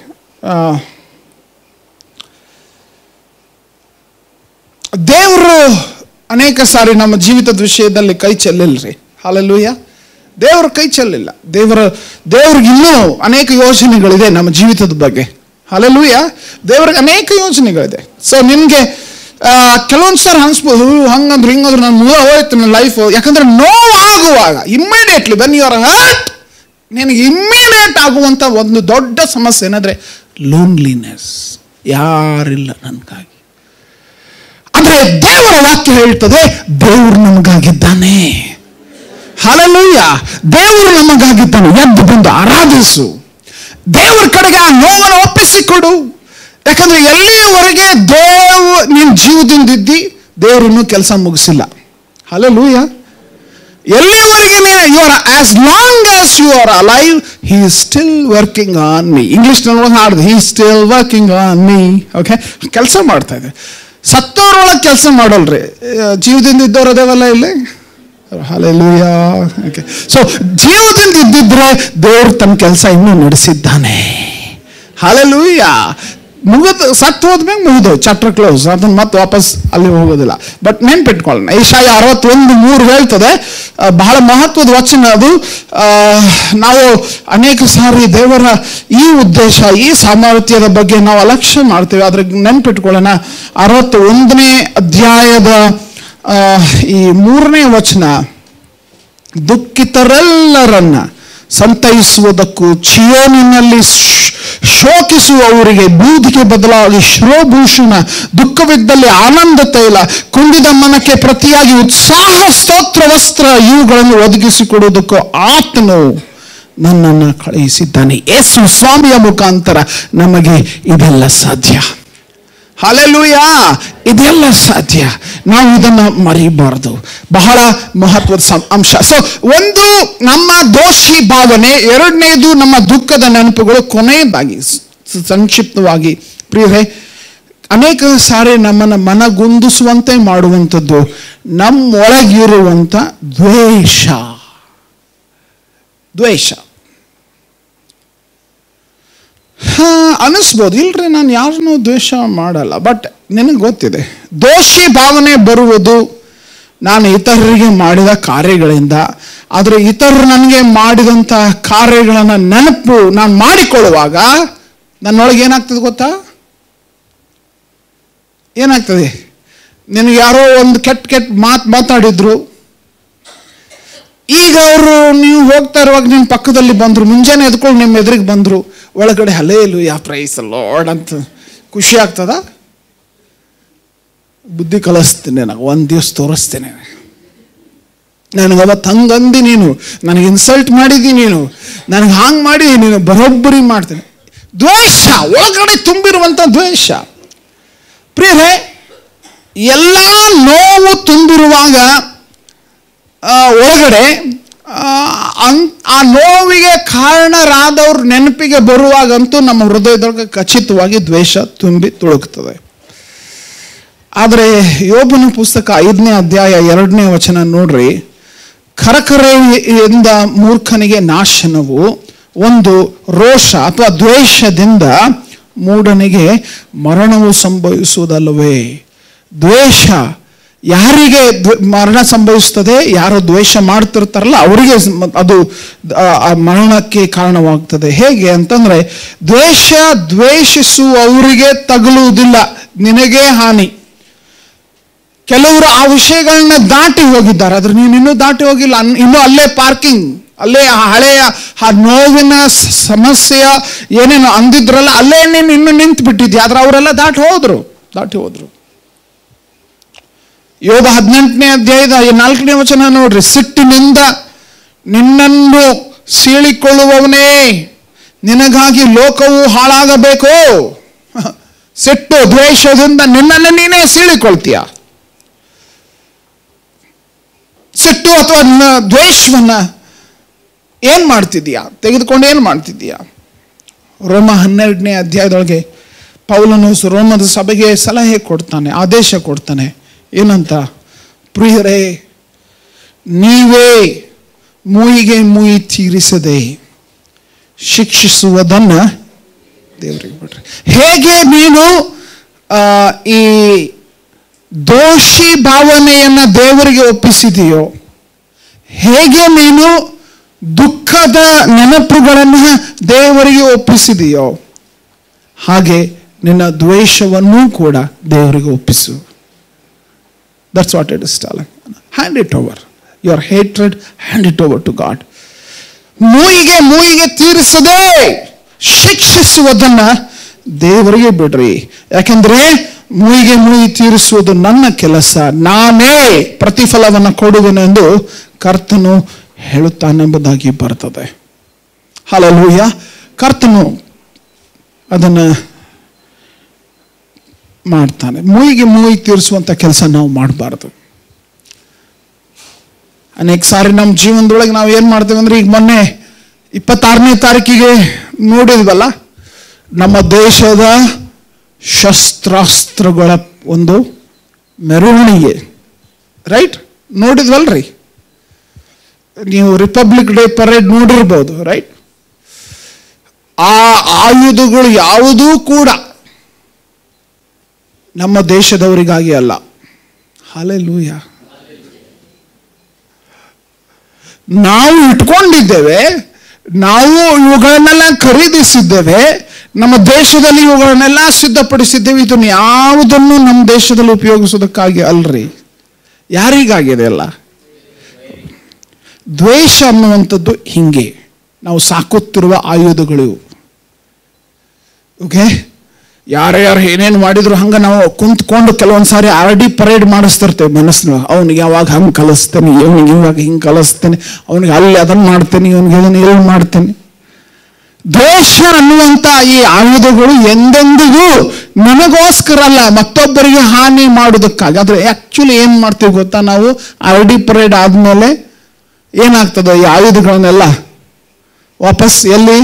S1: ದೇವರು ಅನೇಕ ಸಾರಿ ನಮ್ಮ ಜೀವಿತದ ವಿಷಯದಲ್ಲಿ ಕೈ ಚೆಲ್ಲಿಲ್ರಿ ಹಾಲಲ್ಲೂಯ ದೇವರ ಕೈ ಚೆಲ್ಲಿಲ್ಲ ದೇವರ ದೇವ್ರಿಗೆ ಇನ್ನೂ ಅನೇಕ ಯೋಜನೆಗಳಿದೆ ನಮ್ಮ ಜೀವಿತದ ಬಗ್ಗೆ ಹಾಲಲ್ಲೂಯ ದೇವ್ರಿಗೆ ಅನೇಕ ಯೋಜನೆಗಳಿದೆ ಸೊ ನಿಮಗೆ ಕೆಲವೊಂದು ಸರ್ ಅನ್ಸ್ಬೋದು "ಹ್ಞೂ, ಹಂಗಂದ್ರೆ ಹಿಂಗಂದ್ರೆ ನನ್ನ ಮೂಲ ಹೋಯ್ತು ನನ್ನ ಲೈಫ್ ಯಾಕಂದ್ರೆ ನೋವಾಗುವಾಗ immediately when you are hurt ನಿನಗೆ ಇಮ್ಮಿಡಿಯೇಟ್ ಆಗುವಂಥ ಒಂದು ದೊಡ್ಡ ಸಮಸ್ಯೆ ಏನಂದ್ರೆ ಲೋನ್ಲಿನೆಸ್ ಯಾರಿಲ್ಲ ನನಗಾಗಿ ಅಂದ್ರೆ ದೇವರ ವಾಕ್ಯ ಹೇಳ್ತದೆ ದೇವರು ನಮಗಾಗಿದ್ದಾನೆ ಹಾಲಲ್ಲೂಯ್ಯ ದೇವರು ನಮಗಾಗಿದ್ದಾನೆ ಎದ್ದು ಬಂದು ಆರಾಧಿಸು ದೇವರ ಕಡೆಗೆ ಆ ನೋವನ್ನು ಒಪ್ಪಿಸಿಕೊಡು ಯಾಕಂದ್ರೆ ಎಲ್ಲಿಯವರೆಗೆ ದೇವ್ ನಿನ್ ಜೀವದಿಂದ ಇದ್ದಿ ದೇವರು ಇನ್ನೂ ಕೆಲಸ ಮುಗಿಸಿಲ್ಲ ಹಾಲಲ್ಲೂಯ್ಯ ಎಲ್ಲಿಯವರೆಗೆ ನೀನು you are as long as you are alive he still working on me ಇಂಗ್ಲಿಷ್ನಲ್ಲಿ ಹಾಡಿದೆ he still working on me okay ಕೆಲಸ ಮಾಡ್ತಾ ಇದೆ ಸತ್ತವ್ರೊಳಗೆ ಕೆಲಸ ಮಾಡಲ್ರಿ ಆ, ಜೀವದಿಂದ ಇದ್ದವ್ರು ಅದೇವಲ್ಲ ಇಲ್ಲಿ ಹಾಲೆಲೂಯ ಓಕೆ ಸೊ ಜೀವದಿಂದ ಇದ್ದಿದ್ರೆ ದೇವ್ರು ತನ್ನ ಕೆಲಸ ಇನ್ನೂ ನಡೆಸಿದ್ದಾನೆ ಹಾಲೆಲೂಯ ಮುಗಿದು ಸತ್ತು ಹೋದ್ಮೇಲೆ ಮುಗಿದು ಚಾಪ್ಟರ್ ಕ್ಲೋಸ್ ಅದನ್ನ ಮತ್ತೆ ವಾಪಸ್ ಅಲ್ಲಿ ಹೋಗೋದಿಲ್ಲ ಬಟ್ ನೆನ್ಪಿಟ್ಕೊಳ್ಳೋಣ ಈಶಾಯ ಅರವತ್ತೊಂದು ಮೂರು ಹೇಳ್ತದೆ ಆ, ಬಹಳ ಮಹತ್ವದ ವಚನ ಅದು ಆ, ನಾವು ಅನೇಕ ಸಾರಿ ದೇವರ ಈ ಉದ್ದೇಶ ಈ ಸಾಮರ್ಥ್ಯದ ಬಗ್ಗೆ ನಾವು ಅಲಕ್ಷ್ಯ ಮಾಡ್ತೇವೆ ಆದ್ರೆ ನೆನ್ಪಿಟ್ಕೊಳ್ಳೋಣ ಅರವತ್ತ ಒಂದನೇ ಅಧ್ಯಾಯದ ಆ, ಈ ಮೂರನೇ ವಚನ ದುಃಖಿತರೆಲ್ಲರನ್ನ ಸಂತೈಸುವುದಕ್ಕೂ ಚಿಯೋನಿನಲ್ಲಿ ಶ್- ಶೋಕಿಸುವವರಿಗೆ ಬೂದಿಗೆ ಬದಲಾಗಿ ಶ್ರೋಭೂಷಣ ದುಃಖವಿದ್ದಲ್ಲಿ ಆನಂದ ತೈಲ ಕುಂದಿದ ಮನಕ್ಕೆ ಪ್ರತಿಯಾಗಿ ಉತ್ಸಾಹ ಸ್ತೋತ್ರ ವಸ್ತ್ರ ಇವುಗಳನ್ನು ಒದಗಿಸಿಕೊಡುವುದಕ್ಕೂ ಆತನು ನನ್ನನ್ನು ಕಳುಹಿಸಿದ್ದಾನೆ ಯೇಸು ಸ್ವಾಮಿಯ ಮುಖಾಂತರ ನಮಗೆ ಇದೆಲ್ಲ ಸಾಧ್ಯ ಹಾಲೆಲೂಯ ಇದೆಲ್ಲ ಸಾಧ್ಯ ನಾವು ಇದನ್ನ ಮರಿಬಾರದು ಬಹಳ ಮಹತ್ವದ ಸಂ- ಅಂಶ ಸೊ ಒಂದು ನಮ್ಮ ದೋಷಿ ಭಾವನೆ ಎರಡನೇದು ನಮ್ಮ ದುಃಖದ ನೆನಪುಗಳು ಕೊನೆಯದಾಗಿ ಸ- ಸಂಕ್ಷಿಪ್ತವಾಗಿ ಪ್ರಿಯರೇ ಅನೇಕ ಸಾರಿ ನಮ್ಮನ್ನು ಮನಗುಂದಿಸುವಂತೆ ಮಾಡುವಂಥದ್ದು ನಮ್ಮೊಳಗಿರುವಂಥ ದ್ವೇಷ ದ್ವೇಷ ಹಾ ಅನಿಸ್ಬೋದು ಇಲ್ರಿ ನಾನು ಯಾರನ್ನೂ ದ್ವೇಷ ಮಾಡಲ್ಲ ಬಟ್ ನಿನಗೆ ಗೊತ್ತಿದೆ ದೋಷಿ ಭಾವನೆ ಬರುವುದು ನಾನು ಇತರರಿಗೆ ಮಾಡಿದ ಕಾರ್ಯಗಳಿಂದ ಆದರೆ ಇತರರು ನನಗೆ ಮಾಡಿದಂಥ ಕಾರ್ಯಗಳನ್ನು ನೆನಪು ನಾನು ಮಾಡಿಕೊಳ್ಳುವಾಗ ನನ್ನೊಳಗೆ ಏನಾಗ್ತದೆ ಗೊತ್ತಾ ಏನಾಗ್ತದೆ ನಿನಗೆ ಯಾರೋ ಒಂದು ಕೆಟ್ಟ ಕೆಟ್ಟ ಮಾತು ಮಾತಾಡಿದ್ರು ಈಗ ಅವರು ನೀವು ಹೋಗ್ತಾ ಇರುವಾಗ ನಿಮ್ಮ ಪಕ್ಕದಲ್ಲಿ ಬಂದರು ಮುಂಜಾನೆ ಎದ್ಕೊಂಡು ನಿಮ್ಮ ಎದುರಿಗೆ ಬಂದರು ಒಳಗಡೆ ಹಲೇಲು ಯಾ ಪ್ರೈಸ್ ಲಾರ್ಡ್ ಅಂತ ಖುಷಿ ಆಗ್ತದ ಬುದ್ಧಿ ಕಲಿಸ್ತೀನಿ ನನಗೆ ಒಂದು ದಿವಸ ತೋರಿಸ್ತೇನೆ ನನಗೆ ಅವತ್ತು ಹಂಗಂದಿ ನೀನು ನನಗೆ ಇನ್ಸಲ್ಟ್ ಮಾಡಿದಿ ನೀನು ನನಗೆ ಹಾಂಗೆ ಮಾಡಿ ನೀನು ಬರೋಬ್ಬರಿ ಮಾಡ್ತೇನೆ ದ್ವೇಷ ಒಳಗಡೆ ತುಂಬಿರುವಂಥ ದ್ವೇಷ ಪ್ರಿಯರೇ ಎಲ್ಲ ನೋವು ತುಂಬಿರುವಾಗ ಆ, ಒಳಗಡೆ ಆ, ಅನ್- ಆ ನೋವಿಗೆ ಕಾರಣರಾದವ್ರ ನೆನಪಿಗೆ ಬರುವಾಗಂತೂ ನಮ್ಮ ಹೃದಯದೊಳಗೆ ಖಚಿತವಾಗಿ ದ್ವೇಷ ತುಂಬಿ ತುಳುಕ್ತದೆ ಆದರೆ ಯೋಬನ ಪುಸ್ತಕ ಐದನೇ ಅಧ್ಯಾಯ ಎರಡನೇ ವಚನ ನೋಡ್ರಿ ಕರಕರೆಯಿಂದ ಮೂರ್ಖನಿಗೆ ನಾಶನವು ಒಂದು ರೋಷ ಅಥವಾ ದ್ವೇಷದಿಂದ ಮೂಢನಿಗೆ ಮರಣವು ಸಂಭವಿಸುವುದಲ್ಲವೇ ದ್ವೇಷ ಯಾರಿಗೆ ದ್ವ- ಮರಣ ಸಂಭವಿಸ್ತದೆ ಯಾರು ದ್ವೇಷ ಮಾಡ್ತಿರ್ತಾರಲ್ಲ ಅವರಿಗೆ ಸ- ಅದು ಆ, ಆ ಮರಣಕ್ಕೆ ಕಾರಣವಾಗ್ತದೆ ಹೇಗೆ ಅಂತಂದ್ರೆ ದ್ವೇಷ ದ್ವೇಷಿಸುವವರಿಗೆ ತಗುಲುವುದಿಲ್ಲ ನಿನಗೆ ಹಾನಿ ಕೆಲವರು ಆ ವಿಷಯಗಳನ್ನ ದಾಟಿ ಹೋಗಿದ್ದಾರೆ ಆದ್ರೆ ನೀನು ಇನ್ನೂ ದಾಟಿ ಹೋಗಿಲ್ಲ ಅನ್- ಇನ್ನೂ ಅಲ್ಲೇ ಪಾರ್ಕಿಂಗ್ ಅಲ್ಲೇ ಆ ಹಳೆಯ ಆ ನೋವಿನ ಸ- ಸಮಸ್ಯೆಯ ಏನೇನು ಅಂದಿದ್ರಲ್ಲ ಅಲ್ಲೇ ನೀನು ಇನ್ನೂ ನಿಂತು ಬಿಟ್ಟಿದ್ಯಾ ಆದ್ರೆ ಅವರೆಲ್ಲ ದಾಟಿ ಹೋದ್ರು ದಾಟಿ ಹೋದ್ರು ಯೋಗ ಹದಿನೆಂಟನೇ ಅಧ್ಯಾಯದ ಈ ನಾಲ್ಕನೇ ವಚನ ನೋಡ್ರಿ ಸಿಟ್ಟಿನಿಂದ ನಿನ್ನನ್ನು ಸೀಳಿಕೊಳ್ಳುವವನೇ ನಿನಗಾಗಿ ಲೋಕವು ಹಾಳಾಗಬೇಕು ಸಿಟ್ಟು ದ್ವೇಷದಿಂದ ನಿನ್ನನ್ನು ನೀನೇ ಸೀಳಿಕೊಳ್ತೀಯ ಸಿಟ್ಟು ಅಥವಾ ನ- ದ್ವೇಷವನ್ನ ಏನ್ ಮಾಡ್ತಿದೀಯಾ ತೆಗೆದುಕೊಂಡು ಏನ್ ಮಾಡ್ತಿದೀಯಾ ರೋಮ ಹನ್ನೆರಡನೇ ಅಧ್ಯಾಯದೊಳಗೆ ಪೌಲನು ಸು- ರೋಮದ ಸಭೆಗೆ ಸಲಹೆ ಕೊಡ್ತಾನೆ ಆದೇಶ ಕೊಡ್ತಾನೆ ಏನಂತ ಪ್ರಿಯರೇ ನೀವೇ ಮೂಯಿಗೆ ಮೂಯಿ ತೀರಿಸದೆ ಶಿಕ್ಷಿಸುವುದನ್ನ ದೇವರಿಗೆ ಬಿಡ್ರಿ ಹೇಗೆ ನೀನು ಆ, ಈ ದೋಷಿ ಭಾವನೆಯನ್ನ ದೇವರಿಗೆ ಒಪ್ಪಿಸಿದೆಯೋ ಹೇಗೆ ನೀನು ದುಃಖದ ನೆನಪುಗಳನ್ನು ದೇವರಿಗೆ ಒಪ್ಪಿಸಿದೆಯೋ ಹಾಗೆ ನಿನ್ನ ದ್ವೇಷವನ್ನೂ ಕೂಡ ದೇವರಿಗೆ ಒಪ್ಪಿಸು that's what it is told hand it over your hatred hand it over to God ಮೂಯಿಗೆ ಮೂಯಿಗೆ ತೀರಿಸದೆ ಶಿಕ್ಷಿಸುವುದನ್ನ ದೇವರಿಗೆ ಬಿಡ್ರಿ ಯಾಕೆಂದ್ರೆ ಮೂಯಿಗೆ ಮೂಯಿ ತೀರಿಸುವುದು ನನ್ನ ಕೆಲಸ ನಾನೇ ಪ್ರತಿಫಲವನ್ನು ಕೊಡುವೆನೆಂದು ಕರ್ತನು ಹೇಳುತ್ತಾನೆಂಬುದಾಗಿ ಬರ್ತದೆ ಹಾಲಲೂಯ ಕರ್ತನು ಅದನ್ನು ಮಾಡ್ತಾನೆ ಮೂಯಿಗೆ ಮೂಯಿ ತೀರಿಸುವಂಥ ಕೆಲಸ ನಾವು ಮಾಡಬಾರ್ದು ಅನೇಕ ಸಾರಿ ನಮ್ಮ ಜೀವನದೊಳಗೆ ನಾವು ಏನು ಮಾಡ್ತೇವೆ ಅಂದ್ರೆ ಈಗ ಮೊನ್ನೆ ಇಪ್ಪತ್ತಾರನೇ ತಾರೀಕಿಗೆ ನೋಡಿದ್ವಲ್ಲ ನಮ್ಮ ದೇಶದ ಶಸ್ತ್ರಾಸ್ತ್ರಗಳ ಒಂದು ಮೆರವಣಿಗೆ ರೈಟ್ ನೋಡಿದ್ವಲ್ರಿ ನೀವು ರಿಪಬ್ಲಿಕ್ ಡೇ ಪರೇಡ್ ನೋಡಿರ್ಬೋದು ರೈಟ್ ಆ ಆಯುಧಗಳು ಯಾವುದೂ ಕೂಡ ನಮ್ಮ ದೇಶದವರಿಗಾಗಿ ಅಲ್ಲ ಹಾಲೆ ಲೂಯ ನಾವು ಇಟ್ಕೊಂಡಿದ್ದೇವೆ ನಾವು ಇವುಗಳನ್ನೆಲ್ಲ ಖರೀದಿಸಿದ್ದೇವೆ ನಮ್ಮ ದೇಶದಲ್ಲಿ ಇವುಗಳನ್ನೆಲ್ಲ ಸಿದ್ಧಪಡಿಸಿದ್ದೇವೆ ಇದನ್ನು ಯಾವುದನ್ನು ನಮ್ಮ ದೇಶದಲ್ಲಿ ಉಪಯೋಗಿಸೋದಕ್ಕಾಗಿ ಅಲ್ರಿ ಯಾರಿಗಾಗಿದೆ ಅಲ್ಲ ದ್ವೇಷ ಅನ್ನುವಂಥದ್ದು ಹಿಂಗೆ ನಾವು ಸಾಕುತ್ತಿರುವ ಆಯುಧಗಳು ಇವು. ಓಕೆ ಯಾರು ಯಾರು ಏನೇನು ಮಾಡಿದ್ರು ಹಂಗೆ ನಾವು ಕುಂತ್ಕೊಂಡು ಕೆಲವೊಂದು ಸಾರಿ ಆರ್ ಡಿ ಪರೇಡ್ ಮಾಡಿಸ್ತಿರ್ತೇವೆ ಮನಸ್ಸಿನ ಅವ್ನಿಗೆ ಯಾವಾಗ ಹಂಗೆ ಕಲಿಸ್ತೇನೆ ಇವನಿಗೆ ಇವಾಗ ಹಿಂಗೆ ಕಲಿಸ್ತೇನೆ ಅವನಿಗೆ ಅಲ್ಲಿ ಅದನ್ನು ಮಾಡ್ತೇನೆ ಇವನಿಗೆ ಇದನ್ನು ಇಲ್ಲಿ ಮಾಡ್ತೇನೆ ದ್ವೇಷ ಅನ್ನುವಂಥ ಈ ಆಯುಧಗಳು ಎಂದೆಂದಿಗೂ ನನಗೋಸ್ಕರ ಅಲ್ಲ ಮತ್ತೊಬ್ಬರಿಗೆ ಹಾನಿ ಮಾಡೋದಕ್ಕಾಗಿ ಆದ್ರೆ ಆಕ್ಚುಲಿ ಏನ್ ಮಾಡ್ತೀವಿ ಗೊತ್ತಾ ನಾವು ಆರ್ ಡಿ ಪರೇಡ್ ಆದ್ಮೇಲೆ ಏನಾಗ್ತದೆ ಈ ಆಯುಧಗಳನ್ನೆಲ್ಲ ವಾಪಸ್ ಎಲ್ಲಿ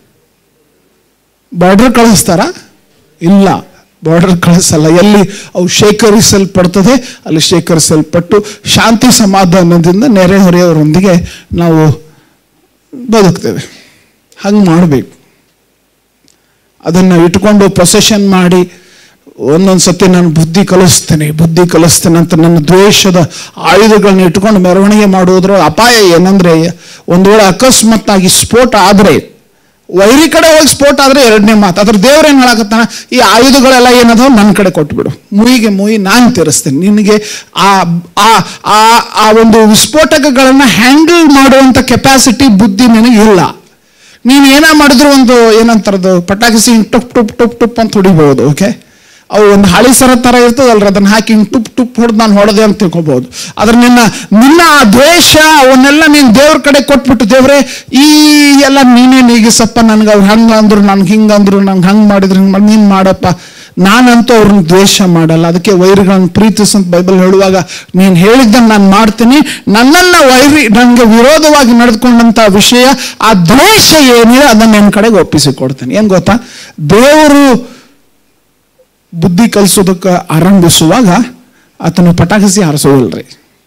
S1: ಬಾರ್ಡರ್ ಕಳಿಸ್ತಾರ ಇಲ್ಲ ಬಾರ್ಡರ್ ಕಳಿಸಲ್ಲ ಎಲ್ಲಿ ಅವು ಶೇಖರಿಸಲ್ಪಡ್ತದೆ ಅಲ್ಲಿ ಶೇಖರಿಸಲ್ಪಟ್ಟು ಶಾಂತಿ ಸಮಾಧಾನದಿಂದ ನೆರೆಹೊರೆಯವರೊಂದಿಗೆ ನಾವು ಬದುಕ್ತೇವೆ ಹಂಗೆ ಮಾಡಬೇಕು ಅದನ್ನು ಇಟ್ಕೊಂಡು ಪ್ರೊಸೆಷನ್ ಮಾಡಿ ಒಂದೊಂದು ಸತಿ ನಾನು ಬುದ್ಧಿ ಕಲಿಸ್ತೇನೆ ಬುದ್ಧಿ ಕಲಿಸ್ತೇನೆ ಅಂತ ನನ್ನ ದ್ವೇಷದ ಆಯುಧಗಳನ್ನ ಇಟ್ಕೊಂಡು ಮೆರವಣಿಗೆ ಮಾಡುವುದರ ಅಪಾಯ ಏನಂದ್ರೆ ಒಂದು ವೇಳೆ ಅಕಸ್ಮಾತ್ತಾಗಿ ಸ್ಫೋಟ ಆದರೆ ವೈರಿ ಕಡೆ ಹೋಗಿ ಸ್ಫೋಟ ಆದ್ರೆ ಎರಡನೇ ಮಾತು ಅದ್ರ ದೇವ್ರ ಏನ್ ಹೇಳಕತ್ತಾನ ಈ ಆಯುಧಗಳೆಲ್ಲ ಏನದಾವ ನನ್ನ ಕಡೆ ಕೊಟ್ಬಿಡು ಮುಯಿಗೆ ಮುಯಿ ನಾನು ತೀರಿಸ್ತೇನೆ ನಿನಗೆ ಆ ಆ ಆ ಆ ಒಂದು ವಿಸ್ಫೋಟಕಗಳನ್ನ ಹ್ಯಾಂಡಲ್ ಮಾಡುವಂತ ಕೆಪಾಸಿಟಿ ಬುದ್ಧಿ ನಿನಗೆ ಇಲ್ಲ ನೀನು ಏನ ಮಾಡಿದ್ರು ಒಂದು ಏನಂತಾರದು ಪಟಾಕಿ ಹಿಂಗ್ ಟುಪ್ ಟುಪ್ ಟುಪ್ ಟುಪ್ ಅಂತ ಹೊಡಿಬಹುದು ಓಕೆ ಅವು ಒಂದು ಹಳಿ ಸರ ತರ ಇರ್ತದಲ್ರ ಅದನ್ನ ಹಾಕಿ ಹಿಂಗ್ ಟುಪ್ ಟುಪ್ ಹೊಡೆದು ನಾನು ಹೊಡೆದೆ ಅಂತ ತಿಳ್ಕೊಬಹುದು ಆದ್ರೆ ನಿನ್ನ ನಿನ್ನ ಆ ದ್ವೇಷ ಅವನ್ನೆಲ್ಲ ನೀನ್ ದೇವ್ರ ಕಡೆ ಕೊಟ್ಬಿಟ್ಟು ದೇವ್ರೆ ಈ ಎಲ್ಲ ನೀನೇ ನೀಗಿಸಪ್ಪ ನನ್ಗೆ ಅವ್ರು ಹಂಗ ಅಂದ್ರು ನನ್ಗೆ ಹಿಂಗ ಅಂದ್ರು ನಂಗೆ ಹಂಗ್ ಮಾಡಿದ್ರು ಹಿಂಗ್ ಮಾಡಿ ನೀನ್ ಮಾಡಪ್ಪ ನಾನಂತೂ ಅವ್ರನ್ನ ದ್ವೇಷ ಮಾಡಲ್ಲ ಅದಕ್ಕೆ ವೈರಿಗಳನ್ನ ಪ್ರೀತಿಸಂತ ಬೈಬಲ್ ಹೇಳುವಾಗ ನೀನು ಹೇಳಿದ್ದನ್ನು ನಾನು ಮಾಡ್ತೀನಿ ನನ್ನನ್ನ ವೈರಿ ನನಗೆ ವಿರೋಧವಾಗಿ ನಡೆದುಕೊಂಡಂತ ವಿಷಯ ಆ ದ್ವೇಷ ಏನಿದೆ ಅದನ್ನ ನನ್ನ ಕಡೆಗೆ ಒಪ್ಪಿಸಿ ಕೊಡ್ತೇನೆ ಏನ್ ಗೊತ್ತಾ ದೇವರು ಬುದ್ಧಿ ಕಲಿಸೋದಕ್ಕೆ ಆರಂಭಿಸುವಾಗ ಆತನು ಪಟಾಕಿಸಿ ಹಾರಿಸೋದಿಲ್ರಿ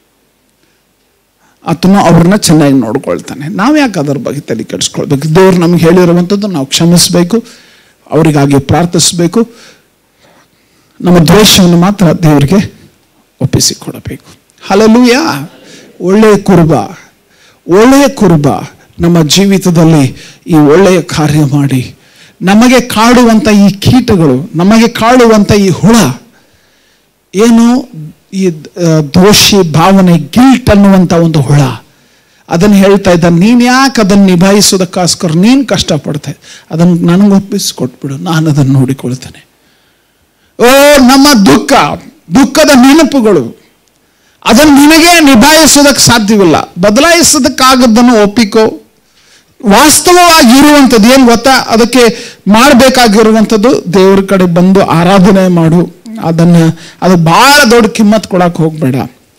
S1: ಆತನು ಅವ್ರನ್ನ ಚೆನ್ನಾಗಿ ನೋಡ್ಕೊಳ್ತಾನೆ ನಾವು ಯಾಕೆ ಅದರ ಬಗ್ಗೆ ತಲೆ ಕೆಡಿಸ್ಕೊಳ್ಬೇಕು ದೇವ್ರು ನಮ್ಗೆ ಹೇಳಿರುವಂಥದ್ದು ನಾವು ಕ್ಷಮಿಸಬೇಕು ಅವರಿಗಾಗಿ ಪ್ರಾರ್ಥಿಸಬೇಕು ನಮ್ಮ ದ್ವೇಷವನ್ನು ಮಾತ್ರ ದೇವರಿಗೆ ಒಪ್ಪಿಸಿ ಕೊಡಬೇಕು ಹಲಲುಯ ಒಳ್ಳೆಯ ಕುರುಬ ಒಳ್ಳೆಯ ಕುರುಬ ನಮ್ಮ ಜೀವಿತದಲ್ಲಿ ಈ ಒಳ್ಳೆಯ ಕಾರ್ಯ ಮಾಡಿ ನಮಗೆ ಕಾಡುವಂಥ ಈ ಕೀಟಗಳು ನಮಗೆ ಕಾಡುವಂಥ ಈ ಹುಳ ಏನು ಈ ಆ, ದೋಷಿ ಭಾವನೆ ಗಿಲ್ಟ್ ಅನ್ನುವಂಥ ಒಂದು ಹುಳ ಅದನ್ನು ಹೇಳ್ತಾ ಇದ್ದ ನೀನು ಯಾಕೆ ಅದನ್ನು ನಿಭಾಯಿಸೋದಕ್ಕೋಸ್ಕರ ನೀನು ಕಷ್ಟಪಡ್ತೆ ಅದನ್ನು ನನಗೆ ಒಪ್ಪಿಸಿಕೊಟ್ಬಿಡು ನಾನು ಅದನ್ನು ನೋಡಿಕೊಳ್ತೇನೆ ಓ ನಮ್ಮ ದುಃಖ ದುಃಖದ ನೆನಪುಗಳು ಅದನ್ನು ನಿನಗೆ ನಿಭಾಯಿಸೋದಕ್ಕೆ ಸಾಧ್ಯವಿಲ್ಲ ಬದಲಾಯಿಸೋದಕ್ಕಾಗದ್ದನ್ನು ಒಪ್ಪಿಕೋ ವಾಸ್ತವವಾಗಿ ಇರುವಂಥದ್ದು ಏನು ಗೊತ್ತಾ ಅದಕ್ಕೆ ಮಾಡಬೇಕಾಗಿರುವಂಥದ್ದು ದೇವ್ರ ಕಡೆ ಬಂದು ಆರಾಧನೆ ಮಾಡು ಅದನ್ನ ಅದು ಬಹಳ ದೊಡ್ಡ ಕಿಮ್ಮತ್ ಕೊಡಕ್ಕೆ ಹೋಗ್ಬೇಡ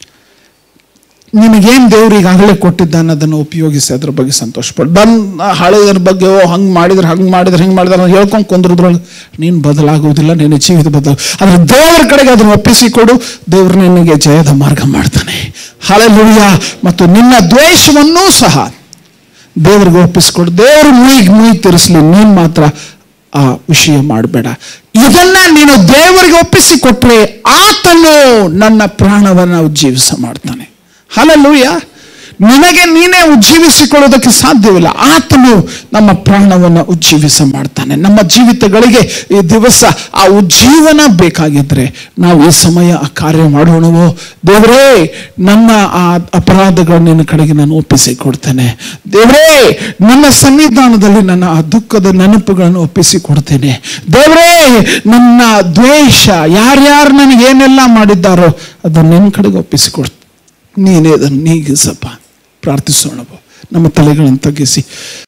S1: ನಿನಗೇನು ದೇವ್ರು ಈಗಾಗಲೇ ಕೊಟ್ಟಿದ್ದಾನೆ ಅದನ್ನು ಉಪಯೋಗಿಸಿ ಅದ್ರ ಬಗ್ಗೆ ಸಂತೋಷ ಪಡು ಬಂದ್ ಹಳೆಯದ್ರ ಬಗ್ಗೆ ಓ ಹಂಗೆ ಮಾಡಿದ್ರೆ ಹಂಗೆ ಮಾಡಿದ್ರೆ ಹಿಂಗೆ ಮಾಡಿದ್ರೆ ಅಂತ ಹೇಳ್ಕೊಂಡು ಕುಂದ್ರದ್ರೊಳಗೆ ನೀನು ಬದಲಾಗುವುದಿಲ್ಲ ನಿನ್ನ ಜೀವಿತ ಬದಲ ಆದ್ರೆ ದೇವರ ಕಡೆಗೆ ಅದನ್ನು ಒಪ್ಪಿಸಿ ಕೊಡು ದೇವರು ನಿನಗೆ ಜಯದ ಮಾರ್ಗ ಮಾಡ್ತಾನೆ ಹಳೆಲುಳಿಯ ಮತ್ತು ನಿನ್ನ ದ್ವೇಷವನ್ನೂ ಸಹ ದೇವರಿಗೆ ಒಪ್ಪಿಸ್ಕೊಡು ದೇವರು ಮುಯಿಗೆ ಮುಯಿ ತಿರ್ಸ್ಲಿ ನೀನ್ ಮಾತ್ರ ಆ ವಿಷಯ ಮಾಡಬೇಡ ಇದನ್ನ ನೀನು ದೇವರಿಗೆ ಒಪ್ಪಿಸಿ ಕೊಟ್ರೆ ಆತನು ನನ್ನ ಪ್ರಾಣವನ್ನ ಉಜ್ಜೀವಿಸ ಮಾಡ್ತಾನೆ ಹಲಲೂಯ ನಿನಗೆ ನೀನೇ ಉಜ್ಜೀವಿಸಿಕೊಳ್ಳೋದಕ್ಕೆ ಸಾಧ್ಯವಿಲ್ಲ ಆತನು ನಮ್ಮ ಪ್ರಾಣವನ್ನು ಉಜ್ಜೀವಿಸ ಮಾಡ್ತಾನೆ ನಮ್ಮ ಜೀವಿತಗಳಿಗೆ ಈ ದಿವಸ ಆ ಉಜ್ಜೀವನ ಬೇಕಾಗಿದ್ರೆ ನಾವು ಈ ಸಮಯ ಆ ಕಾರ್ಯ ಮಾಡೋಣವೋ ದೇವರೇ ನನ್ನ ಆ ಅಪರಾಧಗಳ ನಿನ್ನ ಕಡೆಗೆ ನಾನು ಒಪ್ಪಿಸಿ ಕೊಡ್ತೇನೆ ದೇವರೇ ನನ್ನ ಸನ್ನಿಧಾನದಲ್ಲಿ ನನ್ನ ಆ ದುಃಖದ ನೆನಪುಗಳನ್ನು ಒಪ್ಪಿಸಿ ಕೊಡ್ತೇನೆ ದೇವರೇ ನನ್ನ ದ್ವೇಷ ಯಾರ್ಯಾರು ನನಗೆ ಏನೆಲ್ಲ ಮಾಡಿದ್ದಾರೋ ಅದನ್ನು ನಿನ್ನ ಕಡೆಗೆ ಒಪ್ಪಿಸಿ ಕೊಡ್ತೇನೆ ನೀನೇ ಅದನ್ನು ನೀಗಿಸಪ್ಪ ಪ್ರಾರ್ಥಿಸೋಣ ನಮ್ಮ ತಲೆಗಳನ್ನು ತಗ್ಗಿಸಿ